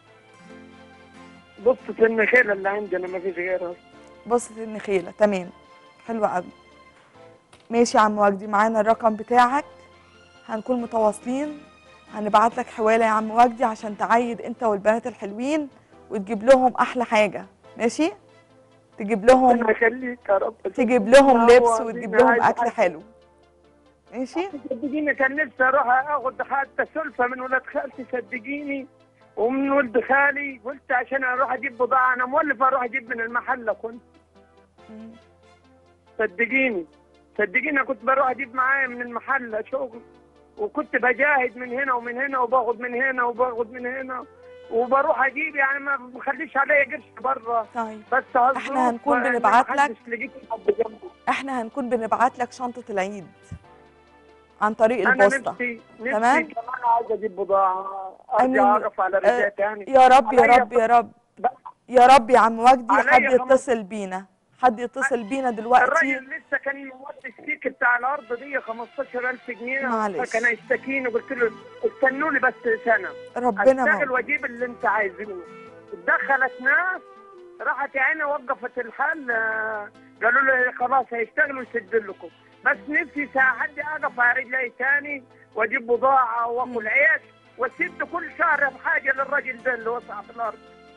بوسطه النخيله اللي عندنا ما فيش غيرها بوسطه النخيله تمام حلوه قوي ماشي يا عم وجدي معانا الرقم بتاعك هنكون متواصلين هنبعت لك حواله يا عم وجدي عشان تعيد انت والبنات الحلوين وتجيب لهم احلى حاجه ماشي تجيب لهم ربنا يخليك يا رب تجيب لهم هو لبس عايزين وتجيب لهم عايز اكل حاجة. حلو ماشي صدقيني كان نفسي اروح اخد حتى سلفه من ولاد خالتي صدقيني ومن ولد خالي قلت عشان اروح اجيب بضاعه انا مولف اروح اجيب من المحله كنت مم. صدقيني صدقيني كنت بروح اجيب معايا من المحله شغل وكنت بجاهد من هنا ومن هنا وباخد من هنا وباخد من هنا وبروح اجيب يعني ما بخليش عليا قرش بره طيب بس إحنا هنكون بنبعت لك. محدش لقيت حد جنبي احنا هنكون بنبعت لك شنطه العيد عن طريق انا البوسطه نفسي تمام؟ نفسي كمان عايز اجيب بضاعه أمين. ارجع اقف على رجلي آه، تاني يا رب يا عليا رب يا رب بقى. يا رب يا عم وجدي عليا حد خمس- يتصل بينا حد يتصل بينا دلوقتي الراجل لسه كان مودي السيك بتاع الارض دي 15000 جنيه معلش. فكان يشتكيني قلت له استنوا لي بس سنه ربنا اشتغل موجود واجيب اللي انت عايزينه دخلت ناس راحت يا عيني وقفت الحل آه، قالوا لي خلاص هيشتغلوا يسد لكم بس نفسي ساعة حد اقف على رجلي تاني واجيب بضاعه واكل عيش واسد كل شهر بحاجه للراجل ده اللي وسع في الارض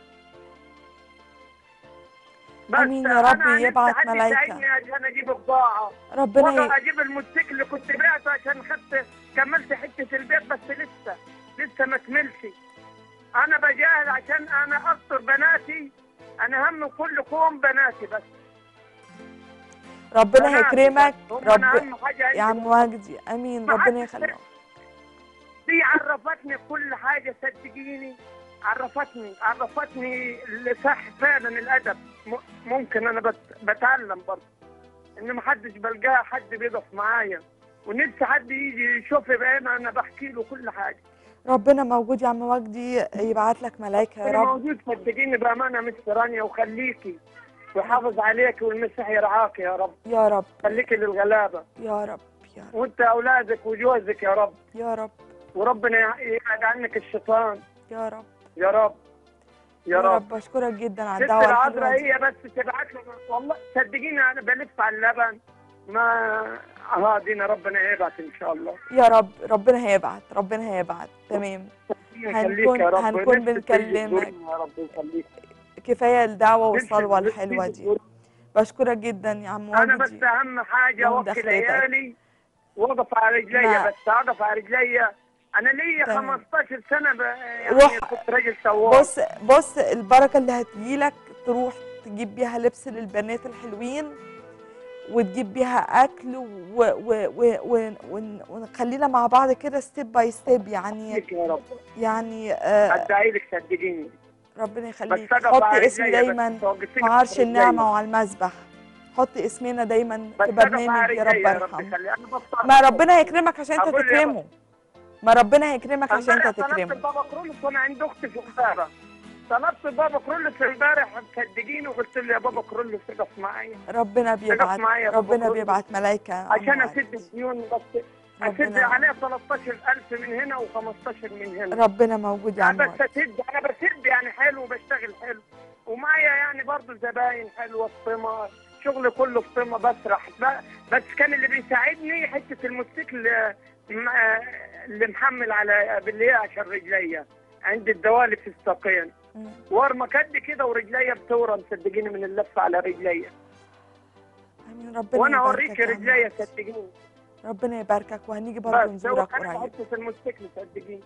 بس آمين يا رب أنا نفسي يبعت حد ملايكة. يساعدني عشان اجيب بضاعه ربنا والله ي... اجيب الموتوسيكل اللي كنت بعته عشان خدت كملت حته البيت بس لسه لسه ما كملش انا بجاهد عشان انا استر بناتي انا هم كل كوم بناتي بس ربنا بناتي هيكرمك بس. هم رب أنا اهم حاجه عندي يا عم وجدي امين ما ربنا حدش يخليك دي عرفتني كل حاجه صدقيني عرفتني عرفتني اللي صح فعلا الادب م- ممكن انا بت... بتعلم برضه ان ما حدش بلقاه حد بيقف معايا ونفسي حد يجي يشوف بعينه انا بحكي له كل حاجه ربنا موجود يا عم وجدي يبعت لك ملايكه يا انا رب موجود صدقيني بامانه مس رانيا وخليكي ويحافظ عليك والمسيح يرعاك يا رب يا رب خليكي للغلابه يا رب يا رب وانت اولادك وجوزك يا رب يا رب وربنا يبعد عنك الشيطان يا رب يا رب يا رب بشكرك جدا على ست الدعوه العذراء الحلوه دي هي بس تبعت لنا والله صدقيني انا بلف على اللبن ما هادينا ربنا يبعت ان شاء الله يا رب ربنا هيبعت ربنا هيبعت تمام ربنا يخليك يا رب هنكون نفسي تيجي بنكلمك. تزورني يا رب يخليك كفايه الدعوه نفسي- والصلوه نفسي الحلوه تيجي دي تزورني. بشكرك جدا يا عم انا بس وجدي اهم حاجه اوكل ومداخلتك. عيالي واقف على ما- رجليا بس اقف على رجليا انا ليا تمام. 15 سنه ب... يعني روح. كنت راجل سواق بص بص البركه اللي هتجيلك تروح تجيب بيها لبس للبنات الحلوين وتجيب بيها اكل و و و و ون- ونخلينا مع بعض كده ستيب باي ستيب يعني فيك يا رب يعني آه ادعي لك صدقيني ربنا بس يخليك اقف حط على اسمي رجليا بس دايما توقفيني في عرش رجليا. النعمه وعلى المسبح حط اسمنا دايما بس في اقف على برنامج يا رجليا رب يا رب ارحم يخليك انا بفطر ما ربنا يكرمك عشان انت أقول يا تكرمه ما ربنا هيكرمك عشان انت امبارح طلبت تكرمه بابا كرولس وانا عند اختي في القاهره طلبت بابا كرولس امبارح صدقيني وقلت له يا بابا كرولس اقف معايا ربنا بيبعت معايا يا بابا ربنا كرولس. بيبعت ملائكه عشان عموما. اسد الديون بس اسد ربنا عليه 13000 من هنا و15 من هنا ربنا موجود يا عم انا بس وجدي. اسد انا بسد يعني حلو وبشتغل حلو ومعايا يعني برضه زباين حلوه في طمه شغلي كله في طمه بسرح ب- بس كان اللي بيساعدني حته الموتوسيكل آه، م- آه، اللي محمل على باللي هي عشان رجليا عند الدوالي في الساقين مم. ورمه قد كده ورجليا بتورم صدقيني من اللف على رجليا امين ربنا وانا يباركك اوريك يا عم رجليا وجدي. صدقيني ربنا يباركك وهنيجي برضه بس هو نزورك كان قريب حته الموتوسيكل صدقيني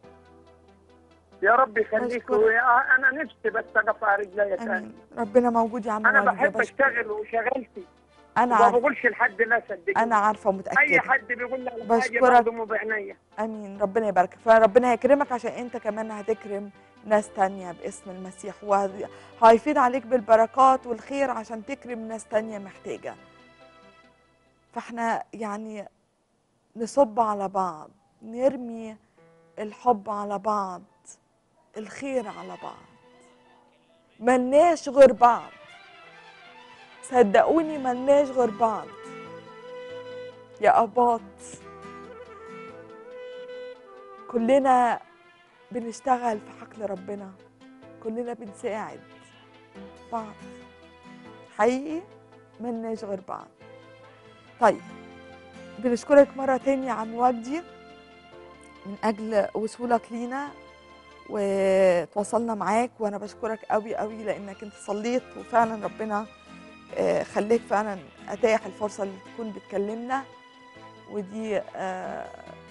يا رب يخليك بشكرك. ويا- انا نفسي بس اقف على رجليا تاني امين ربنا موجود يا عم انا وجدي بحب بشكرك. اشتغل وشغلتي انا وما عارفه بقولش لحد لا صدقني انا عارفه اي ومتاكده حد بيقول لي على حاجه بشكرك. برضه مو بعينيا امين ربنا يباركك فربنا هيكرمك عشان انت كمان هتكرم ناس تانية باسم المسيح وهيفيد عليك بالبركات والخير عشان تكرم ناس تانية محتاجة فاحنا يعني نصب على بعض نرمي الحب على بعض الخير على بعض ملناش غير بعض صدقوني ملناش غير بعض يا أباط كلنا بنشتغل في حقل ربنا كلنا بنساعد بعض حقيقي ملناش غير بعض طيب بنشكرك مرة تانية يا عم وجدي من أجل وصولك لينا وتواصلنا معاك وأنا بشكرك قوي قوي لأنك أنت صليت وفعلا ربنا آه، خليك فعلا أتاح الفرصة اللي تكون بتكلمنا ودي آه،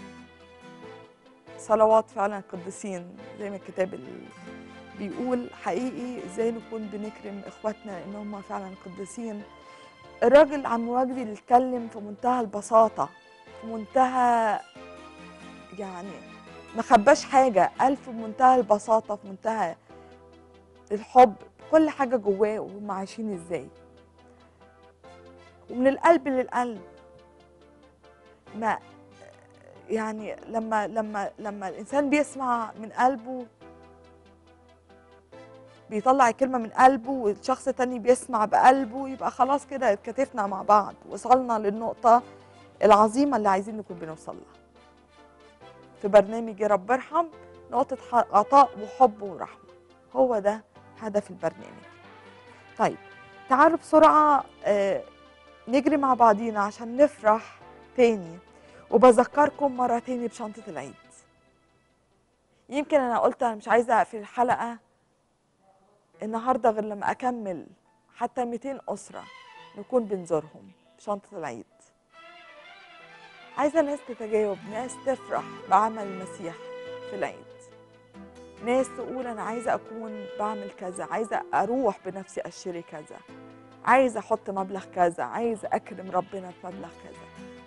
صلوات فعلا قديسين زي ما الكتاب ال- بيقول حقيقي ازاي نكون بنكرم اخواتنا لان هم فعلا قديسين الراجل عم وجدي اللي اتكلم في منتهى البساطة في منتهى يعني ما خباش حاجة قال في منتهى البساطة في منتهى الحب كل حاجة جواه وهم عايشين ازاي ومن القلب للقلب ما يعني لما لما لما الانسان بيسمع من قلبه بيطلع الكلمه من قلبه والشخص التاني بيسمع بقلبه يبقى خلاص كده اتكاتفنا مع بعض وصلنا للنقطه العظيمه اللي عايزين نكون بنوصل لها في برنامج يا رب ارحم نقطه ح- عطاء وحب ورحمه هو ده هدف البرنامج طيب تعالوا بسرعه آه، نجري مع بعضينا عشان نفرح تاني وبذكركم مرة تاني بشنطة العيد يمكن أنا قلت أنا مش عايزة أقفل الحلقة النهاردة غير لما أكمل حتى 200 أسرة نكون بنزورهم بشنطة العيد عايزة ناس تتجاوب ناس تفرح بعمل المسيح في العيد ناس تقول أنا عايزة أكون بعمل كذا عايزة أروح بنفسي أشتري كذا عايزة أحط مبلغ كذا عايزة أكرم ربنا في مبلغ كذا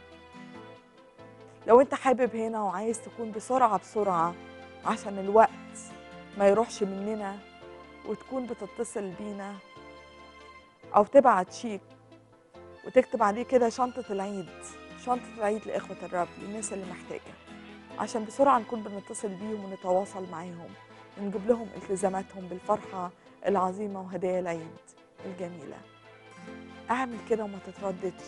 لو انت حابب هنا وعايز تكون بسرعة بسرعة عشان الوقت ما يروحش مننا وتكون بتتصل بينا او تبعت شيك وتكتب عليه كده شنطة العيد شنطة العيد لإخوة الرب للناس اللي محتاجة عشان بسرعة نكون بنتصل بيهم ونتواصل معاهم ونجيب لهم التزاماتهم بالفرحة العظيمة وهدايا العيد الجميلة اعمل كده وما تترددش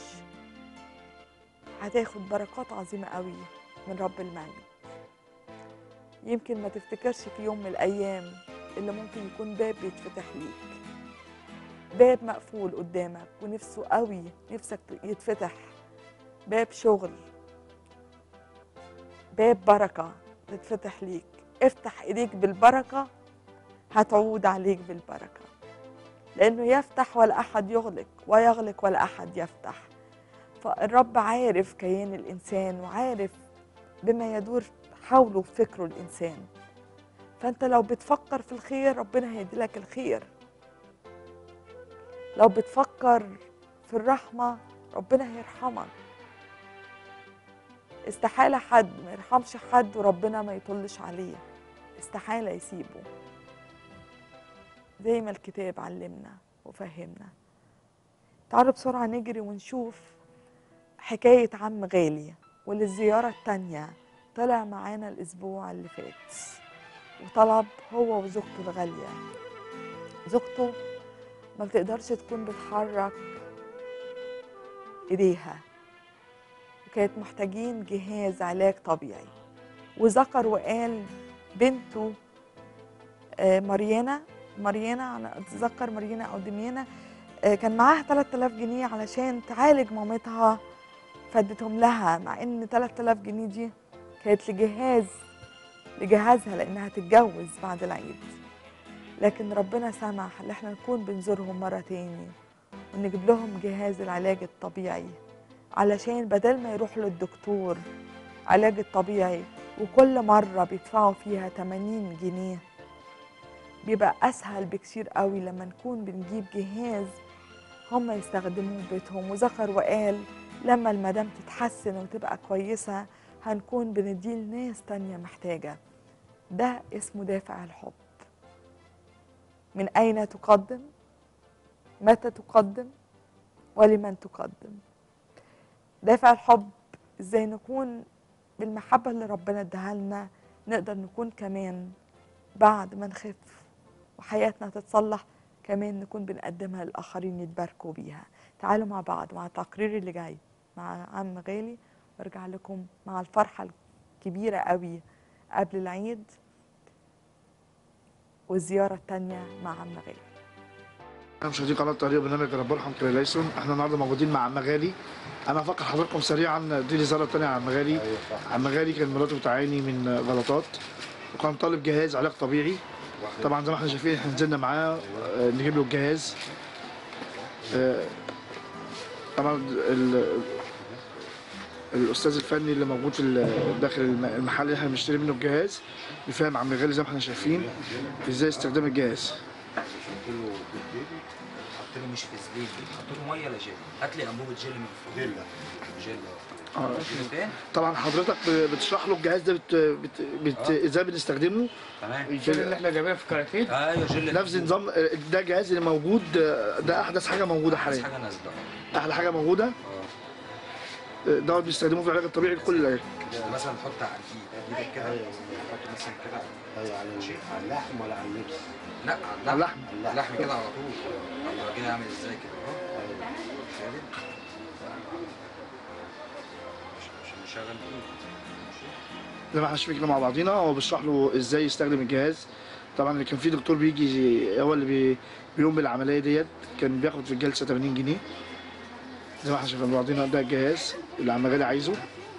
هتاخد بركات عظيمة قوي من رب المجد يمكن ما تفتكرش في يوم من الأيام اللي ممكن يكون باب بيتفتح ليك باب مقفول قدامك ونفسه قوي نفسك يتفتح باب شغل باب بركة تتفتح ليك افتح ايديك بالبركه هتعود عليك بالبركه لانه يفتح ولا احد يغلق ويغلق ولا احد يفتح فالرب عارف كيان الانسان وعارف بما يدور حوله فكره الانسان فانت لو بتفكر في الخير ربنا هيديلك الخير لو بتفكر في الرحمه ربنا هيرحمك استحالة حد ما يرحمش حد وربنا ما يطلش عليه استحالة يسيبه زي ما الكتاب علمنا وفهمنا تعالوا بسرعة نجري ونشوف حكاية عم غالي وللزيارة التانية طلع معانا الأسبوع اللي فات وطلب هو وزوجته الغالية زوجته ما بتقدرش تكون بتحرك ايديها وكانت محتاجين جهاز علاج طبيعي وذكر وقال بنته آه، مريانا مريانا انا اتذكر مريانا او دميانة آه، كان معاها 3000 جنيه علشان تعالج مامتها فادتهم لها مع ان 3000 جنيه دي كانت لجهاز لجهازها لانها تتجوز بعد العيد لكن ربنا سمح ان احنا نكون بنزورهم مره تاني ونجيب لهم جهاز العلاج الطبيعي علشان بدل ما يروحوا للدكتور علاج الطبيعي وكل مرة بيدفعوا فيها 80 جنيه بيبقى أسهل بكتير قوي لما نكون بنجيب جهاز هم يستخدموه في بيتهم وذكر وقال لما المدام تتحسن وتبقى كويسة هنكون بنديه لناس تانية محتاجة ده اسمه دافع الحب من أين تقدم متى تقدم ولمن تقدم دافع الحب ازاي نكون بالمحبة اللي ربنا اداها لنا نقدر نكون كمان بعد ما نخف وحياتنا تتصلح كمان نكون بنقدمها للآخرين يتباركوا بيها تعالوا مع بعض مع التقرير اللي جاي مع عم غالي وارجع لكم مع الفرحة الكبيرة قوي قبل العيد والزيارة التانية مع عم غالي انا مشاهدي قناه طريق برنامج رب ارحم كريليسون احنا النهارده موجودين مع عم غالي انا هفكر حضراتكم سريعا دي رساله تانية عن عم غالي عم غالي كان مراته بتعاني من غلطات وكان طالب جهاز علاج طبيعي طبعا زي ما احنا شايفين احنا نزلنا معاه آه، نجيب له الجهاز آه، طبعا ال- الاستاذ الفني اللي موجود في ال- داخل الم- المحل اللي احنا بنشتري منه الجهاز بيفهم عم غالي زي ما احنا شايفين ازاي استخدام الجهاز حط له بالبيبي حط له مش في زبيب حط له ميه لا جيل هات لي انبوبه جيل من فوق جيل جيل آه. جيلتين طبعا حضرتك ب- بتشرح له الجهاز ده بت... بت... بت... آه. ازاي بنستخدمه تمام الجيل اللي احنا جايبينها في كاراتيه ايوه جيل نفس نظام ده جهاز اللي موجود ده احدث حاجه موجوده بس حاليا حاجه نازله احلى حاجه موجوده اه دوت بيستخدموه في العلاج الطبيعي لكل العلاج كده مثلا تحط على الايد ايدك كده تحط مثلا كده ايوه على على اللحم ولا على اللبس لا على على اللحم اللحم. اللحم كده على طول الله كده عامل ازاي كده اهو شايف؟ مش- مش مشغل بايد ماشي زي ما احنا شايفين كده مع بعضينا هو بيشرح له ازاي يستخدم الجهاز طبعا اللي كان في دكتور بيجي هو اللي بي... بيقوم بالعمليه ديت كان بياخد في الجلسه 80 جنيه زي ما احنا شايفين مع بعضينا ده الجهاز اللي عم غالي عايزه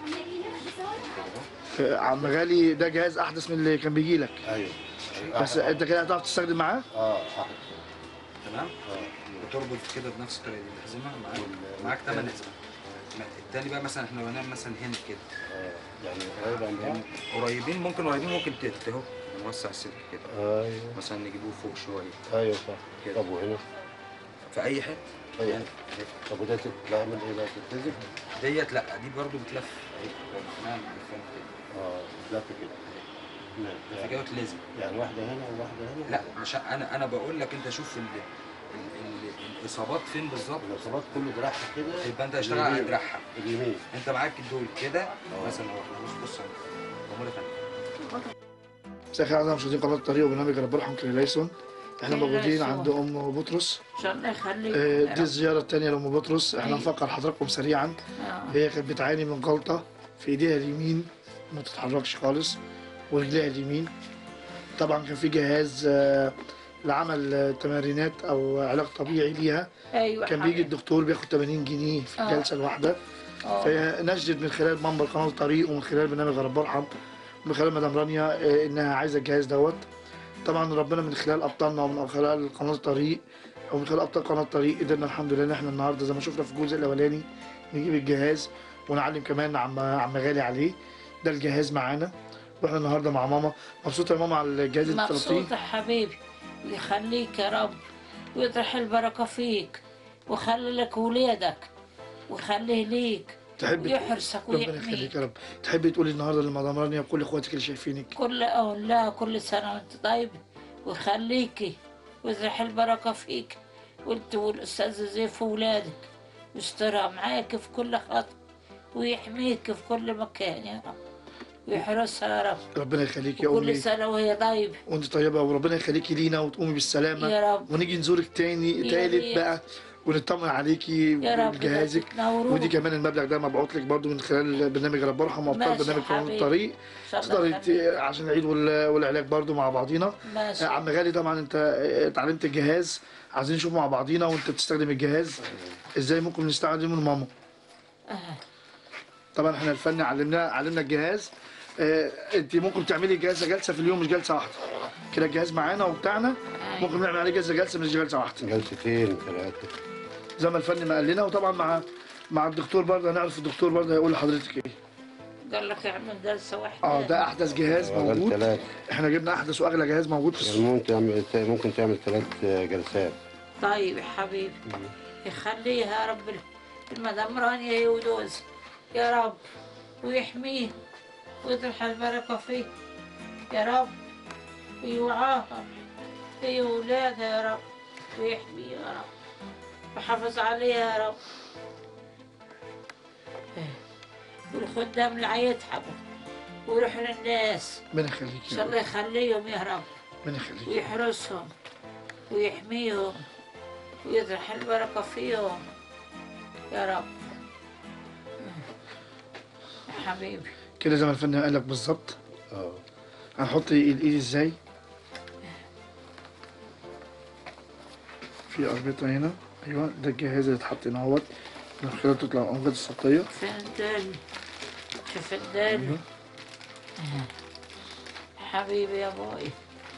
آه، عم غالي ده جهاز احدث من اللي كان بيجي لك ايوه بس انت كده هتعرف تستخدم معاه اه صح تمام وتربط كده بنفس الطريقه دي الحزمه معاك معاك 8 حزمه التاني بقى مثلا احنا لو نعمل مثلا هنا كده اه يعني قريب عن بعض قريبين ممكن قريبين ممكن تت اهو نوسع السلك كده ايوه مثلا نجيبوه فوق شويه ايوه صح كده. طب وهنا في اي حته ايوه طب وده تتعمل ايه بقى تتلزق؟ ديت لا دي برضو بتلف اهي نعم بتلف كده اه لف كده نعم. في يعني- كده وتلازم يعني واحده هنا وواحده هنا لا مش انا انا بقول لك انت شوف ال ال ال الاصابات فين بالظبط الاصابات كله جراحه كده يبقى انت هتشتغل على اليمين. دراعها اليمين انت معاك دول كده مثلا اهو بص بص معموله ثانيه مساء الخير اعزائي مشاهدين قناه الطريق وبرنامج رب ارحم كريليسون احنا موجودين عند ام بطرس الله يخليك آه، دي الزياره الثانيه لام بطرس احنا نفكر حضراتكم سريعا آه. هي كانت بتعاني من جلطه في ايديها اليمين ما تتحركش خالص ورجليها اليمين طبعا كان في جهاز آه، لعمل آه، تمارينات او علاج طبيعي ليها ايوه كان بيجي الدكتور بياخد 80 جنيه في آه. الجلسه الواحده آه. فنشدت من خلال منبر قناه الطريق ومن خلال برنامج رب ارحم من خلال مدام رانيا آه، انها عايزه الجهاز دوت طبعا ربنا من خلال ابطالنا ومن خلال قناه الطريق ومن خلال ابطال قناه الطريق قدرنا الحمد لله ان احنا النهارده زي ما شفنا في الجزء الاولاني نجيب الجهاز ونعلم كمان عم عم غالي عليه ده الجهاز معانا واحنا النهارده مع ماما مبسوطه يا ماما على الجهاز اللي طلبتيه مبسوطة حبيبي ويخليك يا رب ويطرح البركة فيك ويخلي لك ولادك ويخليه ليك تحبي ويحرسك ربنا ويحميك يخليك يا رب تحبي تقولي النهارده لمدام رانيا وكل اخواتك اللي شايفينك كل أقول لها كل سنة وأنت طيب ويخليكي ويطرح البركة فيك وأنت والأستاذ زيف وولادك يسترها معاك في كل خطوة ويحميك في كل مكان يا رب ويحرسها يا رب ربنا يخليك يا وكل امي سنة وهي طيبة وانت طيبه وربنا يخليكي لينا وتقومي بالسلامه يا رب. ونيجي نزورك تاني يا تالت ريت. بقى ونطمن عليكي يا رب بجهازك تنورونا. ودي كمان المبلغ ده مبعوت لك برضو من خلال برنامج رب ارحم وابطال ماشي برنامج قانون حبيبي. الطريق إن شاء الله تقدري يخليك. ت- عشان العيد وال- والعلاج برضو مع بعضينا ماشي. آه، عم غالي طبعا انت آه، اتعلمت الجهاز عايزين نشوف مع بعضينا وانت بتستخدم الجهاز ازاي ممكن نستخدمه لماما طبعا احنا الفني علمنا علمنا الجهاز اه انت ممكن تعملي جلسه جلسه في اليوم مش جلسه واحده كده الجهاز معانا وبتاعنا ممكن نعمل عليه جلسه جلسه مش جلسه واحده جلستين ثلاثه زي ما الفني ما قال لنا وطبعا مع مع الدكتور برضه هنعرف الدكتور برضه هيقول لحضرتك ايه قال لك اعمل جلسة واحدة اه ده احدث جهاز آه، موجود ثلاثة. احنا جبنا احدث واغلى جهاز موجود في السوق ممكن تعمل ممكن تعمل ثلاث جلسات طيب يا حبيبي يخليها يا رب المدام رانيا يودوز يا رب ويحميه ويطرح البركة فيه يا رب ويوعاها هي وولادها يا رب ويحميها يا رب ويحافظ عليها يا رب والخدام اللي يتعبوا ويروحوا للناس ربنا يخليك ان يا شاء رب الله يخليهم يا رب ربنا يخليك ويحرسهم ويحميهم ويطرح البركة فيهم يا رب يا حبيبي كده زي ما الفني قال لك بالظبط اه هنحط الايد ازاي في اربطه هنا ايوه ده الجهاز اللي اتحط هنا اهوت من خلاله تطلع الامجاد الصوتيه فين الدالي شوف الدالي حبيبي يا بوي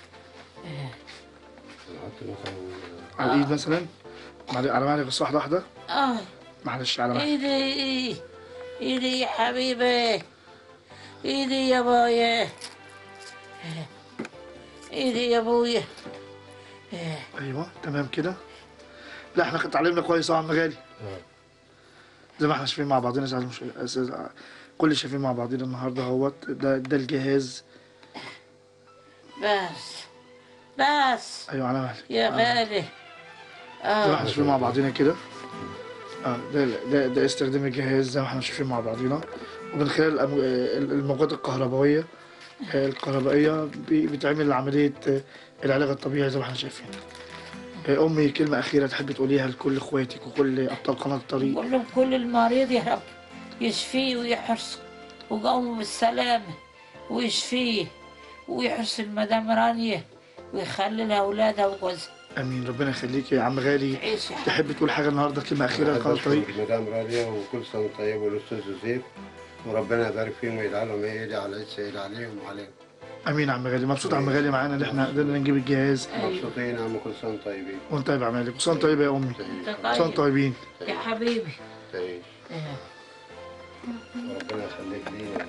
نحط مثلا على الايد مثلا معل- على مهلك بس واحده واحده اه معلش على مهلك ايدي ايدي يا حبيبي ايدي يا بوي ايدي يا ابويا ايوه تمام كده لا احنا اتعلمنا كويس يا عم غالي زي ما احنا شايفين مع بعضنا ساعات مش أساس- كل اللي شايفين مع بعضنا النهارده اهوت ده ده الجهاز بس بس ايوه على مهلك يا آه. غالي زي ما احنا اه شايفين مع بعضنا كده اه ده ده ده استخدام الجهاز زي ما احنا شايفين مع بعضنا ومن خلال الأمو- ال- الموجات الكهربائيه آه، الكهربائيه بي- بتعمل عمليه آه، العلاج الطبيعي زي ما احنا شايفين آه، امي كلمه اخيره تحب تقوليها لكل اخواتك وكل ابطال قناه الطريق قول لهم كل المريض يا رب يشفيه ويحرسه وقومه بالسلامة ويشفيه ويحرس المدام رانيا ويخلي لها أولادها وجوزها امين ربنا يخليك يا عم غالي تعيش يا تحب تقول حاجه النهارده كلمه اخيره لقناه الطريق مدام رانيا وكل سنه وأنت طيب والاستاذ يوسف وربنا يبارك فيهم ويجعلهم يدي على عيد سعيد عليهم وعليهم امين يا عم غالي مبسوط يا عم غالي معانا ان احنا قدرنا نجيب الجهاز مبسوطين يا عم كل سنه وأنتم طيبين وانت طيب اعمالك وسنه طيبه يا امي انت سنه طيب طيبين يا حبيبي تعيش آه. وربنا يخليك لينا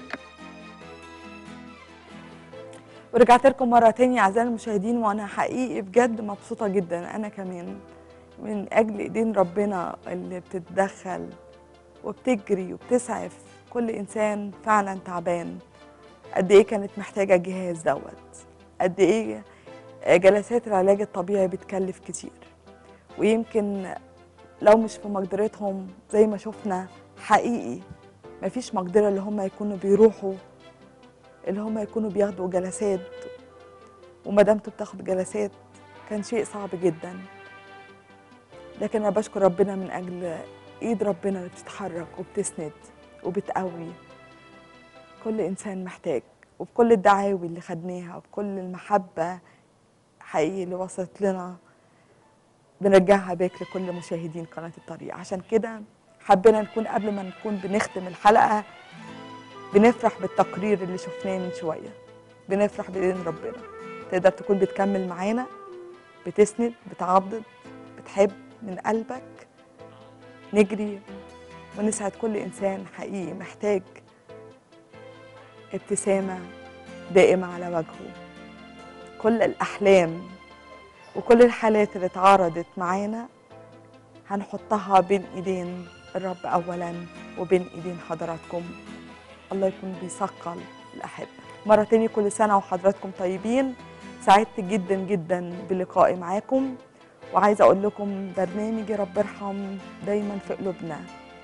ورجعت لكم مرة تانية أعزائي المشاهدين وأنا حقيقي بجد مبسوطة جدا أنا كمان من أجل إيدين ربنا اللي بتتدخل وبتجري وبتسعف كل إنسان فعلا تعبان قد إيه كانت محتاجة الجهاز دوت قد إيه جلسات العلاج الطبيعي بتكلف كتير ويمكن لو مش في مقدرتهم زي ما شفنا حقيقي مفيش مقدرة اللي هم يكونوا بيروحوا اللي هم يكونوا بياخدوا جلسات ومدامته بتاخد جلسات كان شيء صعب جدا لكن انا بشكر ربنا من اجل ايد ربنا اللي بتتحرك وبتسند وبتقوي كل انسان محتاج وبكل الدعاوي اللي خدناها وبكل المحبه حقيقي اللي وصلت لنا بنرجعها باك لكل مشاهدين قناه الطريق عشان كده حبينا نكون قبل ما نكون بنختم الحلقه بنفرح بالتقرير اللي شفناه من شويه بنفرح باذن ربنا تقدر تكون بتكمل معانا بتسند بتعضد بتحب من قلبك نجري ونسعد كل انسان حقيقي محتاج ابتسامه دائمه على وجهه كل الاحلام وكل الحالات اللي اتعرضت معانا هنحطها بين ايدين الرب اولا وبين ايدين حضراتكم الله يكون بيثقل الاحبه مره تاني كل سنه وحضراتكم طيبين سعدت جدا جدا بلقائي معاكم وعايزه اقول لكم برنامج يا رب ارحم دايما في قلوبنا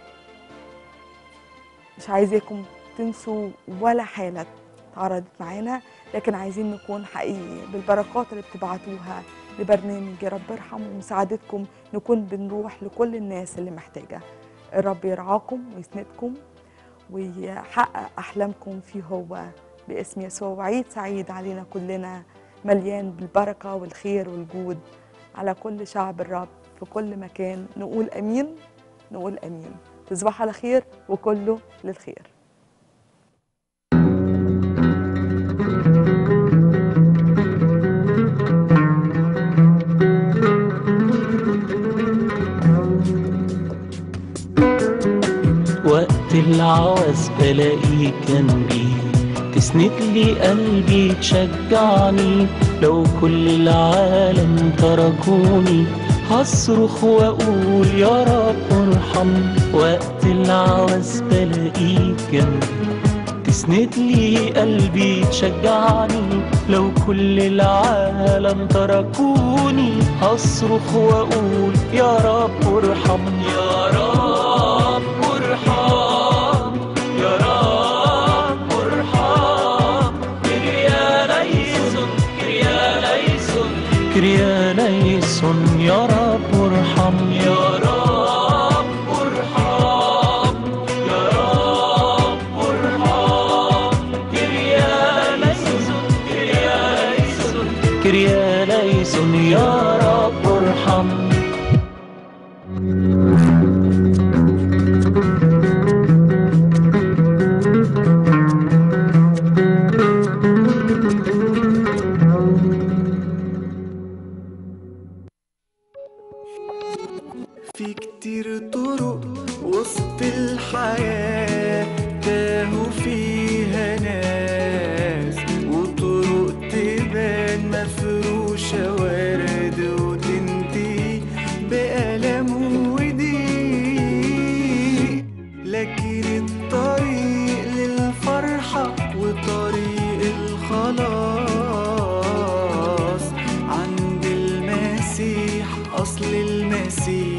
مش عايزاكم تنسوا ولا حاله اتعرضت معانا لكن عايزين نكون حقيقي بالبركات اللي بتبعتوها لبرنامج يا رب ارحم ومساعدتكم نكون بنروح لكل الناس اللي محتاجه الرب يرعاكم ويسندكم ويحقق احلامكم فيه هو باسم يسوع وعيد سعيد علينا كلنا مليان بالبركه والخير والجود على كل شعب الرب في كل مكان نقول امين نقول امين تصبحوا على خير وكله للخير وقت العوز بلاقيك جنبي تسند لي قلبي تشجعني لو كل العالم تركوني هصرخ واقول يا رب ارحم وقت العوز بلاقيك جنبي تسند لي قلبي تشجعني لو كل العالم تركوني هصرخ واقول يا رب ارحم يا رب ارحم يا رب ارحم كريا ليسون كريا ليسون كريا ليسون يا رب ارحم يا رب ارحم يا رب ارحم كريا ليسون كريا ليسون كريا ليسون يا رب ارحم في كتير طرق وسط الحياة تاهوا فيها ناس وطرق تبان مفروشة ورد وتنتهي بألم وضيق لكن الطريق للفرحة وطريق الخلاص عند المسيح أصل المسيح